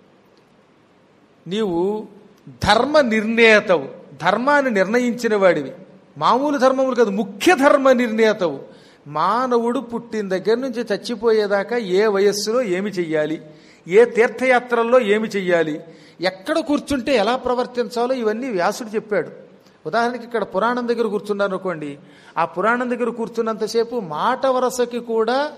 నీవు ధర్మ నిర్ణేతవు ధర్మాన్ని నిర్ణయించిన వాడివి మామూలు ధర్మములు కాదు ముఖ్య ధర్మ నిర్ణేతవు మానవుడు పుట్టిన దగ్గర నుంచి చచ్చిపోయేదాకా ఏ వయస్సులో ఏమి చెయ్యాలి ఏ తీర్థయాత్రల్లో ఏమి చెయ్యాలి ఎక్కడ కూర్చుంటే ఎలా ప్రవర్తించాలో ఇవన్నీ వ్యాసుడు చెప్పాడు ఉదాహరణకి ఇక్కడ పురాణం దగ్గర కూర్చున్నారు అనుకోండి ఆ పురాణం దగ్గర కూర్చున్నంతసేపు మాట వరసకి కూడా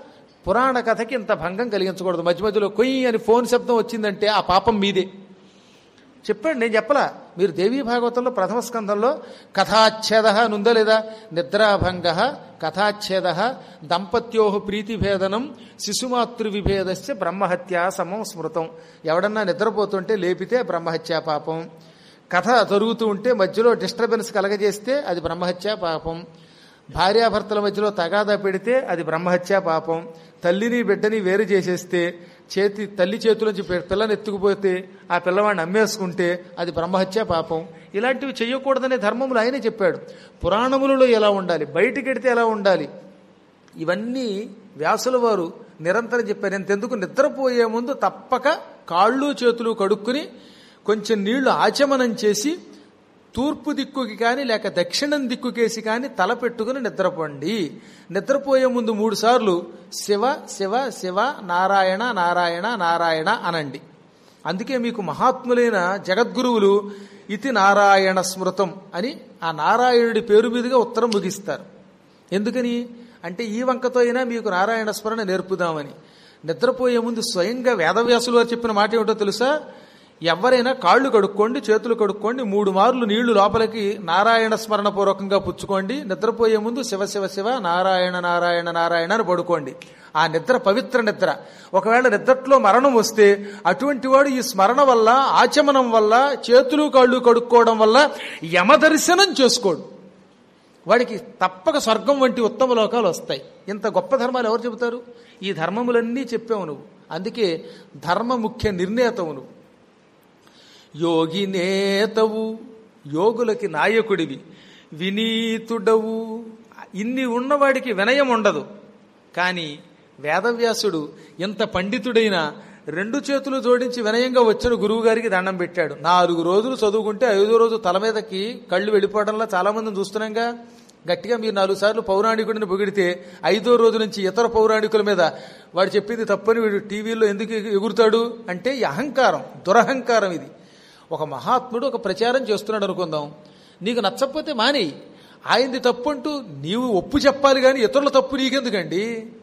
పురాణ కథకి ఇంత భంగం కలిగించకూడదు మధ్య మధ్యలో కొయ్యి అని ఫోన్ శబ్దం వచ్చిందంటే ఆ పాపం మీదే చెప్పాడు నేను చెప్పలా మీరు దేవీ భాగవతంలో ప్రథమ స్కంధంలో కథాచ్ఛేద అని ఉందా లేదా నిద్రాభంగ కథాచ్ఛేద దంపత్యో ప్రీతిభేదనం శిశుమాతృ విభేదస్య బ్రహ్మహత్య సమం స్మృతం ఎవడన్నా నిద్రపోతుంటే లేపితే బ్రహ్మహత్యా పాపం కథ జరుగుతూ ఉంటే మధ్యలో డిస్టర్బెన్స్ కలగజేస్తే అది బ్రహ్మహత్యా పాపం భార్యాభర్తల మధ్యలో తగాదా పెడితే అది బ్రహ్మహత్యా పాపం తల్లిని బిడ్డని వేరు చేసేస్తే చేతి తల్లి చేతిలోంచి పి- పిల్లని ఎత్తుకుపోతే ఆ పిల్లవాడిని అమ్మేసుకుంటే అది బ్రహ్మహత్యా పాపం ఇలాంటివి చేయకూడదనే ధర్మములు ఆయనే చెప్పాడు పురాణములలో ఎలా ఉండాలి బయటికెడితే ఎలా ఉండాలి ఇవన్నీ వ్యాసుల వారు నిరంతరం చెప్పారు ఎంతెందుకు నిద్రపోయే ముందు తప్పక కాళ్ళు చేతులు కడుక్కుని కొంచెం నీళ్లు ఆచమనం చేసి తూర్పు దిక్కుకి కానీ లేక దక్షిణం దిక్కుకేసి కానీ తల పెట్టుకుని నిద్రపోండి నిద్రపోయే ముందు మూడు సార్లు శివ శివ శివ నారాయణ నారాయణ నారాయణ అనండి అందుకే మీకు మహాత్ములైన జగద్గురువులు ఇతి నారాయణ స్మృతం అని ఆ నారాయణుడి పేరు మీదుగా ఉత్తరం ముగిస్తారు ఎందుకని అంటే ఈ వంకతో అయినా మీకు నారాయణ స్మరణ నేర్పుదామని నిద్రపోయే ముందు స్వయంగా వేదవ్యాసులు వారు చెప్పిన మాట ఏమిటో తెలుసా ఎవరైనా కాళ్ళు కడుక్కోండి చేతులు కడుక్కోండి మూడు మార్లు నీళ్లు లోపలికి నారాయణ స్మరణ పూర్వకంగా పుచ్చుకోండి నిద్రపోయే ముందు శివ శివ శివ నారాయణ నారాయణ నారాయణ అని పడుకోండి ఆ నిద్ర పవిత్ర నిద్ర ఒకవేళ నిద్రలో మరణం వస్తే అటువంటి వాడు ఈ స్మరణ వల్ల ఆచమనం వల్ల చేతులు కాళ్ళు కడుక్కోవడం వల్ల యమదర్శనం చేసుకోడు వాడికి తప్పక స్వర్గం వంటి ఉత్తమ లోకాలు వస్తాయి ఇంత గొప్ప ధర్మాలు ఎవరు చెబుతారు ఈ ధర్మములన్నీ చెప్పావు నువ్వు అందుకే ధర్మ ముఖ్య నిర్ణేతవు నువ్వు యోగినేతవు యోగులకి నాయకుడివి వినీతుడవు ఇన్ని ఉన్నవాడికి వినయం ఉండదు కానీ వేదవ్యాసుడు ఎంత పండితుడైనా రెండు చేతులు జోడించి వినయంగా వచ్చిన గురువు గారికి దండం పెట్టాడు నాలుగు రోజులు చదువుకుంటే ఐదో రోజు తల మీదకి కళ్ళు వెళ్ళిపోవడంలో చాలా మందిని చూస్తున్నాంగా గట్టిగా మీరు నాలుగు సార్లు పౌరాణికుడిని పొగిడితే ఐదో రోజు నుంచి ఇతర పౌరాణికుల మీద వాడు చెప్పింది తప్పని వీడు టీవీలో ఎందుకు ఎగురుతాడు అంటే ఈ అహంకారం దురహంకారం ఇది ఒక మహాత్ముడు ఒక ప్రచారం చేస్తున్నాడు అనుకుందాం నీకు నచ్చకపోతే మానేయి ఆయనది తప్పు అంటూ నీవు ఒప్పు చెప్పాలి కానీ ఇతరుల తప్పు నీకెందుకండి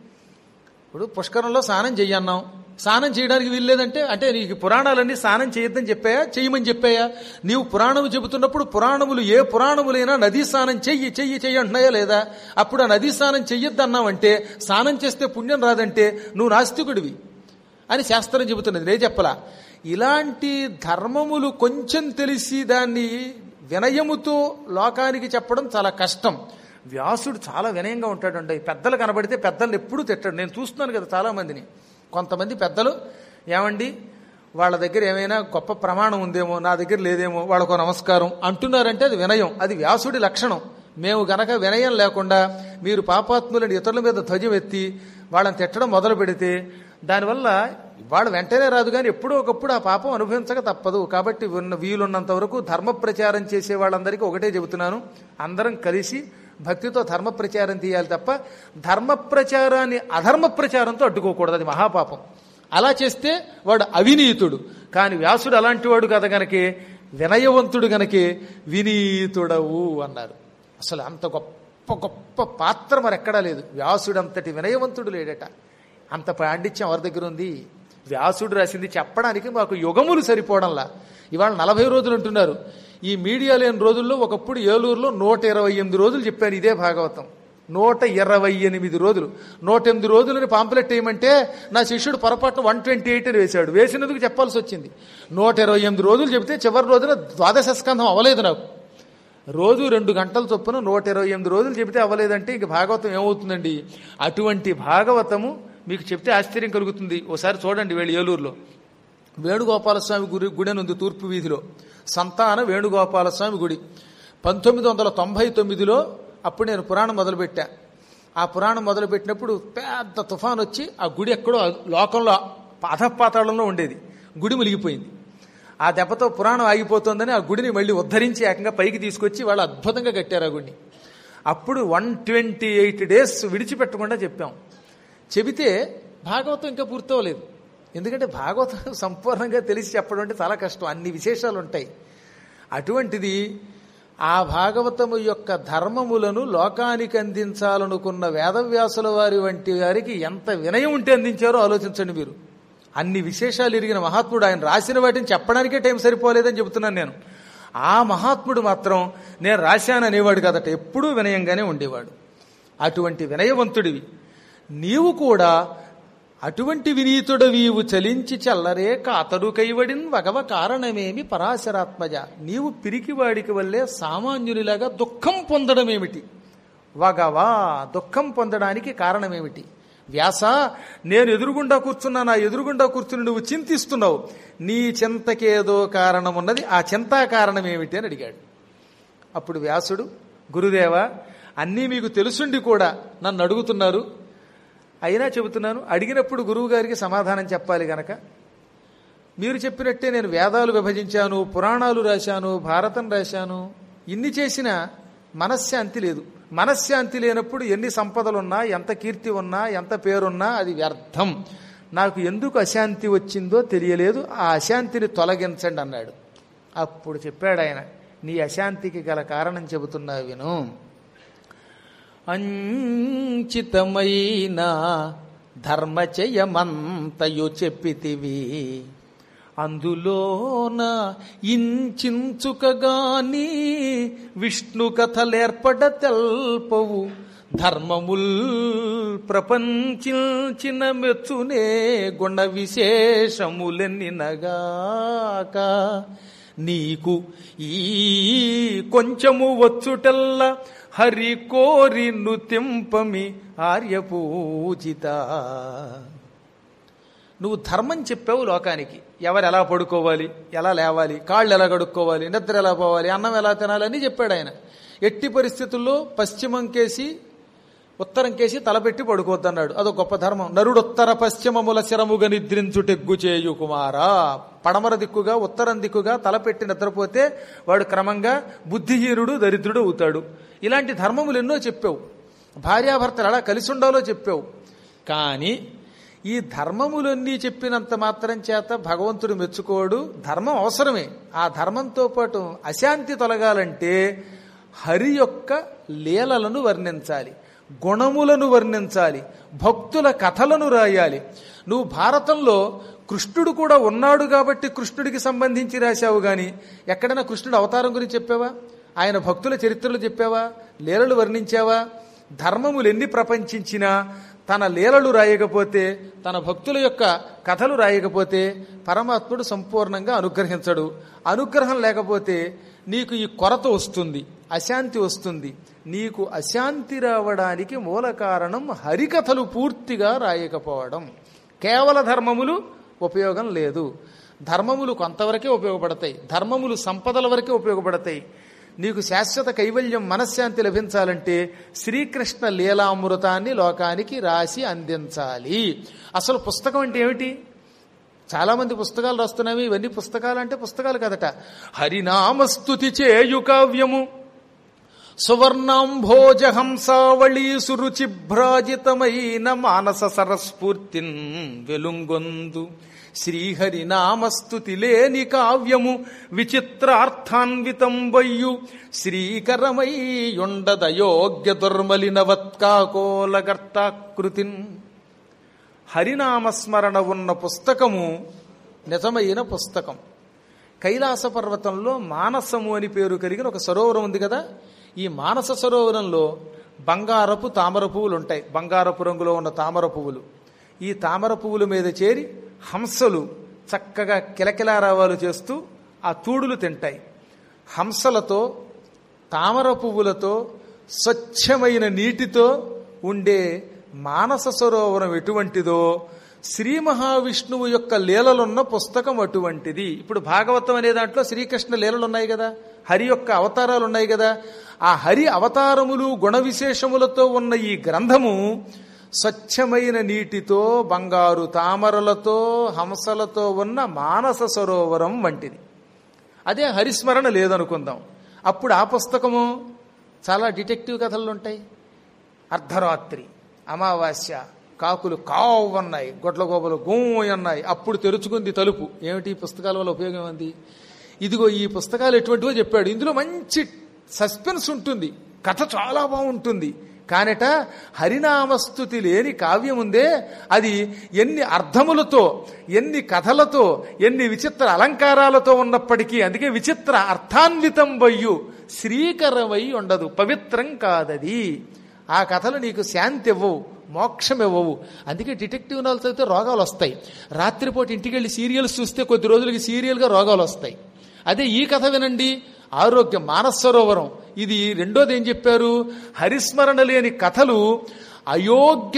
ఇప్పుడు పుష్కరంలో స్నానం చెయ్యన్నాం స్నానం చేయడానికి వీల్లేదంటే అంటే నీకు పురాణాలన్నీ స్నానం చేయొద్దని చెప్పాయా చెయ్యమని చెప్పాయా నీవు పురాణము చెబుతున్నప్పుడు పురాణములు ఏ పురాణములైనా నదీ స్నానం చెయ్యి చెయ్యి చెయ్యి అంటున్నాయా లేదా అప్పుడు ఆ నదీ స్నానం చెయ్యొద్దన్నావంటే స్నానం చేస్తే పుణ్యం రాదంటే నువ్వు నాస్తికుడివి అని శాస్త్రం చెబుతున్నది నేను చెప్పలా ఇలాంటి ధర్మములు కొంచెం తెలిసి దాన్ని వినయముతో లోకానికి చెప్పడం చాలా కష్టం వ్యాసుడు చాలా వినయంగా ఉంటాడండి పెద్దలు కనబడితే పెద్దల్ని ఎప్పుడూ తిట్టాడు నేను చూస్తున్నాను కదా చాలా మందిని కొంతమంది పెద్దలు ఏమండి వాళ్ళ దగ్గర ఏమైనా గొప్ప ప్రమాణం ఉందేమో నా దగ్గర లేదేమో వాళ్ళకు నమస్కారం అంటున్నారంటే అది వినయం అది వ్యాసుడి లక్షణం మేము గనక వినయం లేకుండా మీరు పాపాత్ములని ఇతరుల మీద ధ్వజం ఎత్తి వాళ్ళని తిట్టడం మొదలు పెడితే దానివల్ల వాళ్ళు వెంటనే రాదు కానీ ఎప్పుడో ఒకప్పుడు ఆ పాపం అనుభవించక తప్పదు కాబట్టి ఉన్న వీలున్నంత వరకు ధర్మ ప్రచారం చేసే వాళ్ళందరికీ ఒకటే చెబుతున్నాను అందరం కలిసి భక్తితో ధర్మ ప్రచారం తీయాలి తప్ప ధర్మ ప్రచారాన్ని అధర్మ ప్రచారంతో అడ్డుకోకూడదు అది మహాపాపం అలా చేస్తే వాడు అవినీతుడు కానీ వ్యాసుడు అలాంటి వాడు కదా గనకే వినయవంతుడు గనకే వినీతుడవు అన్నారు అసలు అంత గొప్ప గొప్ప పాత్ర మరెక్కడా లేదు వ్యాసుడు అంతటి వినయవంతుడు లేడట అంత పాండిత్యం ఎవరి దగ్గర ఉంది వ్యాసుడు రాసింది చెప్పడానికి మాకు యుగములు సరిపోవడంలా ఇవాళ నలభై రోజులు అంటున్నారు ఈ మీడియా లేని రోజుల్లో ఒకప్పుడు ఏలూరులో నూట ఇరవై ఎనిమిది రోజులు చెప్పాను ఇదే భాగవతం నూట ఇరవై ఎనిమిది రోజులు నూట ఎనిమిది రోజులని పాంపులెట్ వేయమంటే నా శిష్యుడు పొరపాటున వన్ ట్వంటీ ఎయిట్ అని వేశాడు వేసినందుకు చెప్పాల్సి వచ్చింది నూట ఇరవై ఎనిమిది రోజులు చెబితే చివరి రోజున ద్వాదశ స్కంధం అవ్వలేదు నాకు రోజు రెండు గంటల చొప్పున నూట ఇరవై ఎనిమిది రోజులు చెబితే అవ్వలేదంటే ఇంక భాగవతం ఏమవుతుందండి అటువంటి భాగవతము మీకు చెప్తే ఆశ్చర్యం కలుగుతుంది ఓసారి చూడండి వీళ్ళు ఏలూరులో వేణుగోపాలస్వామి గుడి గుడి అని ఉంది తూర్పు వీధిలో సంతాన వేణుగోపాలస్వామి గుడి పంతొమ్మిది వందల తొంభై తొమ్మిదిలో అప్పుడు నేను పురాణం మొదలుపెట్టా ఆ పురాణం మొదలుపెట్టినప్పుడు పెద్ద తుఫాన్ వచ్చి ఆ గుడి ఎక్కడో లోకంలో అధపాతాళంలో ఉండేది గుడి మునిగిపోయింది ఆ దెబ్బతో పురాణం ఆగిపోతుందని ఆ గుడిని మళ్ళీ ఉద్ధరించి ఏకంగా పైకి తీసుకొచ్చి వాళ్ళు అద్భుతంగా కట్టారు ఆ గుడిని అప్పుడు వన్ ట్వంటీ ఎయిట్ డేస్ విడిచిపెట్టకుండా చెప్పాం చెబితే భాగవతం ఇంకా పూర్తవలేదు ఎందుకంటే భాగవతం సంపూర్ణంగా తెలిసి చెప్పడం అంటే చాలా కష్టం అన్ని విశేషాలు ఉంటాయి అటువంటిది ఆ భాగవతము యొక్క ధర్మములను లోకానికి అందించాలనుకున్న వేదవ్యాసుల వారి వంటి వారికి ఎంత వినయం ఉంటే అందించారో ఆలోచించండి మీరు అన్ని విశేషాలు ఎరిగిన మహాత్ముడు ఆయన రాసిన వాటిని చెప్పడానికే టైం సరిపోలేదని చెబుతున్నాను నేను ఆ మహాత్ముడు మాత్రం నేను రాశాను అనేవాడు కదట ఎప్పుడూ వినయంగానే ఉండేవాడు అటువంటి వినయవంతుడివి నీవు కూడా అటువంటి వినీతుడవీవు చలించి చల్లరే కాతడు కైవడిన్ వగవ కారణమేమి పరాశరాత్మజ నీవు పిరికివాడికి వల్లే సామాన్యునిలాగా దుఃఖం పొందడమేమిటి వగవా దుఃఖం పొందడానికి కారణమేమిటి వ్యాస నేను ఎదురుగుండా కూర్చున్నా నా ఎదురుగుండా కూర్చుని నువ్వు చింతిస్తున్నావు నీ చింతకేదో కారణం ఉన్నది ఆ చింతా కారణం ఏమిటి అని అడిగాడు అప్పుడు వ్యాసుడు గురుదేవ అన్నీ మీకు తెలుసుండి కూడా నన్ను అడుగుతున్నారు అయినా చెబుతున్నాను అడిగినప్పుడు గురువు గారికి సమాధానం చెప్పాలి గనక మీరు చెప్పినట్టే నేను వేదాలు విభజించాను పురాణాలు రాశాను భారతం రాశాను ఇన్ని చేసినా మనశ్శాంతి లేదు మనశ్శాంతి లేనప్పుడు ఎన్ని సంపదలున్నా ఎంత కీర్తి ఉన్నా ఎంత పేరున్నా అది వ్యర్థం నాకు ఎందుకు అశాంతి వచ్చిందో తెలియలేదు ఆ అశాంతిని తొలగించండి అన్నాడు అప్పుడు చెప్పాడు ఆయన నీ అశాంతికి గల కారణం చెబుతున్నా విను అంచితమైన ధర్మచయమంతయు చెప్పితివి అందులోన ఇంచుకగాని విష్ణు కథలేర్పడ తెల్పవు ధర్మముల్ ప్రపంచించిన మెచ్చునే గుణ విశేషములెన్నినగాక నీకు ఈ కొంచెము వచ్చుటల్ల హరి కోరి నుతింపమి ఆర్యపూజిత నువ్వు ధర్మం చెప్పావు లోకానికి ఎవరు ఎలా పడుకోవాలి ఎలా లేవాలి కాళ్ళు ఎలా కడుక్కోవాలి నిద్ర ఎలా పోవాలి అన్నం ఎలా తినాలి అని చెప్పాడు ఆయన ఎట్టి పరిస్థితుల్లో పశ్చిమం కేసి ఉత్తరం కేసి తలపెట్టి పడుకోవద్దన్నాడు అదో గొప్ప ధర్మం నరుడు ఉత్తర పశ్చిమముల శరముగా నిద్రించుటెగ్గు చేయు కుమారా పడమర దిక్కుగా ఉత్తరం దిక్కుగా తలపెట్టి నిద్రపోతే వాడు క్రమంగా బుద్ధిహీనుడు దరిద్రుడు అవుతాడు ఇలాంటి ధర్మములు ఎన్నో చెప్పావు భార్యాభర్తలు అలా కలిసి ఉండాలో చెప్పావు కానీ ఈ ధర్మములన్నీ చెప్పినంత మాత్రం చేత భగవంతుడు మెచ్చుకోడు ధర్మం అవసరమే ఆ ధర్మంతో పాటు అశాంతి తొలగాలంటే హరి యొక్క లీలలను వర్ణించాలి గుణములను వర్ణించాలి భక్తుల కథలను రాయాలి నువ్వు భారతంలో కృష్ణుడు కూడా ఉన్నాడు కాబట్టి కృష్ణుడికి సంబంధించి రాశావు గాని ఎక్కడైనా కృష్ణుడు అవతారం గురించి చెప్పావా ఆయన భక్తుల చరిత్రలు చెప్పావా లీలలు వర్ణించావా ధర్మములు ఎన్ని ప్రపంచించినా తన లీలలు రాయకపోతే తన భక్తుల యొక్క కథలు రాయకపోతే పరమాత్ముడు సంపూర్ణంగా అనుగ్రహించడు అనుగ్రహం లేకపోతే నీకు ఈ కొరత వస్తుంది అశాంతి వస్తుంది నీకు అశాంతి రావడానికి మూల కారణం హరికథలు పూర్తిగా రాయకపోవడం కేవల ధర్మములు ఉపయోగం లేదు ధర్మములు కొంతవరకే ఉపయోగపడతాయి ధర్మములు సంపదల వరకే ఉపయోగపడతాయి నీకు శాశ్వత కైవల్యం మనశ్శాంతి లభించాలంటే శ్రీకృష్ణ లీలామృతాన్ని లోకానికి రాసి అందించాలి అసలు పుస్తకం అంటే ఏమిటి చాలా మంది పుస్తకాలు రాస్తున్నాము ఇవన్నీ పుస్తకాలు అంటే పుస్తకాలు కదట హరినామస్తుతి చేయు కావ్యము సువర్ణాంభోజ హంసావళీ సురుచిభ్రాజితమైన మానస సరస్ఫూర్తిన్ వెలుంగొందు శ్రీహరి నామస్తుతి లేని కావ్యము విచిత్రార్థాన్వితం వయ్యు శ్రీకరమై యుండదయోగ్య దుర్మలినవత్కాకోలగర్తాకృతిన్ హరినామస్మరణ ఉన్న పుస్తకము నిజమైన పుస్తకం కైలాస పర్వతంలో మానసము అని పేరు కలిగిన ఒక సరోవరం ఉంది కదా ఈ మానస సరోవరంలో బంగారపు తామర పువ్వులు ఉంటాయి బంగారపు రంగులో ఉన్న తామర పువ్వులు ఈ తామర పువ్వుల మీద చేరి హంసలు చక్కగా కిలకిలారావాలు చేస్తూ ఆ తూడులు తింటాయి హంసలతో తామర పువ్వులతో స్వచ్ఛమైన నీటితో ఉండే మానస సరోవరం ఎటువంటిదో శ్రీ మహావిష్ణువు యొక్క లీలలున్న పుస్తకం అటువంటిది ఇప్పుడు భాగవతం అనే దాంట్లో శ్రీకృష్ణ లీలలు ఉన్నాయి కదా హరి యొక్క అవతారాలు ఉన్నాయి కదా ఆ హరి అవతారములు గుణ విశేషములతో ఉన్న ఈ గ్రంథము స్వచ్ఛమైన నీటితో బంగారు తామరలతో హంసలతో ఉన్న మానస సరోవరం వంటిది అదే హరిస్మరణ లేదనుకుందాం అప్పుడు ఆ పుస్తకము చాలా డిటెక్టివ్ కథలు ఉంటాయి అర్ధరాత్రి అమావాస్య కాకులు కావు అన్నాయి గొడ్లగోబలు గూ అన్నాయి అప్పుడు తెరుచుకుంది తలుపు ఏమిటి ఈ పుస్తకాల వల్ల ఉపయోగం ఉంది ఇదిగో ఈ పుస్తకాలు ఎటువంటివో చెప్పాడు ఇందులో మంచి సస్పెన్స్ ఉంటుంది కథ చాలా బాగుంటుంది కానట హరినామస్థుతి లేని కావ్యం ఉందే అది ఎన్ని అర్థములతో ఎన్ని కథలతో ఎన్ని విచిత్ర అలంకారాలతో ఉన్నప్పటికీ అందుకే విచిత్ర అర్థాన్వితం వయ్యు శ్రీకరమై ఉండదు పవిత్రం కాదది ఆ కథలు నీకు శాంతి ఇవ్వవు మోక్షం ఇవ్వవు అందుకే డిటెక్టివ్ నవల్ చదివితే రోగాలు వస్తాయి రాత్రిపూట ఇంటికి వెళ్ళి సీరియల్స్ చూస్తే కొద్ది రోజులకి సీరియల్గా రోగాలు వస్తాయి అదే ఈ కథ వినండి ఆరోగ్యం మానసరోవరం ఇది రెండోది ఏం చెప్పారు హరిస్మరణ లేని కథలు అయోగ్య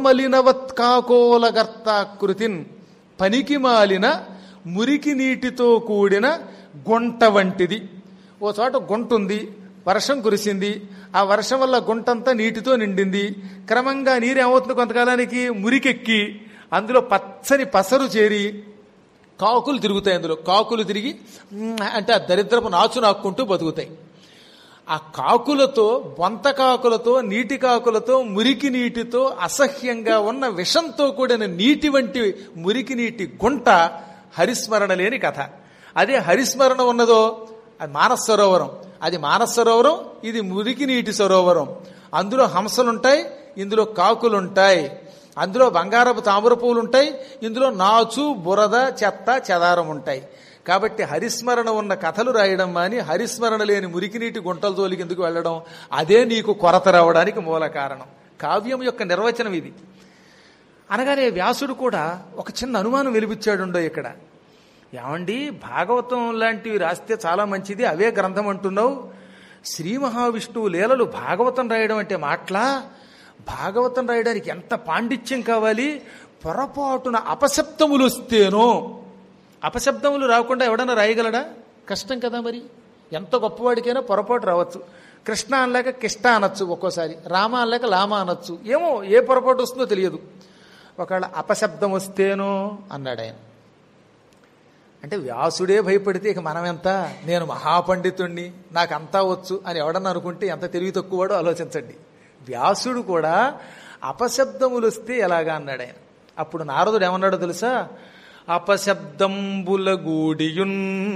దుర్మలినవత్కాకోలగర్తాకృతిన్ పనికి మాలిన మురికి నీటితో కూడిన గుంట వంటిది ఓ చోట గుంట ఉంది వర్షం కురిసింది ఆ వర్షం వల్ల గుంటంతా నీటితో నిండింది క్రమంగా నీరు ఏమవుతుంది కొంతకాలానికి మురికెక్కి అందులో పచ్చని పసరు చేరి కాకులు తిరుగుతాయి అందులో కాకులు తిరిగి "మ్" అంటే ఆ దరిద్రపు నాచు నాక్కుంటూ బతుకుతాయి ఆ కాకులతో బొంత కాకులతో నీటి కాకులతో మురికి నీటితో అసహ్యంగా ఉన్న విషంతో కూడిన నీటి వంటి మురికి నీటి గుంట హరిస్మరణ లేని కథ అదే హరిస్మరణ ఉన్నదో అది మానస సరోవరం అది మానస సరోవరం ఇది మురికి నీటి సరోవరం అందులో హంసలుంటాయి ఇందులో కాకులుంటాయి అందులో బంగారపు తామర పువ్వులు ఉంటాయి ఇందులో నాచు బురద చెత్త చెదారం ఉంటాయి కాబట్టి హరిస్మరణ ఉన్న కథలు రాయడం మాని హరిస్మరణ లేని మురికినీటి గుంటల తోలికి ఎందుకు వెళ్ళడం అదే నీకు కొరత రావడానికి మూల కారణం కావ్యం యొక్క నిర్వచనం ఇది అనగానే వ్యాసుడు కూడా ఒక చిన్న అనుమానం వెలిపించాడుండో ఇక్కడ ఏమండి భాగవతం లాంటివి రాస్తే చాలా మంచిది అవే గ్రంథం అంటున్నావు శ్రీ మహావిష్ణువు లీలలు భాగవతం రాయడం అంటే మాట్లా భాగవతం రాయడానికి ఎంత పాండిత్యం కావాలి పొరపాటున అపశబ్దములు వస్తేనో అపశబ్దములు రాకుండా ఎవడన్నా రాయగలడా కష్టం కదా మరి ఎంత గొప్పవాడికైనా పొరపాటు రావచ్చు కృష్ణ అనలేక కిష్ట అనొచ్చు ఒక్కోసారి రామ అనలేక లామ అనొచ్చు ఏమో ఏ పొరపాటు వస్తుందో తెలియదు ఒకవేళ అపశబ్దం వస్తేనో అన్నాడు ఆయన అంటే వ్యాసుడే భయపడితే ఇక మనమెంత నేను మహాపండితుణ్ణి నాకంతా వచ్చు అని ఎవడన్నా అనుకుంటే ఎంత తెలివి తక్కువవాడో ఆలోచించండి వ్యాసుడు కూడా అపశబ్దములు వస్తే ఎలాగా అన్నాడు ఆయన అప్పుడు నారదుడు ఏమన్నాడో తెలుసా అపశబ్దంబుల గూడియున్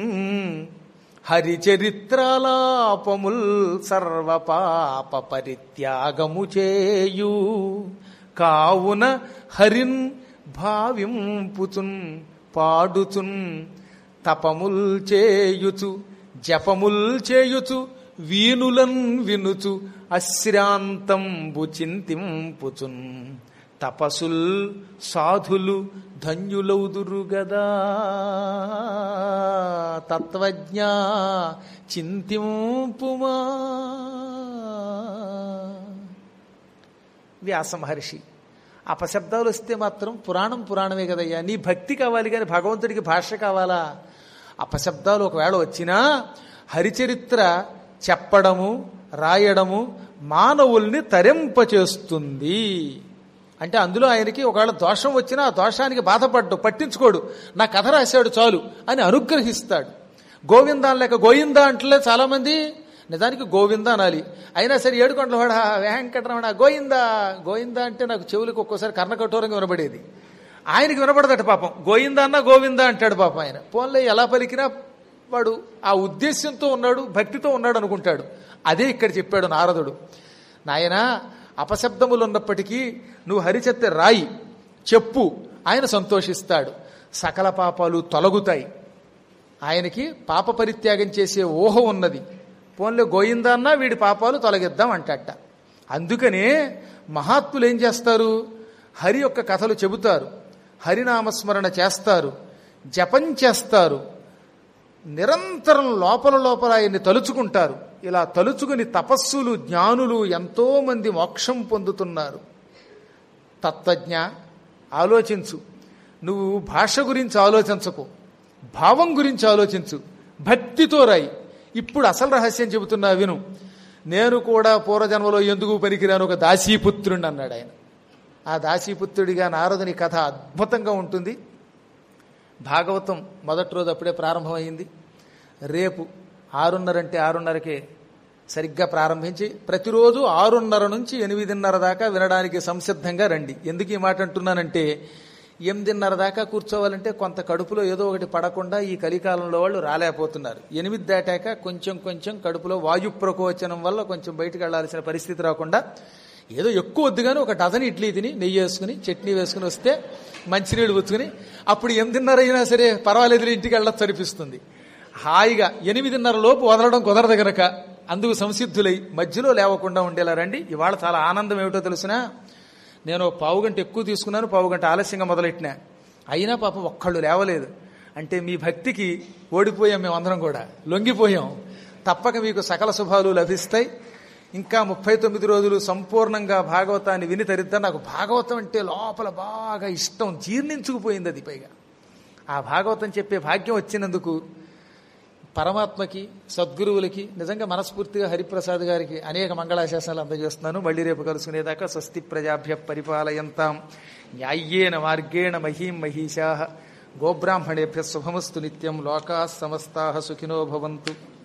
హరిచరిత్రాలాపముల్ సర్వపాప పరిత్యాగము చేయు కావున హరిన్ భావింపుచున్ పాడుచున్ తపముల్ చేయుచు జపముల్ చేయుచు వీనులన్ వినుచు అశ్రాంతంబు చింతింపుచున్ తపసుల్ సాధులు ధన్యులౌదురు గదా తత్వజ్ఞ చింతింపుమా వ్యాస మహర్షి అపశబ్దాలు వస్తే మాత్రం పురాణం పురాణమే కదయ్యా నీ భక్తి కావాలి కానీ భగవంతుడికి భాష కావాలా అపశబ్దాలు ఒకవేళ వచ్చినా హరిచరిత్ర చెప్పడము రాయడము మానవుల్ని తరింపచేస్తుంది అంటే అందులో ఆయనకి ఒకవేళ దోషం వచ్చినా ఆ దోషానికి బాధపడ్డు పట్టించుకోడు నా కథ రాశాడు చాలు అని అనుగ్రహిస్తాడు గోవిందా లేక గోవిందా అంటలే చాలా మంది నిజానికి గోవింద అనాలి అయినా సరే ఏడుకొండల వాడ వెంకటరమణ గోయిందా గోయిందా అంటే నాకు చెవులకు ఒక్కోసారి కర్ణకఠోరంగా వినబడేది ఆయనకి వినపడదట పాపం గోయిందా అన్న గోవిందా అంటాడు పాపం ఆయన పోన్లే ఎలా పలికినా వాడు ఆ ఉద్దేశ్యంతో ఉన్నాడు భక్తితో ఉన్నాడు అనుకుంటాడు అదే ఇక్కడ చెప్పాడు నారదుడు నాయనా అపశబ్దములు ఉన్నప్పటికీ నువ్వు హరిచెత్త రాయి చెప్పు ఆయన సంతోషిస్తాడు సకల పాపాలు తొలగుతాయి ఆయనకి పాప పరిత్యాగం చేసే ఊహ ఉన్నది పోన్లే గోయిందన్నా వీడి పాపాలు తొలగిద్దాం అంటట అందుకనే మహాత్ములు ఏం చేస్తారు హరి యొక్క కథలు చెబుతారు హరినామస్మరణ చేస్తారు జపం చేస్తారు నిరంతరం లోపల లోపల ఆయన్ని తలుచుకుంటారు ఇలా తలుచుకుని తపస్సులు జ్ఞానులు ఎంతో మంది మోక్షం పొందుతున్నారు తత్వజ్ఞ ఆలోచించు నువ్వు భాష గురించి ఆలోచించకు భావం గురించి ఆలోచించు భక్తితో రాయి ఇప్పుడు అసలు రహస్యం చెబుతున్నా విను నేను కూడా పూర్వజన్మలో ఎందుకు పనికిరాను ఒక దాసీపుత్రుణ్ణి అన్నాడు ఆయన ఆ దాసీపుత్రుడిగా నారదుని కథ అద్భుతంగా ఉంటుంది భాగవతం మొదటి రోజు అప్పుడే ప్రారంభమైంది రేపు ఆరున్నర అంటే ఆరున్నరకే సరిగ్గా ప్రారంభించి ప్రతిరోజు ఆరున్నర నుంచి ఎనిమిదిన్నర దాకా వినడానికి సంసిద్ధంగా రండి ఎందుకు ఈ మాట అంటున్నానంటే ఎనిమిదిన్నర దాకా కూర్చోవాలంటే కొంత కడుపులో ఏదో ఒకటి పడకుండా ఈ కలికాలంలో వాళ్ళు రాలేకపోతున్నారు ఎనిమిది దాటాక కొంచెం కొంచెం కడుపులో వాయు ప్రకోచనం వల్ల కొంచెం బయటకు వెళ్లాల్సిన పరిస్థితి రాకుండా ఏదో ఎక్కువ వద్దు కానీ ఒక డజన్ ఇడ్లీ తిని నెయ్యి వేసుకుని చట్నీ వేసుకుని వస్తే మంచినీళ్ళు పుచ్చుకుని అప్పుడు ఎనిమిదిన్నర అయినా సరే పర్వాలేదు ఇంటికి వెళ్ళచ్చు అనిపిస్తుంది హాయిగా ఎనిమిదిన్నర లోపు వదలడం కుదరదు గనక అందుకు సంసిద్ధులై మధ్యలో లేవకుండా ఉండేలా రండి ఇవాళ చాలా ఆనందం ఏమిటో తెలిసినా నేను పావు గంట ఎక్కువ తీసుకున్నాను పావు గంట ఆలస్యంగా మొదలెట్టినా అయినా పాపం ఒక్కళ్ళు లేవలేదు అంటే మీ భక్తికి ఓడిపోయాం మేమందరం కూడా లొంగిపోయాం తప్పక మీకు సకల శుభాలు లభిస్తాయి ఇంకా ముప్పై తొమ్మిది రోజులు సంపూర్ణంగా భాగవతాన్ని విని తరిద్దా నాకు భాగవతం అంటే లోపల బాగా ఇష్టం జీర్ణించుకుపోయింది అది పైగా ఆ భాగవతం చెప్పే భాగ్యం వచ్చినందుకు పరమాత్మకి సద్గురువులకి నిజంగా మనస్ఫూర్తిగా హరిప్రసాద్ గారికి అనేక మంగళాశాసనాలు అందజేస్తున్నాను మళ్ళీ రేపు కలుసుకునేదాకా స్వస్తి ప్రజాభ్య పరిపాలయంతాం న్యాయ్యేన మార్గేణ మహీం మహిషా గోబ్రాహ్మణేభ్య శుభమస్తు నిత్యం లోకా సమస్తా సుఖినో భవంతు